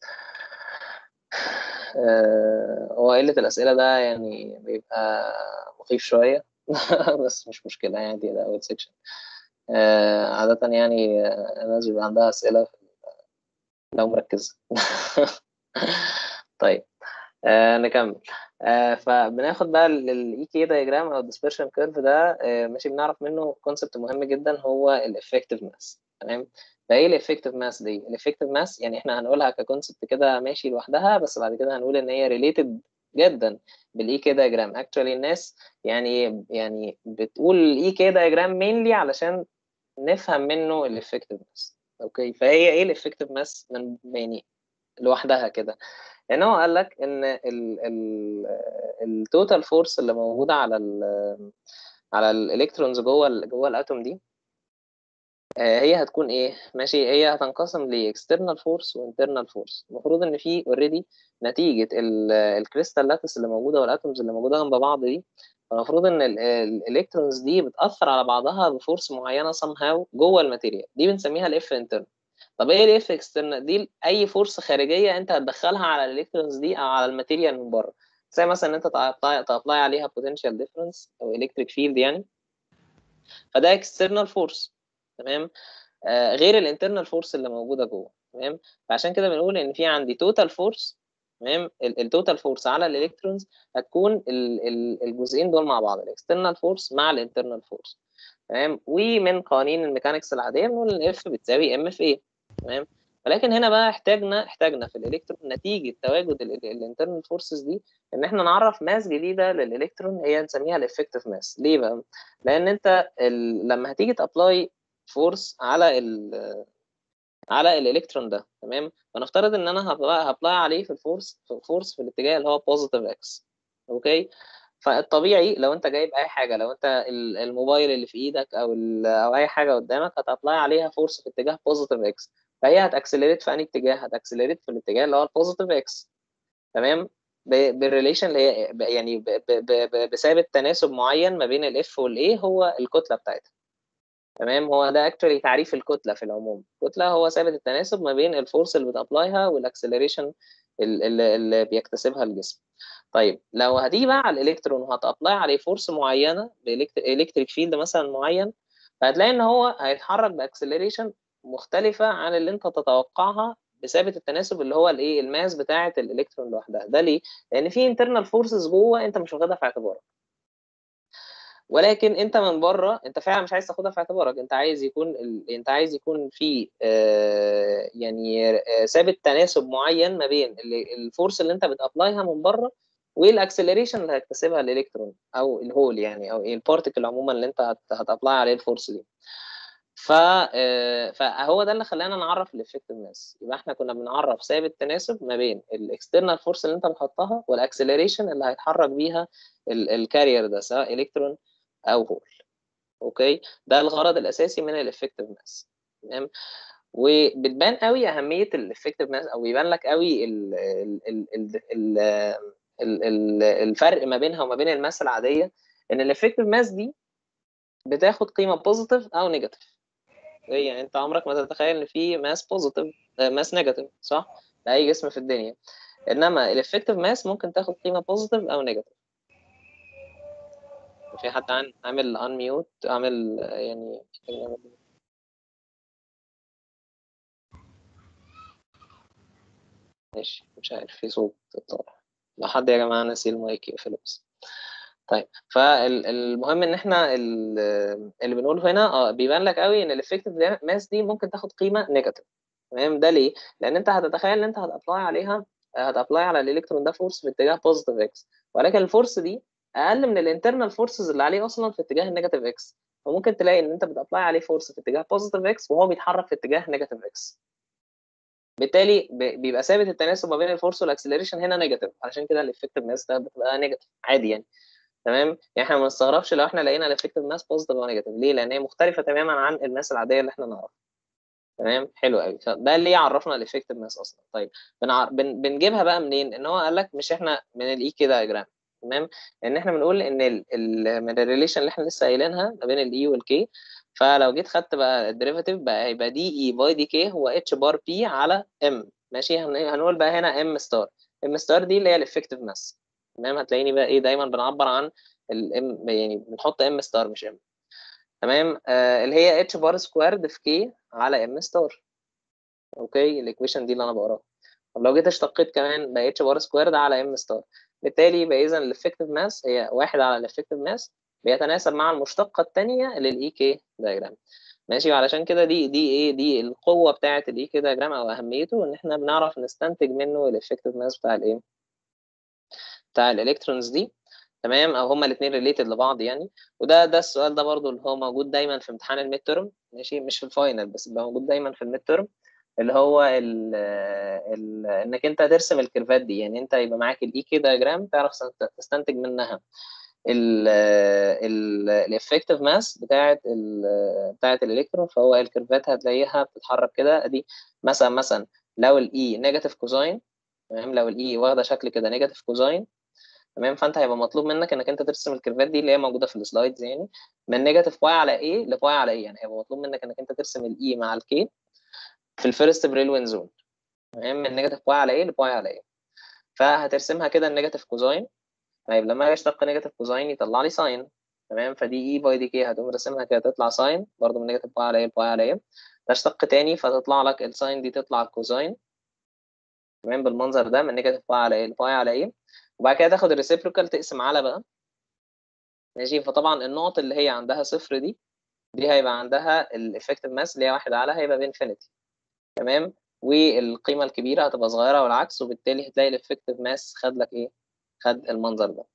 آه، هو قلة الأسئلة ده يعني بيبقى مخيف شوية بس مش مشكلة يعني دي ده أول سيكشن عادة يعني آه، الناس بيبقى عندها أسئلة لو مركزة طيب آه نكمل آه فبناخد بقى الاي كي دايجرام او الديسبرشن كيرف ده آه ماشي بنعرف منه كونسبت مهم جدا هو الافكتيف ماس تمام فايه الافكتيف ماس دي الافكتيف ماس يعني احنا هنقولها ككونسبت كده ماشي لوحدها بس بعد كده هنقول ان هي ريليتد جدا بالاي كي دايجرام اكشولي الناس يعني يعني بتقول الاي كي دايجرام مينلي علشان نفهم منه الافكتيف ماس اوكي فهي ايه الافكتيف ماس من يعني لوحدها كده لان هو قال لك ان التوتال فورس اللي موجوده على ال على الالكترونز جوه ال جوه الاتوم دي آه، هي هتكون ايه ماشي هي هتنقسم ل external force و internal force المفروض ان في اوريدي نتيجه الكريستال لاتس اللي موجوده والاتومز اللي موجوده جنب بعض دي فالمفروض ان الالكترونز دي بتاثر على بعضها بفورس معينه somehow جوه الماتيريال دي بنسميها الاف انترنال طب ايه الاف اكسترنال دي اي فورس خارجيه انت هتدخلها على الالكترونز دي او على الماتيريال من بره زي مثلا ان انت تابلاي عليها potential difference او electric field يعني فده اكسترنال فورس تمام آه غير الانترنال فورس اللي موجوده جوه تمام فعشان كده بنقول ان في عندي توتال فورس تمام التوتال فورس على الالكترونز هتكون ال- ال- الجزئين دول مع بعض الاكسترنال فورس مع الانترنال فورس تمام ومن قوانين الميكانكس العاديه بنقول ان اف بتساوي ام في ايه تمام ولكن هنا بقى احتاجنا احتاجنا في الالكترون نتيجه تواجد الانترنال فورسز دي ان احنا نعرف ماس جديده للالكترون هي نسميها الافكتيف ماس ليه بقى لان انت ال... لما هتيجي تابلاي فورس على ال على الالكترون ده تمام فنفترض ان انا هابلاي عليه في الفورس في فورس في الاتجاه اللي هو بوزيتيف اكس اوكي فالطبيعي لو انت جايب اي حاجه لو انت ال- الموبايل اللي في ايدك او ال- او اي حاجه قدامك هتابلاي عليها فورس في اتجاه بوزيتيف اكس فهي هتاكسلريت في انهي اتجاه هتاكسلريت في الاتجاه اللي هو البوزيتيف اكس تمام ب- بالريليشن اللي هي ب- يعني ب- ب- ب- ب- بثابت تناسب معين ما بين الاف والاي هو الكتله بتاعتها تمام هو ده اكشولي تعريف الكتله في العموم الكتله هو ثابت التناسب ما بين الفورس اللي بتابلايها والاكسلريشن اللي, اللي بيكتسبها الجسم طيب لو هتيجي بقى على الالكترون وهتابلاي عليه فورس معينه بالكتريك فيلد مثلا معين فهتلاقي ان هو هيتحرك باكسلريشن مختلفه عن اللي انت تتوقعها بثابت التناسب اللي هو الايه الماس بتاعه الالكترون لوحدها ده ليه لان في انترنال فورسز جوه انت مش واخدها في اعتبارك ولكن انت من بره انت فعلا مش عايز تاخدها في اعتبارك انت عايز يكون ال... انت عايز يكون في آه يعني آه ثابت تناسب معين ما بين ال- الفورس اللي انت بتابلايها من بره والاكسلريشن اللي هيكتسبها الالكترون او الهول يعني او البارتكل عموما اللي انت هت... هتابلاي عليه الفورس دي ف آه، فهو ده اللي خلانا نعرف الافكتيف ماس يبقى احنا كنا بنعرف ثابت تناسب ما بين الاكسترنال فورس اللي انت بتحطها والاكسلريشن اللي هيتحرك بيها الكارير ده سواء الكترون او هول اوكي ده الغرض الاساسي من الافكتيف ماس تمام وبتبان قوي اهميه الافكتيف ماس او بيبان لك قوي ال ال ال ال ال ال ال الفرق ما بينها وما بين الماس العاديه ان الافكتيف ماس دي بتاخد قيمه بوزيتيف او نيجاتيف يعني انت عمرك ما تتخيل ان في ماس بوزيتيف ماس نيجاتيف صح لاي جسم في الدنيا انما الافكتيف ماس ممكن تاخد قيمه بوزيتيف او نيجاتيف في حد عن- عامل انميوت عامل آه، يعني ماشي مش عارف في صوت طالع لو حد يا جماعة نسي المايك يقفله بس طيب فالمهم ان احنا ال- اللي بنقوله هنا اه بيبان لك قوي ان الافكتيف ماس دي ممكن تاخد قيمه نيجاتيف تمام ده ليه؟ لان انت هتتخيل ان انت هتابلاي عليها هتابلاي على الالكترون ده فورس في اتجاه بوزيتيف اكس ولكن الفورس دي اقل من الانترنال فورسز اللي عليه اصلا في اتجاه النيجاتيف اكس فممكن تلاقي ان انت بتابلاي عليه فورس في اتجاه بوزيتيف اكس وهو بيتحرك في اتجاه نيجاتيف اكس بالتالي ب- بيبقى ثابت التناسب ما بين الفورس والاكسلريشن هنا نيجاتيف علشان كده الافكتيف ماس ده بتبقى نيجاتيف عادي يعني تمام يعني احنا ما نستغربش لو احنا لقينا الافكتيف ماس بوزيتيف او نيجاتيف ليه لان هي مختلفه تماما عن الماس العاديه اللي احنا نعرفها تمام حلو قوي فده اللي يعرفنا الافكتيف ماس اصلا طيب بنع... بن... بنجيبها بقى منين ان هو قال لك مش احنا من الاي كي دايجرام تمام ان احنا بنقول ان ال... ال... من الريليشن اللي احنا لسه قايلينها ما بين الاي والكي فلو جيت خدت بقى الديريفاتيف بقى هيبقى دي اي باي دي كي هو اتش بار بي على ام ماشي هن... هنقول بقى هنا ام ستار ام ستار دي اللي هي الافكتيف ماس تمام هتلاقيني بقى ايه دايما بنعبر عن الام يعني بنحط ام ستار مش ام تمام آه اللي هي اتش بار سكويرد في كي على ام ستار اوكي الايكويشن دي اللي انا بقراها طب لو جيت اشتقيت كمان بقى اتش بار سكويرد على ام ستار بالتالي يبقى اذا الافكتيف ماس هي واحد على الافكتيف ماس بيتناسب مع المشتقه الثانيه للاي كي دايجرام ماشي وعلشان كده دي دي ايه دي القوه بتاعه الاي كي دايجرام او اهميته ان احنا بنعرف نستنتج منه الافكتيف ماس بتاع الايه بتاع الالكترونز دي تمام او هما الاثنين ريليتد لبعض يعني وده ده السؤال ده برضو اللي هو موجود دايما في امتحان الميد ترم ماشي مش في الفاينل بس بيبقى موجود دايما في الميد ترم اللي هو ال ال انك انت ترسم الكيرفات دي يعني انت يبقى معاك الاي كي دايجرام تعرف تستنتج منها الافكتيف ماس بتاعه ال بتاعه الالكترون فهو الكيرفات هتلاقيها بتتحرك كده ادي مثلا مثلا لو الاي نيجاتيف كوزاين تمام لو الاي واخده شكل كده نيجاتيف كوزاين تمام فانت هيبقى مطلوب منك انك انت ترسم الكيرفات دي اللي هي موجوده في السلايدز يعني من نيجاتيف باي على ايه لباي على ايه يعني هيبقى مطلوب منك انك انت ترسم الاي مع الكي في الفيرست بريلوين زون تمام من نيجاتيف باي على ايه لباي على ايه فهترسمها كده النيجاتيف كوزاين طيب لما اجي اشتق نيجاتيف كوزاين يطلع لي ساين تمام فدي اي باي دي كي هتقوم راسمها كده تطلع ساين برضه من نيجاتيف باي على ايه باي على ايه تشتق تاني فتطلع لك الساين دي تطلع الكوزاين تمام بالمنظر ده من نيجاتيف باي على ايه باي على ايه وبعد كده تاخد الريسيبروكال تقسم على بقى ماشي فطبعا النقط اللي هي عندها صفر دي دي هيبقى عندها الافكتيف ماس اللي هي واحد على هيبقى بانفينيتي تمام والقيمه الكبيره هتبقى صغيره والعكس وبالتالي هتلاقي الافكتيف ماس خد لك ايه خد المنظر ده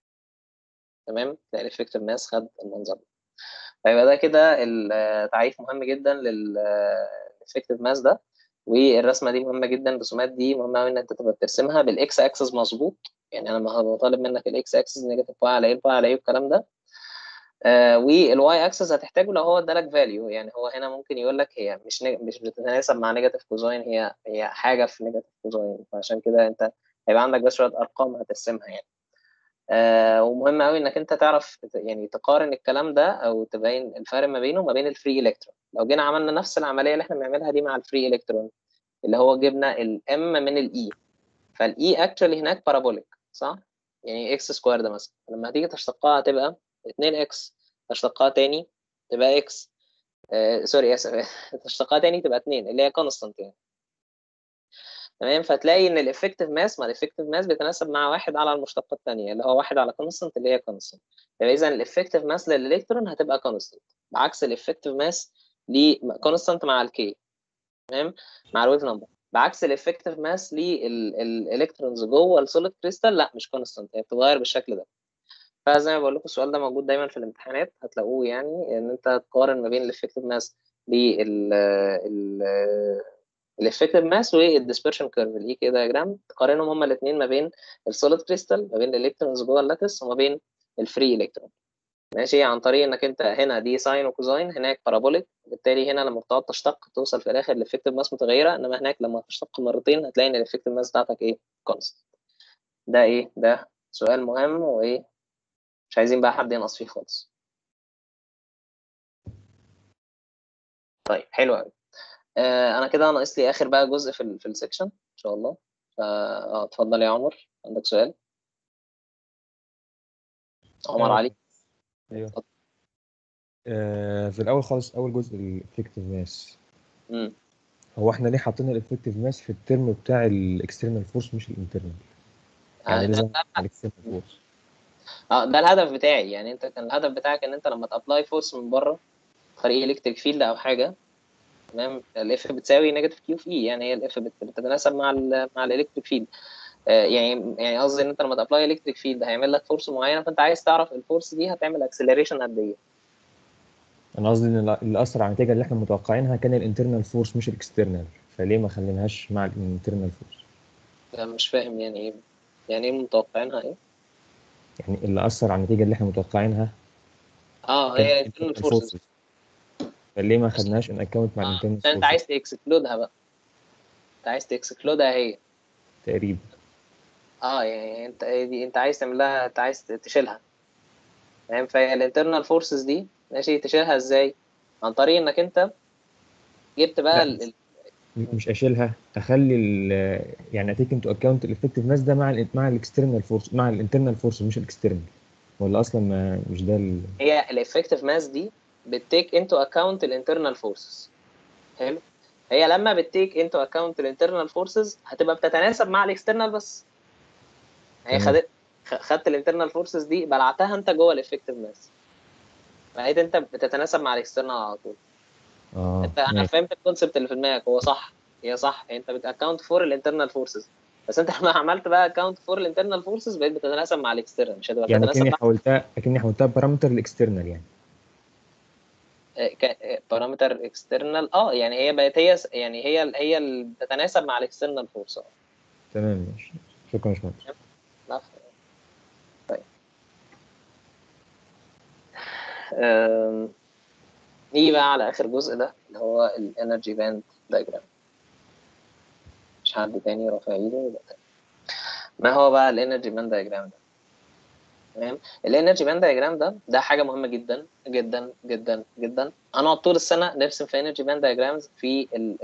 تمام تلاقي الافكتيف ماس خد المنظر ده فيبقى ده كده التعريف مهم جدا للافكتيف ماس ده والرسمه دي مهمه جدا الرسومات دي مهمه قوي ان انت تبقى بترسمها بالاكس اكسس مظبوط يعني انا لما بطالب منك الاكس اكسس نيجاتيف باي على ايه باي على ايه والكلام ده آه والواي اكسس هتحتاجه لو هو ادالك فاليو يعني هو هنا ممكن يقول لك هي مش نج... مش بتتناسب مع نيجاتيف كوزاين هي هي حاجه في نيجاتيف كوزاين فعشان كده انت هيبقى عندك بس شويه ارقام هترسمها يعني آه ومهم قوي انك انت تعرف يعني تقارن الكلام ده او تبين الفرق ما بينه وما بين الفري الكترون لو جينا عملنا نفس العمليه اللي احنا بنعملها دي مع الفري الكترون اللي هو جبنا الام من الاي فالاي اكشولي هناك بارابوليك صح يعني اكس سكوير ده مثلا لما هتيجي تشتقها هتبقى 2 اكس تشتقها تاني تبقى اكس آه سوري اسف تشتقها تاني تبقى 2 اللي هي كونستانت يعني تمام فتلاقي ان الافكتيف ماس مع الافكتيف ماس بيتناسب مع واحد على المشتقه الثانيه اللي هو واحد على كونستانت اللي هي كونستانت يبقى اذا الافكتيف ماس للالكترون هتبقى كونستانت بعكس الافكتيف ماس لكونستانت مع الكي تمام مع الويف نمبر بعكس الافكتيف ماس للالكترونز جوه السوليد كريستال لا مش كونستانت هي بتتغير بالشكل ده فزي ما بقول لكم السؤال ده موجود دايما في الامتحانات هتلاقوه يعني ان انت تقارن ما بين الافكتيف ماس بال الافكتيف ماس والديسبرشن كيرف الاي كي دايجرام تقارنهم هما الاثنين ما بين السوليد كريستال ما بين الالكترونز جوه اللاتس وما بين الفري الكترون ماشي عن طريق انك انت هنا دي ساين وكوزاين هناك بارابوليك بالتالي هنا لما بتقعد تشتق توصل في الاخر لافكتيف ماس متغيره انما هناك لما تشتق مرتين هتلاقي ان الافكتيف ماس بتاعتك ايه كونست ده ايه ده سؤال مهم وايه مش عايزين بقى حد ينقص فيه خالص طيب حلو قوي آه انا كده ناقص لي اخر بقى جزء في ال في السكشن ان شاء الله فا اه اتفضل يا عمر عندك سؤال عمر آه، علي ايوه آه في الاول خالص اول جزء الافكتيف ماس امم هو احنا ليه حاطين الافكتيف ماس في الترم بتاع الاكسترنال فورس مش الانترنال يعني لازم الاكسترنال فورس اه ده الهدف بتاعي يعني انت كان الهدف بتاعك ان انت لما تابلاي فورس من بره طريق الكتريك فيلد او حاجه تمام الاف بتساوي نيجاتيف كيو في اي يعني هي الاف بتتناسب مع ال مع الالكتريك فيلد آه يعني يعني قصدي ان انت لما تابلاي الكتريك فيلد هيعمل لك فورس معينه فانت عايز تعرف الفورس دي هتعمل اكسلريشن قد ايه انا قصدي ان اللي اثر على النتيجه اللي احنا متوقعينها كان الانترنال فورس مش الاكسترنال فليه ما خليناهاش مع الانترنال فورس انا مش فاهم يعني ايه يعني ايه متوقعينها ايه يعني اللي اثر على النتيجه اللي احنا متوقعينها اه كان هي الانترنال internal forces فليه ما خدناش ان اكونت مع آه، الانترنال عشان انت فورس عايز تكسكلودها بقى انت عايز تكسكلودها هي تقريبا اه يعني انت دي انت عايز تعملها انت عايز تشيلها فاهم فهي الانترنال فورسز دي ماشي تشيلها ازاي عن طريق انك انت جبت بقى لا. ال... ال- مش اشيلها اخلي ال يعني اتيك انتو اكونت الافكتيف ماس ده مع ال مع الاكسترنال فورس مع الانترنال فورس مش الاكسترنال ولا اصلا ما مش ده ال... هي الافكتيف ماس دي بتيك انتو اكونت الانترنال فورسز حلو هي لما بتيك انتو اكونت الانترنال فورسز هتبقى بتتناسب مع الاكسترنال بس هي تمام. خدت خ- خدت الانترنال فورسز دي بلعتها انت جوه الافكتيف ماس بقيت انت بتتناسب مع الاكسترنال على طول اه انت انا ماشي فهمت الكونسبت اللي في دماغك هو صح هي صح انت بتاكونت فور الانترنال فورسز بس انت لما عملت بقى اكونت فور الانترنال فورسز بقيت بتتناسب مع الاكسترنال مش هتبقى يعني بتتناسب كاني مع حولتها كاني حولتها بارامتر الاكسترنال يعني بارامتر اكسترنال اه يعني هي بقت هي يعني هي هي اللي بتتناسب مع الاكسترنال فورس اه تمام ماشي شكرا يا باشمهندس لا. طيب أم، نيجي بقى على اخر جزء ده اللي هو الانرجي باند دايجرام مش حد تاني رافع ايده يبقى تاني. ما هو بقى الانرجي باند دايجرام ده تمام الانرجي باند دايجرام ده ده حاجه مهمه جدا جدا جدا جدا هنقعد طول السنه نرسم في انرجي باند دايجرامز في ال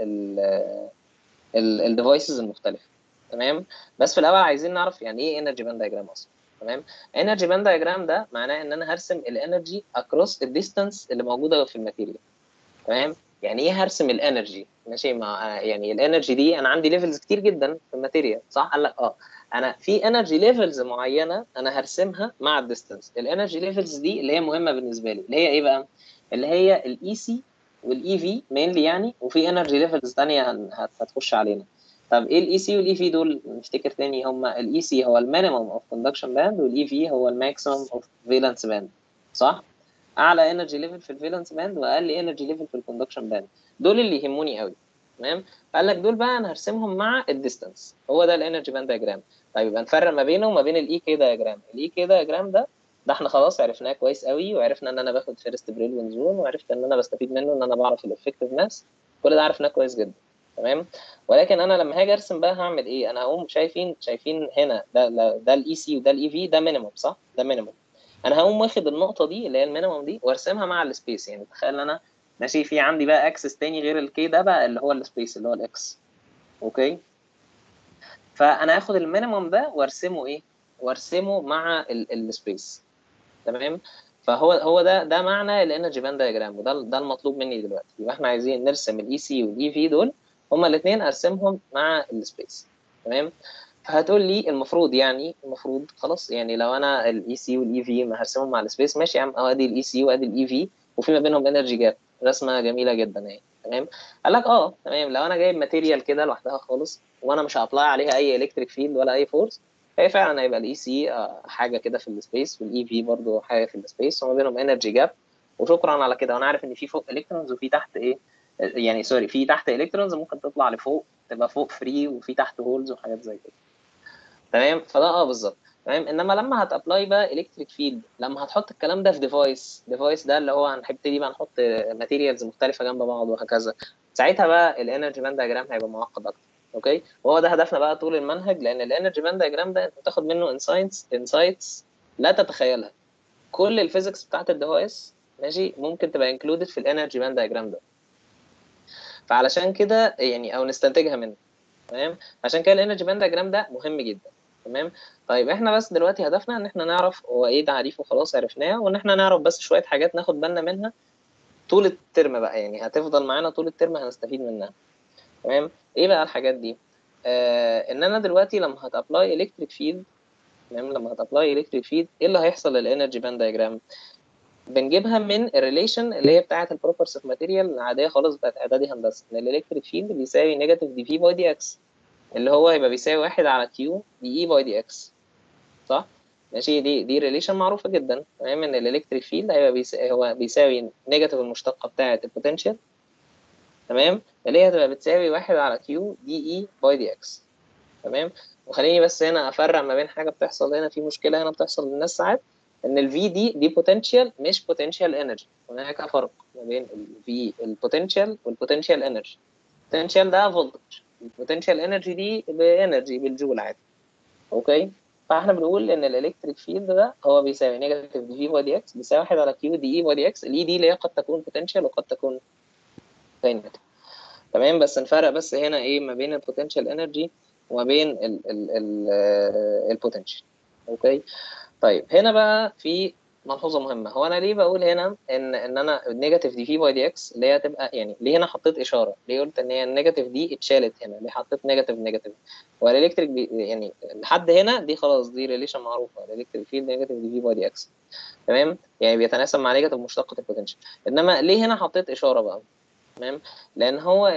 ال الديفايسز المختلفه تمام بس في الاول عايزين نعرف يعني ايه انرجي باند دايجرام اصلا تمام انرجي باند دايجرام ده معناه ان انا هرسم الانرجي اكروس الديستانس اللي موجوده في الماتيريال تمام يعني ايه هرسم الانرجي ماشي مع يعني الانرجي دي انا عندي ليفلز كتير جدا في الماتيريال صح قال لك اه انا في انرجي ليفلز معينه انا هرسمها مع الديستانس الانرجي ليفلز دي اللي هي مهمه بالنسبه لي اللي هي ايه بقى اللي هي الاي سي والاي في مينلي يعني وفي انرجي ليفلز ثانيه هتخش علينا طب ايه الاي سي والاي في دول نفتكر تاني هما الاي سي هو المينيمم اوف كوندكشن باند والاي في هو الماكسيمم اوف فالنس باند صح اعلى انرجي ليفل في الفالنس باند واقل انرجي ليفل في الكوندكشن باند دول اللي يهموني قوي تمام فقال لك دول بقى انا هرسمهم مع الديستانس هو ده الانرجي باند دايجرام طيب يبقى نفرق ما بينه وما بين الاي كي دايجرام الاي كي دايجرام ده ده احنا خلاص عرفناه كويس قوي وعرفنا ان انا باخد فيرست بريل زون وعرفت ان انا بستفيد منه ان انا بعرف الافكتيف ماس كل ده عرفناه كويس جدا تمام ولكن انا لما هاجي ارسم بقى هعمل ايه انا هقوم شايفين شايفين هنا ده ده الاي سي وده الاي في ده مينيمم صح ده مينيمم انا هقوم واخد النقطه دي اللي هي المينيمم دي وارسمها مع السبيس يعني تخيل انا ماشي في عندي بقى اكسس تاني غير الكي ده بقى اللي هو السبيس اللي هو الاكس اوكي فانا هاخد المينيمم ده وارسمه ايه وارسمه مع السبيس تمام فهو هو ده ده معنى الانرجي باند دايجرام وده ده المطلوب مني دلوقتي يبقى احنا عايزين نرسم الاي سي والاي في دول هما الاثنين ارسمهم مع السبيس تمام فهتقول لي المفروض يعني المفروض خلاص يعني لو انا الاي سي والاي في ما هرسمهم مع السبيس ماشي يا عم اه ادي الاي سي وادي الاي في وفي ما بينهم انرجي جاب رسمه جميله جدا اهي تمام قال لك اه تمام لو انا جايب ماتيريال كده لوحدها خالص وانا مش هابلاي عليها اي الكتريك فيلد ولا اي فورس هي فعلا هيبقى الاي سي حاجه كده في السبيس والاي في برضه حاجه في السبيس وما بينهم انرجي جاب وشكرا على كده وانا عارف ان في فوق الكترونز وفي تحت ايه يعني سوري في تحت الكترونز ممكن تطلع لفوق تبقى فوق فري وفي تحت هولز وحاجات زي كده تمام فده اه بالظبط تمام انما لما هتابلاي بقى الكتريك فيلد لما هتحط الكلام ده في ديفايس ديفايس ده اللي هو هنبتدي بقى نحط ماتيريالز مختلفه جنب بعض وهكذا ساعتها بقى الانرجي باند دايجرام هيبقى معقد اكتر اوكي وهو ده هدفنا بقى طول المنهج لان الانرجي باند دايجرام ده انت بتاخد منه انسايتس انسايتس لا تتخيلها كل الفيزيكس بتاعت الديفايس ماشي ممكن تبقى انكلودد في الانرجي باند دايجرام ده فعلشان كده يعني او نستنتجها منه تمام عشان كده الانرجي باند دايجرام ده مهم جدا تمام طيب احنا بس دلوقتي هدفنا ان احنا نعرف هو ايه تعريفه خلاص عرفناه وان احنا نعرف بس شويه حاجات ناخد بالنا منها طول الترم بقى يعني هتفضل معانا طول الترم هنستفيد منها تمام ايه بقى الحاجات دي آه ان انا دلوقتي لما هتابلاي الكتريك فيلد تمام لما هتابلاي الكتريك فيلد ايه اللي هيحصل للانرجي باند دايجرام بنجيبها من الريليشن اللي هي بتاعه البروبرتيز اوف ماتيريال العاديه خالص بتاعت اعدادي هندسه ان الالكتريك فيلد بيساوي نيجاتيف دي في باي دي اكس اللي هو هيبقى بيساوي واحد على كيو دي اي باي دي اكس صح ماشي دي دي ريليشن معروفه جدا تمام ان الالكتريك فيلد هيبقى بيساوي هو بيساوي نيجاتيف المشتقه بتاعه البوتنشال تمام اللي هي هتبقى بتساوي واحد على كيو دي اي باي دي اكس تمام وخليني بس هنا افرق ما بين حاجه بتحصل هنا في مشكله هنا بتحصل للناس ساعات ان الفي دي دي بوتنشال مش بوتنشال انرجي هناك فرق ما بين الفي البوتنشال والبوتنشال انرجي البوتنشال ده فولتج البوتنشال انرجي دي بانرجي بالجول عادي اوكي فاحنا بنقول ان الالكتريك فيلد ده هو بيساوي نيجاتيف دي في باي دي اكس بيساوي 1 على كيو دي اي باي دي اكس الاي دي اللي هي قد تكون بوتنشال وقد تكون كاينتيك تمام بس نفرق بس هنا ايه ما بين البوتنشال انرجي وما بين البوتنشال اوكي طيب هنا بقى في ملحوظه مهمه هو انا ليه بقول هنا ان ان انا النيجاتيف دي في باي دي اكس اللي هي تبقى يعني ليه هنا حطيت اشاره ليه قلت ان هي النيجاتيف دي اتشالت هنا ليه حطيت نيجاتيف نيجاتيف هو الالكتريك بي يعني لحد هنا دي خلاص دي ريليشن معروفه الالكتريك فيلد نيجاتيف دي في باي دي اكس تمام يعني بيتناسب مع نيجاتيف مشتقه البوتنشال انما ليه هنا حطيت اشاره بقى تمام لان هو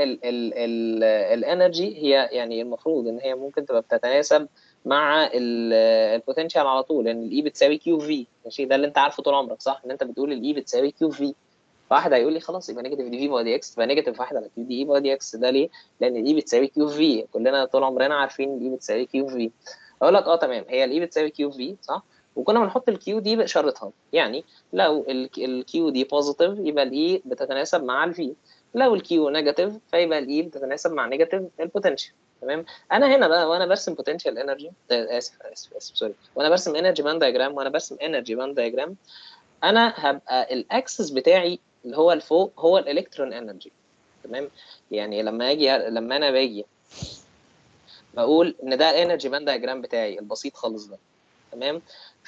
الانرجي هي يعني المفروض ان هي ممكن تبقى بتتناسب مع البوتنشال على طول لان الاي بتساوي كيو في ماشي ده اللي انت عارفه طول عمرك صح ان انت بتقول الاي بتساوي كيو في واحد هيقول لي خلاص يبقى نيجاتيف دي في باي دي اكس تبقى نيجاتيف واحد على كيو دي اي باي دي اكس ده ليه؟ لان الاي بتساوي كيو في كلنا طول عمرنا عارفين الاي بتساوي كيو في اقول لك اه تمام هي الاي بتساوي كيو في صح وكنا بنحط الكيو دي باشارتها يعني لو الكيو دي بوزيتيف يبقى الاي بتتناسب مع الفي لو الكيو نيجاتيف فيبقى الاي بتتناسب مع نيجاتيف البوتنشال تمام انا هنا بقى وانا برسم بوتنشال انرجي اسف اسف اسف سوري وانا برسم انرجي باند دايجرام وانا برسم انرجي باند دايجرام انا هبقى الاكسس بتاعي اللي هو الفوق هو الالكترون انرجي تمام يعني لما اجي لما انا باجي بقول ان ده الانرجي باند دايجرام بتاعي البسيط خالص ده تمام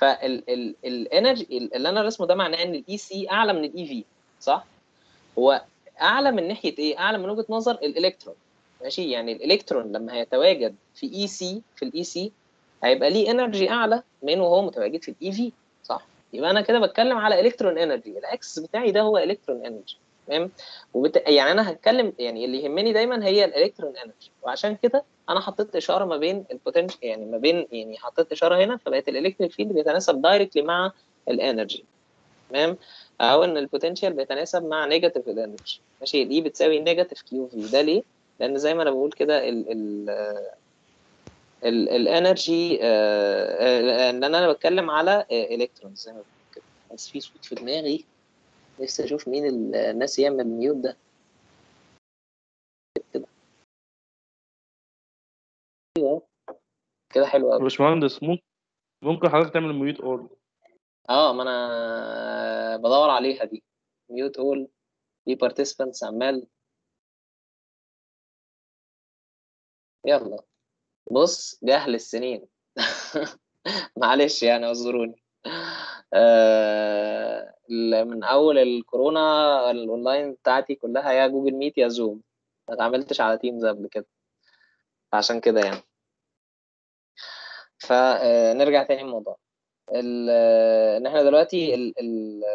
فالانرجي اللي انا رسمه ده معناه ان الاي سي اعلى من الاي في صح هو اعلى من ناحيه ايه اعلى من وجهه نظر الالكترون ماشي يعني الالكترون لما هيتواجد في اي سي في الاي سي هيبقى ليه انرجي اعلى من وهو متواجد في الاي في صح يبقى انا كده بتكلم على الكترون انرجي الاكسس بتاعي ده هو الكترون انرجي تمام وبت... يعني انا هتكلم يعني اللي يهمني دايما هي الالكترون انرجي وعشان كده انا حطيت اشاره ما بين البوتنشال يعني ما بين يعني حطيت اشاره هنا فبقت الالكتريك فيلد بيتناسب دايركتلي مع الانرجي تمام او ان البوتنشال بيتناسب مع نيجاتيف الانرجي ماشي دي بتساوي نيجاتيف كيو في ده ليه؟ لان زي ما انا بقول كده ال ال ال الانرجي ان انا بتكلم على الكترونز زي ما بقول كده بس في صوت في دماغي نفسي اشوف مين الناس يعمل ميوت ده كده ايوه كده حلو قوي باشمهندس ممكن ممكن حضرتك تعمل ميوت اول اه ما انا بدور عليها دي ميوت اول في بارتيسيبانتس عمال يلا بص جهل السنين معلش يعني اعذروني آه من اول الكورونا الاونلاين بتاعتي كلها يا جوجل ميت يا زوم ما اتعاملتش على تيمز قبل كده عشان كده يعني فنرجع تاني الموضوع ان احنا دلوقتي ال ال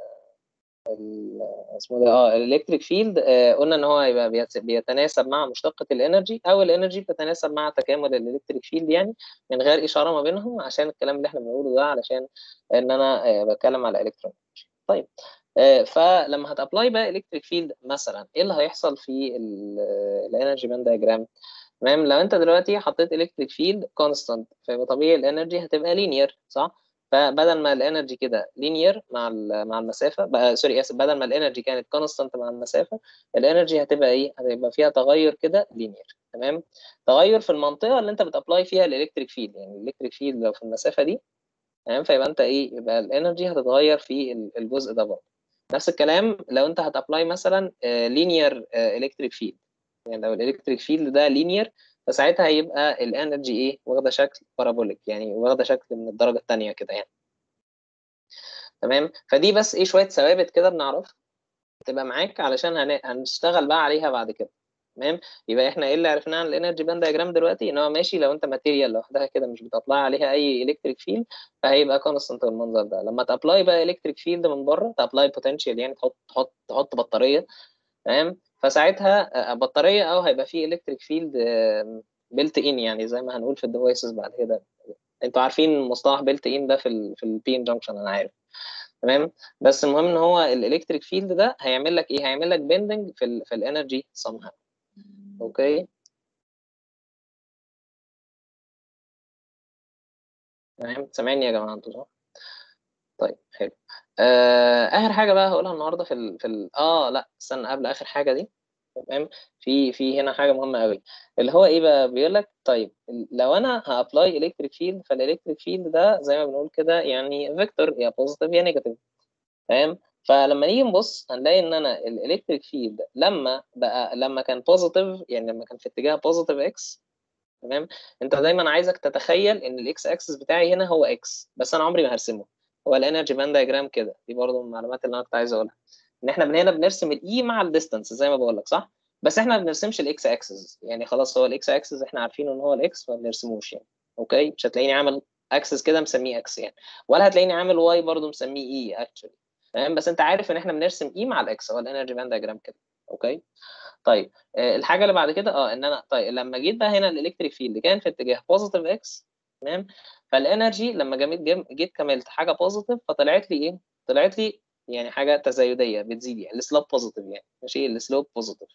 اسمه ده اه الالكتريك فيلد آه قلنا ان هو يبقى بيتناسب مع مشتقه الانرجي او الانرجي بتتناسب مع تكامل الالكتريك فيلد يعني من غير اشاره ما بينهم عشان الكلام اللي احنا بنقوله ده علشان ان انا آه بتكلم على الكترون طيب آه فلما هتابلاي بقى الكتريك فيلد مثلا ايه اللي هيحصل في الانرجي باند دايجرام تمام لو انت دلوقتي حطيت الكتريك فيلد كونستانت فيبقى طبيعي الانرجي هتبقى لينير صح فبدل ما الانرجي كده لينير مع مع المسافه بقى سوري اسف بدل ما الانرجي كانت كونستانت مع المسافه الانرجي هتبقى ايه هتبقى فيها تغير كده لينير تمام تغير في المنطقه اللي انت بتابلاي فيها الالكتريك فيلد يعني الالكتريك فيلد لو في المسافه دي تمام فيبقى انت ايه يبقى الانرجي هتتغير في الجزء ده برضه نفس الكلام لو انت هتابلاي مثلا لينير الكتريك فيلد يعني لو الالكتريك فيلد ده لينير فساعتها هيبقى الانرجي ايه واخده شكل بارابوليك يعني واخده شكل من الدرجه الثانيه كده يعني تمام فدي بس ايه شويه ثوابت كده بنعرفها تبقى معاك علشان هن... هنشتغل بقى عليها بعد كده تمام يبقى احنا ايه اللي عرفناه عن الانرجي باند دايجرام دلوقتي ان هو ماشي لو انت ماتيريال لوحدها كده مش بتابلاي عليها اي الكتريك فيلد فهيبقى كونستنت بالمنظر ده لما تابلاي بقى الكتريك فيلد من بره تابلاي بوتنشال يعني تحط تحط تحط بطاريه تمام فساعتها آه، بطاريه او هيبقى فيه الكتريك فيلد بيلت ان يعني زي ما هنقول في الديفايسز بعد كده انتوا عارفين مصطلح بيلت ان ده في ال في البي ان جنكشن انا عارف تمام بس المهم ان هو الالكتريك فيلد ده هيعمل لك ايه هيعمل لك بيندنج في ال في الانرجي somehow اوكي تمام سامعني يا جماعه انتوا صح طيب حلو آه اخر حاجه بقى هقولها النهارده في ال في ال اه لا استنى قبل اخر حاجه دي تمام في في هنا حاجه مهمه قوي اللي هو ايه بقى بيقول لك طيب لو انا هابلاي الكتريك فيلد فالالكتريك فيلد ده زي ما بنقول كده يعني فيكتور يا بوزيتيف يا نيجاتيف تمام فلما نيجي نبص هنلاقي ان انا الالكتريك فيلد لما بقى لما كان بوزيتيف يعني لما كان في اتجاه بوزيتيف اكس تمام انت دايما عايزك تتخيل ان الاكس اكسس بتاعي هنا هو اكس بس انا عمري ما هرسمه هو الانرجي باند دايجرام كده دي برضه من المعلومات اللي انا كنت عايز اقولها ان احنا من هنا بنرسم الاي مع الديستانس زي ما بقول لك صح بس احنا ما بنرسمش الاكس اكسس يعني خلاص هو الاكس اكسس احنا عارفين ان هو الاكس فما بنرسموش يعني اوكي مش هتلاقيني عامل اكسس كده مسميه اكس يعني ولا هتلاقيني عامل واي برضه مسميه اي اكشولي تمام بس انت عارف ان احنا بنرسم اي مع الاكس هو الانرجي باند دايجرام كده اوكي طيب آه الحاجه اللي بعد كده اه ان انا طيب لما جيت بقى هنا الالكتريك فيلد كان في اتجاه بوزيتيف اكس تمام فالانرجي لما جيت جيت كملت حاجه بوزيتيف فطلعت لي ايه طلعت لي يعني حاجه تزايديه بتزيد يعني السلوب بوزيتيف يعني ماشي السلوب بوزيتيف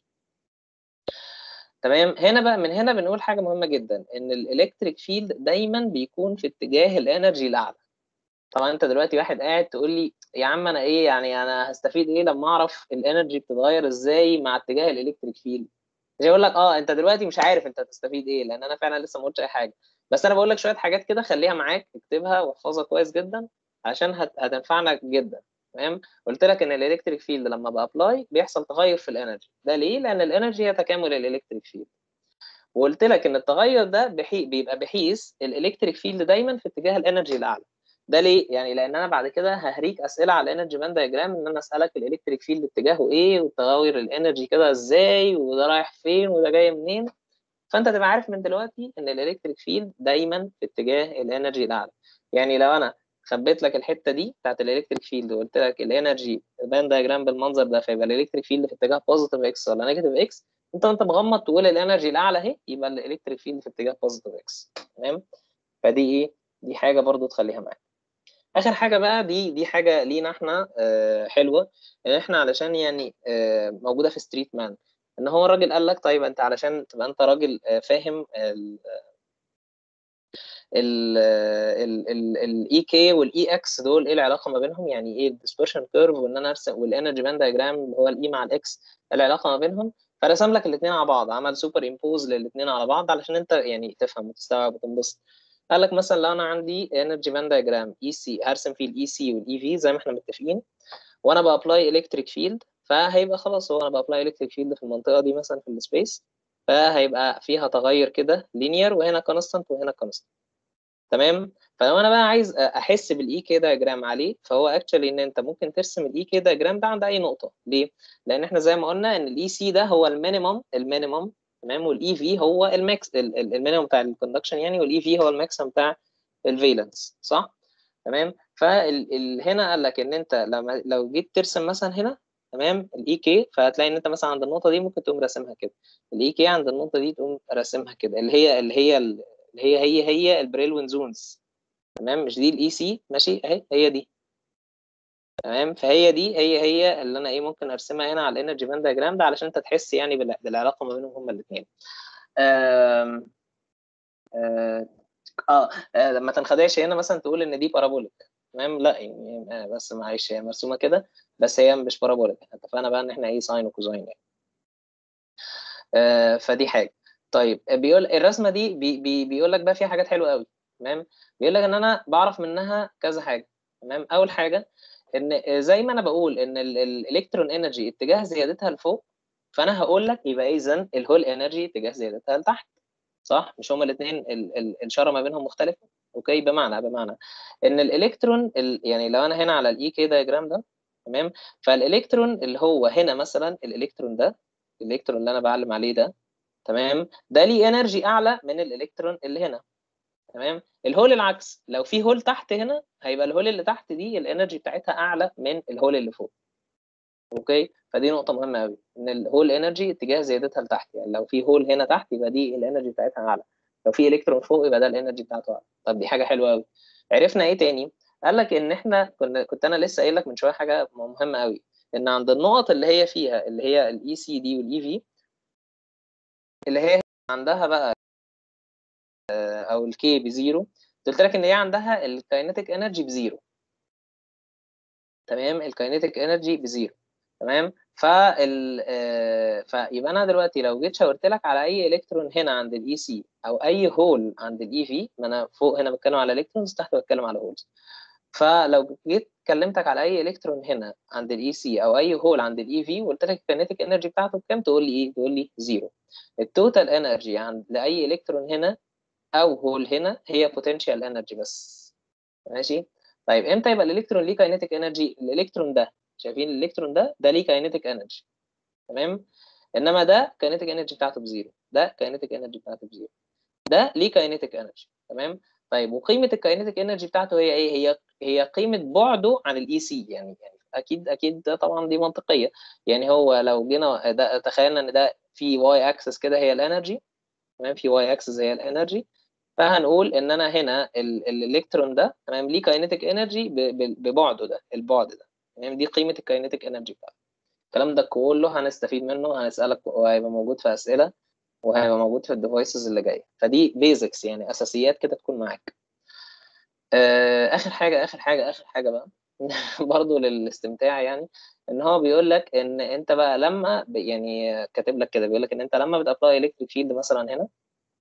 تمام هنا بقى من هنا بنقول حاجه مهمه جدا ان الالكتريك فيلد دايما بيكون في اتجاه الانرجي الاعلى طبعا انت دلوقتي واحد قاعد تقول لي يا عم انا ايه يعني انا هستفيد ايه لما اعرف الانرجي بتتغير ازاي مع اتجاه الالكتريك فيلد مش هقول لك اه انت دلوقتي مش عارف انت هتستفيد ايه لان انا فعلا لسه ما قلتش اي حاجه بس انا بقول لك شويه حاجات كده خليها معاك اكتبها واحفظها كويس جدا عشان هت... هتنفعنا جدا تمام قلت لك ان الالكتريك فيلد لما بابلاي بيحصل تغير في الانرجي ده ليه لان الانرجي هي تكامل الالكتريك فيلد وقلت لك ان التغير ده بحي... بيبقى بحيث الالكتريك فيلد دايما في اتجاه الانرجي الاعلى ده ليه؟ يعني لان انا بعد كده ههريك اسئله على الانرجي باند دايجرام ان انا اسالك الالكتريك فيلد اتجاهه ايه وتغير الانرجي كده ازاي وده رايح فين وده جاي منين فانت تبقى عارف من دلوقتي ان الالكتريك فيلد دايما في اتجاه الانرجي الاعلى يعني لو انا خبيت لك الحته دي بتاعت الالكتريك فيلد وقلت لك الانرجي باند دايجرام بالمنظر ده فيبقى الالكتريك فيلد في اتجاه بوزيتيف اكس ولا نيجاتيف اكس انت وانت مغمض تقول الانرجي الاعلى اهي يبقى الالكتريك فيلد في اتجاه بوزيتيف اكس تمام فدي ايه دي حاجه برضو تخليها معاك اخر حاجه بقى دي دي حاجه لينا احنا آه حلوه ان احنا علشان يعني آه موجوده في ستريت مان ان هو الراجل قال لك طيب انت علشان تبقى انت راجل آه فاهم ال ال الاي كي والاي اكس دول ايه العلاقه ما بينهم يعني ايه الديسبرشن كيرف وان انا ارسم والانرجي باند دايجرام اللي هو الاي مع الاكس العلاقه ما بينهم فرسم لك الاثنين على بعض عمل سوبر امبوز للاثنين على بعض علشان انت يعني تفهم وتستوعب وتنبسط قال لك مثلا لو انا عندي انرجي باند دايجرام اي سي هرسم فيه الاي سي والاي في زي ما احنا متفقين وانا بابلاي الكتريك فيلد فهيبقى خلاص هو انا بابلاي الكتريك فيلد في المنطقه دي مثلا في السبيس فهيبقى فيها تغير كده لينير وهنا كونستانت وهنا كونستانت تمام فلو انا بقى عايز احس بالاي كي دايجرام عليه فهو اكشولي ان انت ممكن ترسم الاي كي دايجرام ده عند اي نقطه ليه لان احنا زي ما قلنا ان الاي سي ده هو المينيمم المينيمم تمام والاي في هو الماكس المينيمم بتاع الكوندكشن يعني والاي في هو الماكسيمم بتاع الفالنس صح تمام فهنا قال لك ان انت لما لو جيت ترسم مثلا هنا تمام الاي كي فهتلاقي ان انت مثلا عند النقطه دي ممكن تقوم راسمها كده الاي كي عند النقطه دي تقوم راسمها كده اللي هي اللي هي اللي هي هي هي البريلوين زونز تمام مش دي الاي سي ماشي اهي هي دي تمام فهي دي هي هي اللي انا ايه ممكن ارسمها هنا على الانرجي باند دايجرام ده علشان انت تحس يعني بالعلاقه ما بينهم هما الاثنين اه آه ما تنخدعش هنا مثلا تقول ان دي بارابوليك تمام لا يعني بس معلش هي مرسومه كده بس هي مش بارابوليك اتفقنا بقى ان احنا ايه ساين وكوزاين يعني آه فدي حاجه طيب بيقول الرسمه دي بي بي بيقول لك بقى فيها حاجات حلوه قوي تمام بيقول لك ان انا بعرف منها كذا حاجه تمام اول حاجه ان زي ما انا بقول ان الالكترون انرجي اتجاه زيادتها لفوق فانا هقول لك يبقى اذا الهول انرجي اتجاه زيادتها لتحت صح مش هما الاثنين الاشاره ما بينهم مختلفه اوكي بمعنى بمعنى ان الالكترون ال... يعني لو انا هنا على الاي كي دايجرام ده تمام فالالكترون اللي هو هنا مثلا الالكترون ده الالكترون اللي انا بعلم عليه ده تمام ده ليه انرجي اعلى من الالكترون اللي هنا تمام الهول العكس لو في هول تحت هنا هيبقى الهول اللي تحت دي الانرجي بتاعتها اعلى من الهول اللي فوق اوكي فدي نقطه مهمه قوي ان الهول انرجي اتجاه زيادتها لتحت يعني لو في هول هنا تحت يبقى دي الانرجي بتاعتها اعلى لو في الكترون فوق يبقى ده الانرجي بتاعته اعلى طب دي حاجه حلوه قوي عرفنا ايه تاني قال لك ان احنا كنا كنت انا لسه قايل لك من شويه حاجه مهمه قوي ان عند النقط اللي هي فيها اللي هي الاي سي دي والاي في اللي هي عندها بقى او الكي بزيرو قلت لك ان هي عندها الكاينيتيك انرجي بزيرو تمام الكاينيتيك انرجي بزيرو تمام فال آه فيبقى انا دلوقتي لو جيت شاورت لك على اي الكترون هنا عند الاي سي او اي هول عند الاي في ما انا فوق هنا بتكلم على الكترونز تحت بتكلم على هولز فلو جيت كلمتك على اي الكترون هنا عند الاي سي او اي هول عند الاي في وقلت لك الكينيتيك انرجي بتاعته بكام تقول لي ايه تقول لي زيرو التوتال انرجي عند لاي الكترون هنا او هول هنا هي بوتنشال انرجي بس ماشي طيب امتى يبقى الالكترون ليه كاينيتيك انرجي الالكترون ده شايفين الالكترون ده ده ليه كاينيتيك انرجي تمام انما ده كاينيتيك انرجي بتاعته بزيرو ده كاينيتيك انرجي بتاعته بزيرو ده ليه كاينيتيك انرجي تمام طيب وقيمه الكاينيتيك انرجي بتاعته هي ايه هي هي قيمه بعده عن الاي سي يعني يعني اكيد اكيد ده طبعا دي منطقيه يعني هو لو جينا ده تخيلنا ان ده في واي اكسس كده هي الانرجي تمام في واي اكسس هي الانرجي فهنقول ان انا هنا الالكترون ده تمام ليه كاينيتيك انرجي ببعده ده البعد ده تمام دي قيمه الكاينيتيك انرجي بتاعته الكلام ده كله هنستفيد منه هنسالك وهيبقى موجود في اسئله وهيبقى موجود في الديفايسز اللي جايه فدي بيزكس يعني اساسيات كده تكون معاك آه اخر حاجه اخر حاجه اخر حاجه بقى برضه للاستمتاع يعني ان هو بيقول لك ان انت بقى لما يعني كاتب لك كده بيقول لك ان انت لما بتابلاي الكتريك فيلد مثلا هنا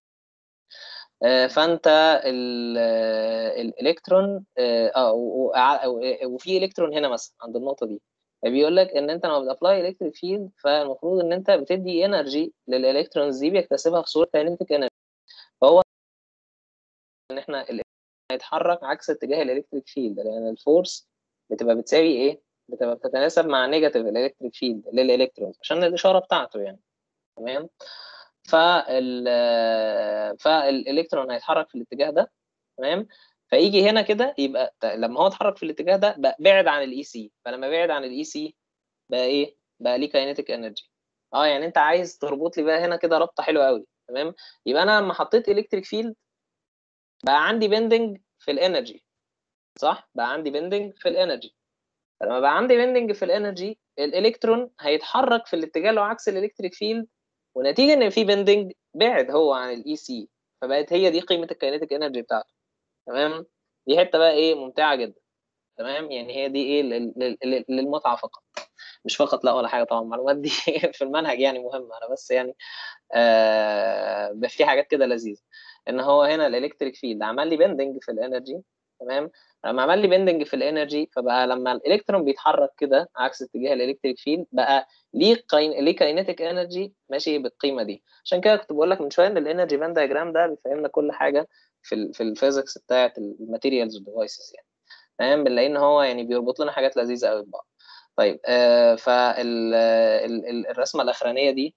فانت الالكترون اه وفي الكترون هنا مثلا عند النقطه دي بيقول لك ان انت لما بتابلاي الكتريك فيلد فالمفروض ان انت بتدي انرجي للالكترونز دي بيكتسبها في صوره كاينيتيك انرجي فهو ان احنا هيتحرك عكس اتجاه الالكتريك فيلد لان الفورس بتبقى بتساوي ايه؟ بتبقى بتتناسب مع نيجاتيف الالكتريك فيلد للالكترونز عشان الاشاره بتاعته يعني تمام فال فالالكترون هيتحرك في الاتجاه ده تمام فيجي هنا كده يبقى لما هو اتحرك في الاتجاه ده بقى بعد عن الاي سي فلما بعد عن الاي سي بقى ايه بقى ليه كاينيتيك انرجي اه يعني انت عايز تربط لي بقى هنا كده ربطه حلوه قوي تمام يبقى انا لما حطيت الكتريك فيلد بقى عندي بندنج في الانرجي صح بقى عندي بندنج في الانرجي فلما بقى عندي بندنج في الانرجي الالكترون هيتحرك في الاتجاه اللي هو عكس الالكتريك فيلد ونتيجه ان في بندنج بعد هو عن الاي سي فبقت هي دي قيمه الكاينيتيك انرجي بتاعته تمام دي حته بقى ايه ممتعه جدا تمام يعني هي دي ايه للمتعه فقط مش فقط لا ولا حاجه طبعا المعلومات دي في المنهج يعني مهمه انا بس يعني آه في حاجات كده لذيذه ان هو هنا الالكتريك فيلد عمل لي بندنج في الانرجي تمام لما عمل لي بندنج في الانرجي فبقى لما الالكترون بيتحرك كده عكس اتجاه الالكتريك فيلد بقى ليه قين... ليه كاينيتيك انرجي ماشي بالقيمه دي عشان كده كنت بقول لك من شويه ان الانرجي باند دايجرام ده بيفهمنا كل حاجه في ال في الفيزكس بتاعه الماتيريالز والديفايسز يعني تمام بنلاقي ان هو يعني بيربط لنا حاجات لذيذه قوي ببعض طيب آه فالرسمه الاخرانيه دي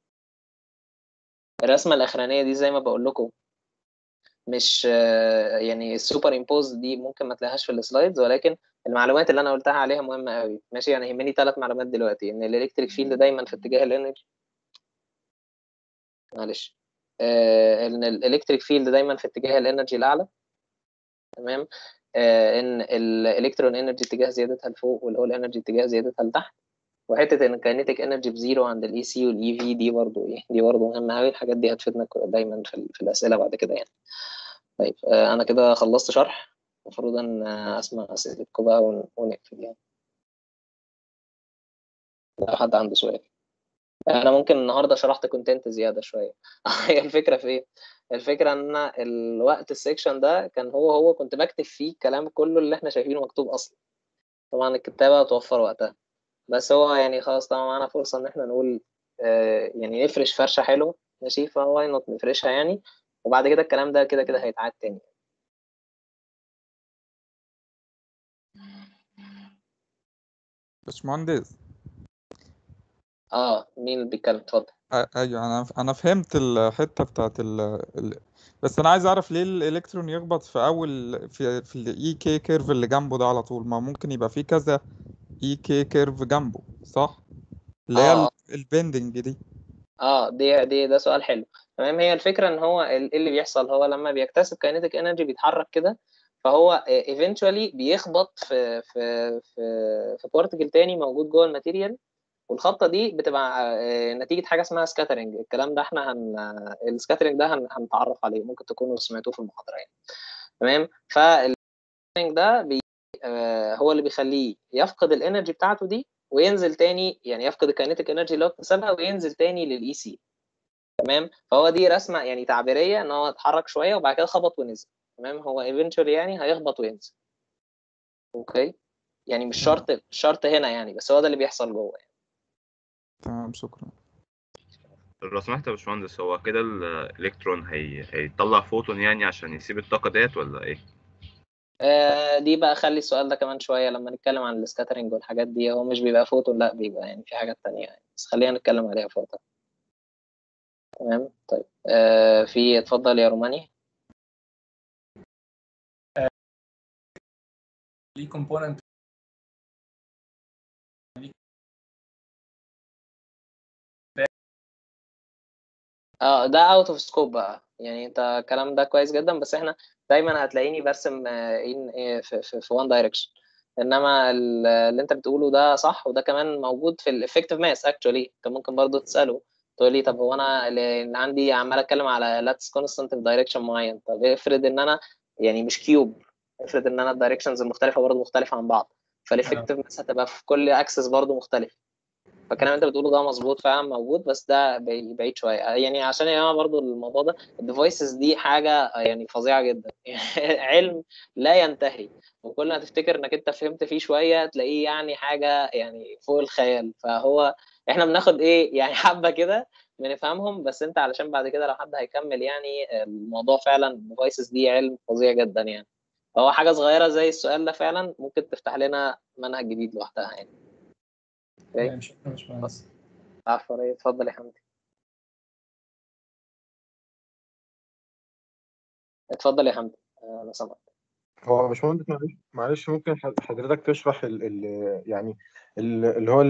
الرسمه الاخرانيه دي زي ما بقول لكم مش يعني السوبر امبوز دي ممكن ما تلاقيهاش في السلايدز ولكن المعلومات اللي انا قلتها عليها مهمه قوي ماشي يعني يهمني ثلاث معلومات دلوقتي ان الالكتريك فيلد دايما في اتجاه الانرجي معلش آه ان الالكتريك فيلد دايما في اتجاه الانرجي الاعلى تمام آه ان الالكترون انرجي اتجاه زيادتها لفوق والهول انرجي اتجاه زيادتها لتحت وحته ان الكاينيتيك انرجي بزيرو عند الاي سي والاي في دي برضه ايه دي برضه مهمه قوي الحاجات دي هتفيدنا دايما في, في الاسئله بعد كده يعني طيب آه انا كده خلصت شرح المفروض ان اسمع اسئلتكم بقى ونقفل يعني لو حد عنده سؤال انا ممكن النهارده شرحت كونتنت زياده شويه هي الفكره في ايه الفكره ان الوقت السكشن ده كان هو هو كنت بكتب فيه الكلام كله اللي احنا شايفينه مكتوب اصلا طبعا الكتابه توفر وقتها بس هو يعني خلاص طبعا معانا فرصه ان احنا نقول آه يعني نفرش فرشه حلوه ماشي فواي نوت نفرشها يعني وبعد كده الكلام ده كده كده هيتعاد تاني باشمهندس اه مين اللي بيتكلم اتفضل أ- ايوه انا انا فهمت الحته بتاعت ال... ال... بس انا عايز اعرف ليه الالكترون يخبط في اول في في الاي كي كيرف اللي جنبه ده على طول ما ممكن يبقى فيه كذا اي كي كيرف جنبه صح اللي هي اه ال- البندنج دي اه دي دي ده سؤال حلو تمام هي الفكره ان هو ال- إيه اللي بيحصل هو لما بيكتسب كاينيتيك انرجي بيتحرك كده فهو ايفينشولي بيخبط في في في في بارتكل تاني موجود جوه الماتيريال والخبطه دي بتبقى آه، نتيجه حاجه اسمها سكاترنج الكلام ده احنا هن السكاترنج ده هن... هنتعرف عليه ممكن تكونوا سمعتوه في المحاضره يعني تمام فالسكاترنج ده بي... آه، هو اللي بيخليه يفقد الانرجي بتاعته دي وينزل تاني يعني يفقد الكاينيتيك انرجي اللي هو اكتسبها وينزل تاني للاي سي تمام فهو دي رسمه يعني تعبيريه ان هو اتحرك شويه وبعد كده خبط ونزل تمام هو ايفينشولي يعني هيخبط وينزل اوكي يعني مش شرط مش شرط هنا يعني بس هو ده اللي بيحصل جوه يعني. تمام شكرا لو سمحت يا باشمهندس هو كده الالكترون هي... هيطلع فوتون يعني عشان يسيب الطاقة ديت ولا ايه؟ آه دي بقى خلي السؤال ده كمان شويه لما نتكلم عن السكاترنج والحاجات دي هو مش بيبقى فوتون لا بيبقى يعني في حاجات تانية يعني بس خلينا نتكلم عليها في وقتها تمام طيب آه في اتفضل يا روماني ليه كومبوننت اه ده اوت اوف سكوب بقى يعني انت الكلام ده كويس جدا بس احنا دايما هتلاقيني برسم آه، in- آه، في في في وان دايركشن انما ال- اللي انت بتقوله ده صح وده كمان موجود في الافكتيف ماس اكشولي انت ممكن برضو تساله تقول لي طب هو انا اللي عندي عمال اتكلم على لاتس كونستانت في دايركشن معين طب افرض ان انا يعني مش كيوب افرض ان انا الدايركشنز المختلفه برضو مختلفه عن بعض فالافكتيف ماس هتبقى في كل اكسس برضو مختلف فالكلام اللي انت بتقوله ده مظبوط فعلا موجود بس ده بعيد بعيد شويه يعني عشان يا جماعه برضو الموضوع ده الديفايسز دي حاجه يعني فظيعه جدا علم لا ينتهي وكل ما تفتكر انك انت فهمت فيه شويه تلاقيه يعني حاجه يعني فوق الخيال فهو احنا بناخد ايه يعني حبه كده بنفهمهم بس انت علشان بعد كده لو حد هيكمل يعني الموضوع فعلا الديفايسز دي علم فظيع جدا يعني هو حاجه صغيره زي السؤال ده فعلا ممكن تفتح لنا منهج جديد لوحدها يعني اوكي تمام شكرا يا باشمهندس عفوا إيه، اتفضل يا حمدي اتفضل يا حمدي آه، لو سمحت هو يا باشمهندس معلش معلش ممكن ح- حضرتك تشرح ال ال يعني ال اللي هو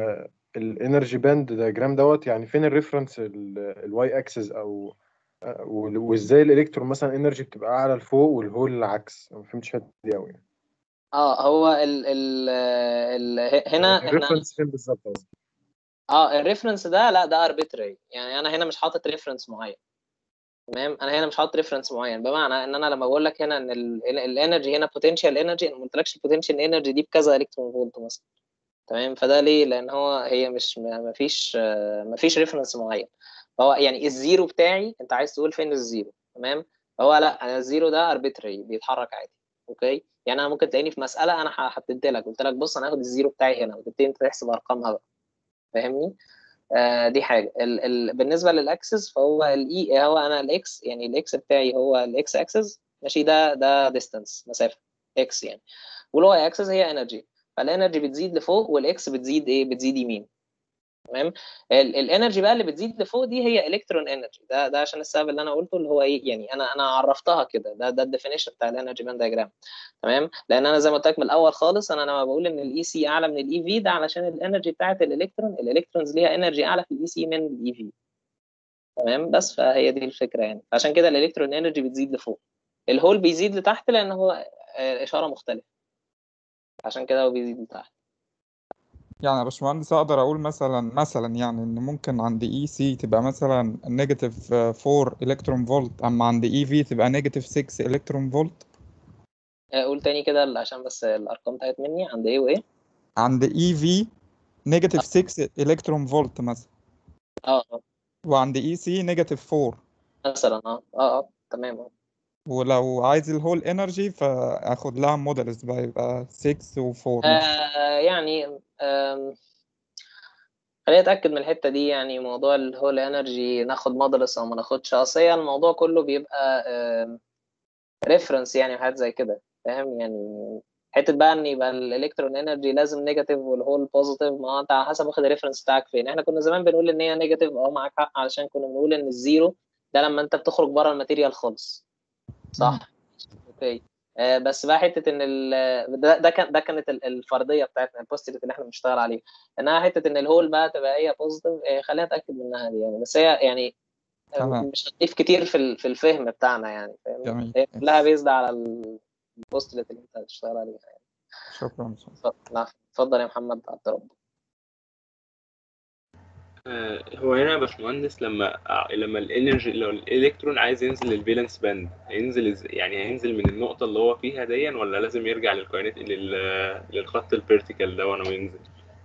الانرجي باند دايجرام دوت يعني فين الريفرنس الواي اكسس او آه، وال- وازاي الالكترون مثلا انرجي بتبقى اعلى لفوق والهول العكس أنا ما فهمتش الحته دي قوي يعني اه هو ال ال ال هنا احنا الريفرنس فين بالظبط قصدي اه الريفرنس ده لا ده اربيتري يعني انا هنا مش حاطط ريفرنس معين تمام انا هنا مش حاطط ريفرنس معين بمعنى ان انا لما بقول لك هنا ان الانرجي هنا بوتنشال انرجي انا ما قلتلكش البوتنشال انرجي دي بكذا الكترون فولت مثلا تمام فده ليه لان هو هي مش ما فيش ما فيش ريفرنس معين فهو يعني الزيرو بتاعي انت عايز تقول فين الزيرو تمام فهو لا انا الزيرو ده اربيتري بيتحرك عادي اوكي يعني انا ممكن تلاقيني في مساله انا حددت لك قلت لك بص انا هاخد الزيرو بتاعي هنا وتبتدي انت تحسب ارقامها بقى فاهمني آه دي حاجه ال ال بالنسبه للاكسس فهو الاي هو انا الاكس يعني الاكس بتاعي هو الاكس اكسس ماشي ده ده ديستانس مسافه اكس يعني والواي اكسس هي انرجي فالانرجي بتزيد لفوق والاكس بتزيد ايه بتزيد يمين تمام الانرجي بقى اللي بتزيد لفوق دي هي الكترون انرجي ده ده عشان السبب اللي انا قلته اللي هو ايه يعني انا انا عرفتها كده ده ده الديفينيشن بتاع الانرجي مان دايجرام تمام لان انا زي ما قلت لك من الاول خالص انا لما بقول ان الاي سي اعلى من الاي في ده علشان الانرجي بتاعت الالكترون الالكترونز ليها انرجي اعلى في الاي سي من الاي في تمام بس فهي دي الفكره يعني عشان كده الالكترون انرجي بتزيد لفوق الهول بيزيد لتحت لان هو اشاره مختلفه عشان كده هو بيزيد لتحت يعني يا باشمهندس اقدر اقول مثلا مثلا يعني ان ممكن عند اي سي تبقى مثلا نيجاتيف 4 الكترون فولت اما عند اي في تبقى نيجاتيف 6 الكترون فولت قول تاني كده عشان بس الارقام بتاعت مني عند ايه وايه عند اي في نيجاتيف 6 الكترون فولت مثلا اه اه وعند اي سي نيجاتيف 4 مثلا اه اه اه تمام اه ولو عايز الهول انرجي فاخد لها مودلز بقى يبقى 6 و4 مثلا آه يعني آم خليني اتاكد من الحته دي يعني موضوع الهول انرجي ناخد مودلس او ما ناخدش اصل هي الموضوع كله بيبقى ريفرنس يعني وحاجات زي كده فاهم يعني حته بقى ان يبقى الالكترون انرجي لازم نيجاتيف والهول بوزيتيف ما هو انت على حسب واخد الريفرنس بتاعك فين احنا كنا زمان بنقول ان هي نيجاتيف اه معاك حق علشان كنا بنقول ان الزيرو ده لما انت بتخرج بره الماتيريال خالص صح اوكي آه بس بقى حته ان ال ده, ده كان ده كانت ال- الفرضيه بتاعتنا البوستيت اللي احنا بنشتغل عليه انها حته ان الهول بقى تبقى هي بوزيتيف آه خلينا اتاكد منها دي يعني بس هي يعني آه، تمام. مش هتضيف كتير في ال- في الفهم بتاعنا يعني فاهم جميل هي كلها بيزد على ال- البوستلت اللي انت هتشتغل عليها يعني شكرا اتفضل نعم. اتفضل يا محمد عبد رب آه، هو هنا يا باشمهندس لما آه، لما الانرجي لو الالكترون عايز ينزل للفالنس باند هينزل إز- يعني هينزل من النقطة اللي هو فيها دي ولا لازم يرجع للكائنات لل... للخط الفيرتيكال ده وانا وينزل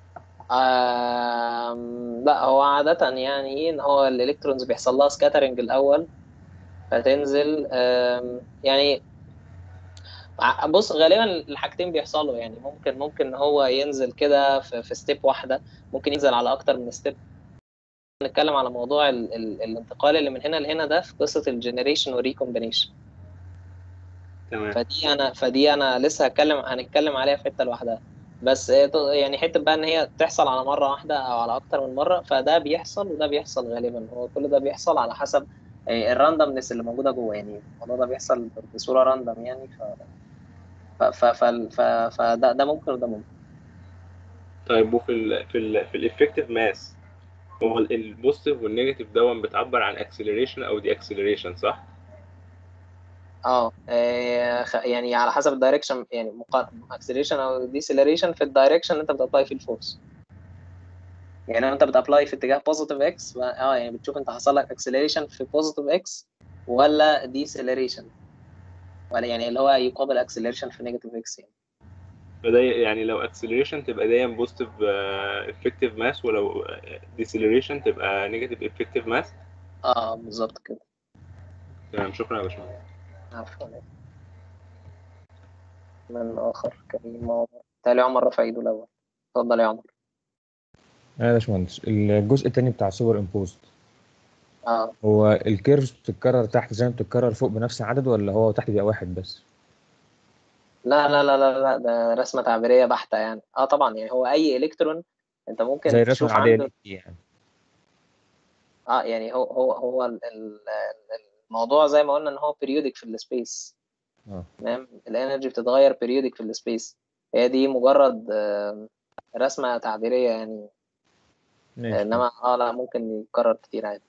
آم، لا هو عادة يعني ايه ان هو الالكترونز بيحصل لها سكاترنج الاول فتنزل آم، يعني ع- بص غالبا الحاجتين بيحصلوا يعني ممكن ممكن ان هو ينزل كده في, في ستيب واحدة ممكن ينزل على اكتر من ستيب نتكلم على موضوع ال ال الانتقال اللي من هنا لهنا ده في قصة الجنريشن والريكومبينيشن تمام فدي انا فدي انا لسه هتكلم هنتكلم عليها في حته لوحدها بس آه، ط- يعني حته بقى ان هي تحصل على مره واحده او على اكتر من مره فده بيحصل وده بيحصل غالبا هو كل ده بيحصل على حسب آه، الراندمنس اللي موجوده جوه يعني الموضوع ده بيحصل بصوره راندم يعني ف ف ف ف ف فده ده ممكن وده ممكن طيب وفي ال في ال في الافكتيف ماس هو ال- البوزيتيف والنيجاتيف دون بتعبر عن اكسلريشن او دي اكسلريشن صح؟ اه آه، خ- يعني على حسب الدايركشن يعني اكسلريشن او ديسلريشن في الدايركشن اللي انت بتابلاي فيه الفورس يعني لو انت بتابلاي في اتجاه بوزيتيف اكس اه يعني بتشوف انت حصل لك اكسلريشن في بوزيتيف اكس ولا ديسلريشن ولا يعني اللي هو يقابل اكسلريشن في نيجاتيف اكس يعني فده يعني لو اكسلريشن تبقى دايما بوزيتيف افكتيف ماس ولو ديسلريشن تبقى نيجاتيف افكتيف ماس اه بالظبط كده تمام شكرا يا باشمهندس عفوا من اخر كريم عمر تالي عمر رفع ايده الاول اتفضل يا عمر اه يا باشمهندس الجزء التاني بتاع سوبر امبوزد اه هو الكيرفز بتتكرر تحت زي ما بتتكرر فوق بنفس عدد ولا هو تحت بيبقى واحد بس؟ لا لا لا لا لا ده رسمه تعبيريه بحته يعني اه طبعا يعني هو اي الكترون انت ممكن زي الرسمه تشوف العاديه عنده دي يعني اه يعني هو هو هو ال- ال- الموضوع زي ما قلنا ان هو periodic في السبيس اه تمام الانرجي بتتغير periodic في السبيس هي دي مجرد آه، رسمة تعبيرية يعني ماشي انما اه لا ممكن يتكرر كتير عادي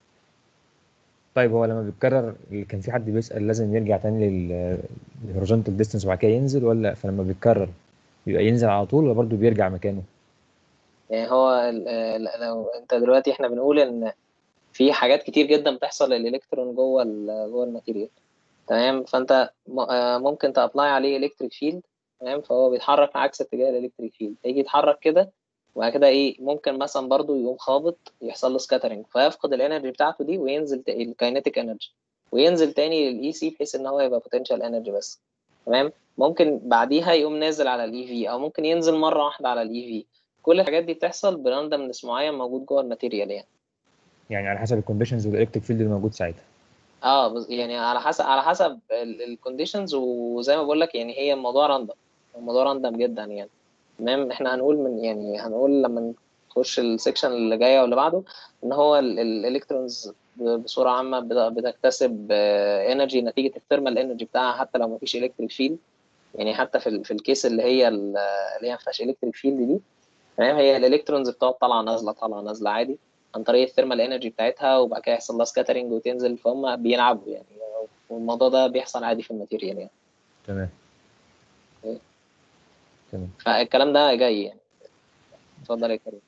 طيب هو لما بيتكرر اللي كان في حد بيسأل لازم يرجع تاني لل للهوريزونتال ديستانس وبعد كده ينزل ولا فلما بيتكرر بيبقى ينزل على طول ولا برضه بيرجع مكانه؟ يعني هو ال- ال- لو انت دلوقتي احنا بنقول ان في حاجات كتير جدا بتحصل للالكترون جوه ال- جوه الماتيريال تمام فانت م- آه، ممكن تابلاي عليه الكتريك فيلد تمام فهو بيتحرك عكس اتجاه الالكتريك فيلد يجي يتحرك كده وبعد كده ايه ممكن مثلا برضو يقوم خابط يحصل له سكاترنج فيفقد الانرجي بتاعته دي وينزل ت- الكاينيتيك انرجي وينزل تاني للاي سي بحيث ان هو يبقى بوتنشال انرجي بس تمام ممكن بعديها يقوم نازل على الاي في او ممكن ينزل مره واحده على الاي في كل الحاجات دي بتحصل براندمنس معين موجود جوه الماتيريال يعني يعني على حسب الكونديشنز والالكتريك فيلد اللي موجود ساعتها اه بز- يعني على حسب على حسب الكونديشنز وزي ما بقول لك يعني هي الموضوع راندم الموضوع راندم جدا يعني تمام احنا هنقول من يعني هنقول لما نخش السكشن اللي جايه واللي بعده ان هو الالكترونز بصوره عامه بت- بتكتسب انرجي نتيجه الثيرمال انرجي بتاعها حتى لو مفيش الكتريك فيلد يعني حتى في ال- في الكيس اللي هي ال- اللي هي ما فيهاش الكتريك فيلد دي تمام هي الالكترونز بتقعد طالعه نازله طالعه نازله عادي عن طريق الثيرمال انرجي بتاعتها وبعد كده يحصل لها سكاترنج وتنزل فهم بيلعبوا يعني والموضوع ده بيحصل عادي في الماتيريال يعني تمام إيه. تمام فالكلام ده جاي يعني اتفضل يا كريم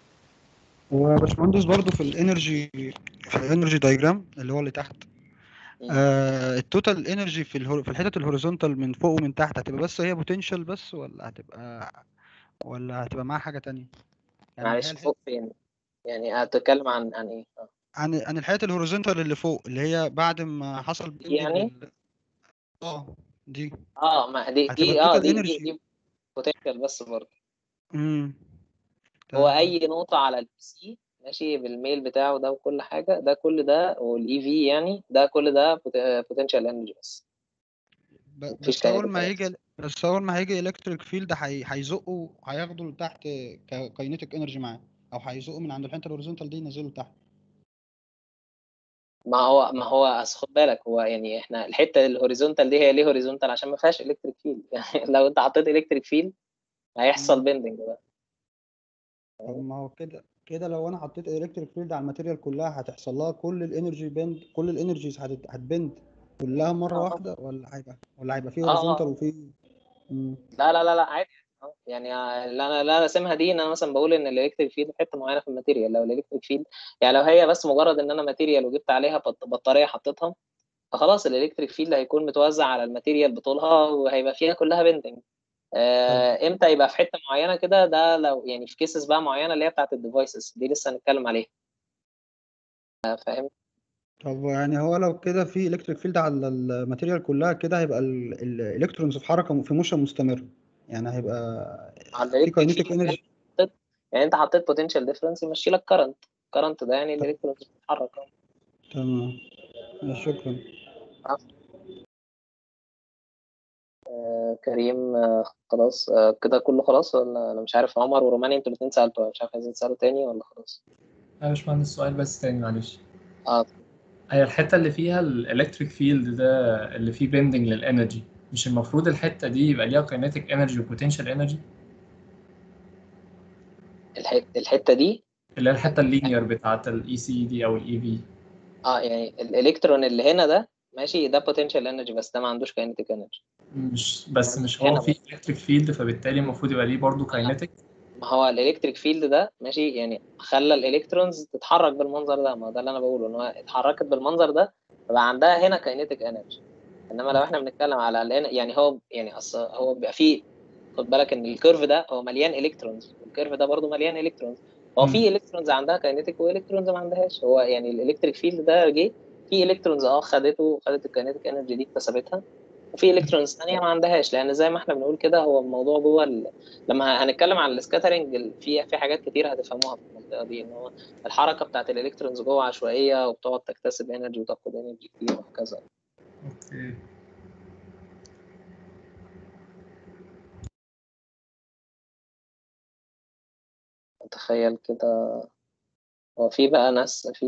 وباشمهندس برضو في الانرجي في الانرجي دايجرام اللي هو اللي تحت آه التوتال انرجي في الهور... في الحتت الهوريزونتال من فوق ومن تحت هتبقى بس هي بوتنشال بس ولا هتبقى ولا هتبقى معاها حاجة تانية يعني هي معلش الحتة فوق فين يعني هتتكلم عن عن ايه آه. عن عن الحتت الهوريزونتال اللي فوق اللي هي بعد ما حصل بيندنج يعني لل... اه دي اه ما دي هتبقى دي اه التوتال دي دي انرجي دي بوتنشال بس برضه امم هو اي نقطه على البي سي ماشي بالميل بتاعه ده وكل حاجه ده كل ده والاي في يعني ده كل ده بوتنشال انرجي بس ب- مفيش بس اول kinetic ما energy. هيجي بس اول ما هيجي الكتريك فيلد هيزقه هياخده لتحت كاينيتيك انرجي معاه او هيزقه من عند الحته الهوريزونتال دي ينزله لتحت ما هو ما هو أصل خد بالك هو يعني احنا الحته الهوريزونتال دي هي ليه هوريزونتال عشان ما فيهاش الكتريك فيلد يعني لو انت حطيت الكتريك فيلد هيحصل مم. بيندنج بقى طب ما هو كده كده لو انا حطيت الكتريك فيلد على الماتيريال كلها هتحصل لها كل الانرجي بند كل الانرجيز هتبند كلها مره آه. واحده ولا هيبقى ولا هيبقى فيه آه، آه. هوريزونتال وفيه مم. لا لا لا لا عادي آه. يعني اللي انا لا راسمها دي ان انا مثلا بقول ان الالكتريك فيلد حته معينه في الماتيريال لو الالكتريك فيلد يعني لو هي بس مجرد ان انا ماتيريال وجبت عليها بط- بطاريه حطيتها فخلاص الالكتريك فيلد هيكون متوزع على الماتيريال بطولها وهيبقى فيها كلها بندنج آه امتى يبقى في حته معينه كده ده لو يعني في كيسز بقى معينه اللي هي بتاعت الديفايسز دي لسه هنتكلم عليها آه، فاهم طب يعني هو لو كده في الكتريك فيلد على الماتيريال كلها كده هيبقى الالكترونز في حركه في موشن مستمر يعني هيبقى على في الالكتريك كاينيتيك فيلد انرجي حطيت يعني انت حطيت بوتنشال ديفرنس يمشي لك كرنت كرنت ده يعني الالكترونز بتتحرك آه. تمام شكرا آه، كريم آه، خلاص آه، كده كله خلاص ولا انا مش عارف عمر وروماني انتوا الاثنين سالتوا مش عارف عايزين تسالوا تاني ولا خلاص يا باشمهندس سؤال بس تاني معلش اه هي الحتة اللي فيها الالكتريك فيلد ده اللي فيه بيندنج للانرجي مش المفروض الحتة دي يبقى ليها كاينيتيك انرجي وبوتنشال انرجي الحته الحته دي اللي هي الحتة اللينير بتاعت الاي سي دي او الاي في اه يعني الالكترون اللي هنا ده ماشي ده بوتنشال انرجي بس ده ما عندوش كاينتيك انرجي مش بس مش هنا هو في الكتريك فيلد فبالتالي المفروض يبقى ليه برضه كاينيتيك ما هو الالكتريك فيلد ده ماشي يعني خلى الالكترونز تتحرك بالمنظر ده ما هو ده اللي انا بقوله ان هو اتحركت بالمنظر ده فبقى عندها هنا كاينتيك انرجي انما لو احنا بنتكلم على ال- يعني هو يعني اصل هو بيبقى فيه خد بالك ان الكيرف ده هو مليان الكترونز والكيرف ده برضه مليان الكترونز هو في الكترونز عندها كاينتيك والكترونز ما عندهاش هو يعني الالكتريك فيلد ده جه في الكترونز اه خدته خدت الكاينتيك انرجي دي اكتسبتها وفي الكترونز ثانيه ما عندهاش لان زي ما احنا بنقول كده هو الموضوع جوه ال... لما هنتكلم عن السكاترنج في في حاجات كتير هتفهموها في المنطقه دي ان هو الحركه بتاعت الالكترونز جوه عشوائيه وبتقعد تكتسب انرجي وتاخد انرجي كتير وهكذا اوكي تخيل كده هو في بقى ناس في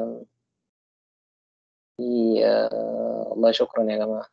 في آه، والله شكرا يا جماعة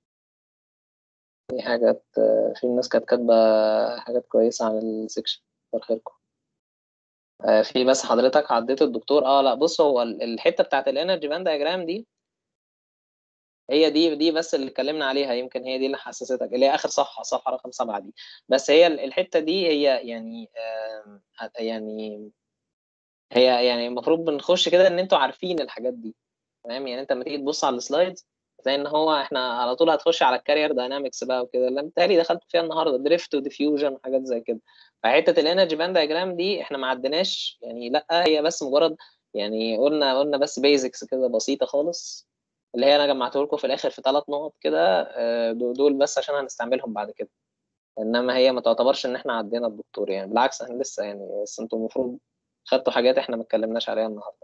في حاجات آه، في ناس كانت كاتبة حاجات كويسة عن السكشن كتر خيركم آه، في بس حضرتك عديت الدكتور اه لا بص هو ال- الحتة بتاعت الانرجي باند دياجرام دي هي دي دي بس اللي اتكلمنا عليها يمكن هي دي اللي حسستك اللي هي اخر صفحة صفحة رقم سبعة دي بس هي ال- الحتة دي هي يعني آم، هت- يعني هي يعني المفروض بنخش كده ان انتوا عارفين الحاجات دي فاهم يعني انت لما تيجي تبص على السلايدز زي ان هو احنا على طول هتخش على الكارير داينامكس بقى وكده اللي بالتالي دخلت فيها النهارده دريفت وديفيوجن وحاجات زي كده فحته الانرجي باند دايجرام دي احنا ما عدناش يعني لا هي بس مجرد يعني قلنا قلنا بس بيزكس كده بسيطه خالص اللي هي انا جمعته لكم في الاخر في ثلاث نقط كده آه، دول دول بس عشان هنستعملهم بعد كده انما هي ما تعتبرش ان احنا عدينا الدكتور يعني بالعكس احنا لسه يعني بس انتوا المفروض خدتوا حاجات احنا ما اتكلمناش عليها النهارده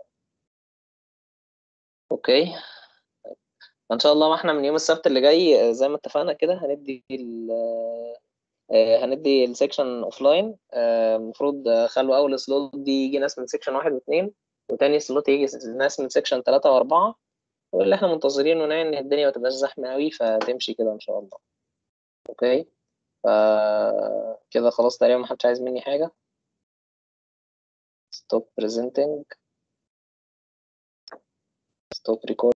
اوكي ان شاء الله ما احنا من يوم السبت اللي جاي آه، زي ما اتفقنا كده هندي ال آه، هندي السكشن اوف لاين المفروض آه، خلوا اول سلوت دي يجي ناس من سكشن واحد واثنين وتاني سلوت يجي ناس من سكشن ثلاثة وأربعة واللي احنا منتظرينه يعني ان الدنيا ما تبقاش زحمة قوي فتمشي كده ان شاء الله اوكي ف كده خلاص تقريبا ما حدش عايز مني حاجة stop presenting stop recording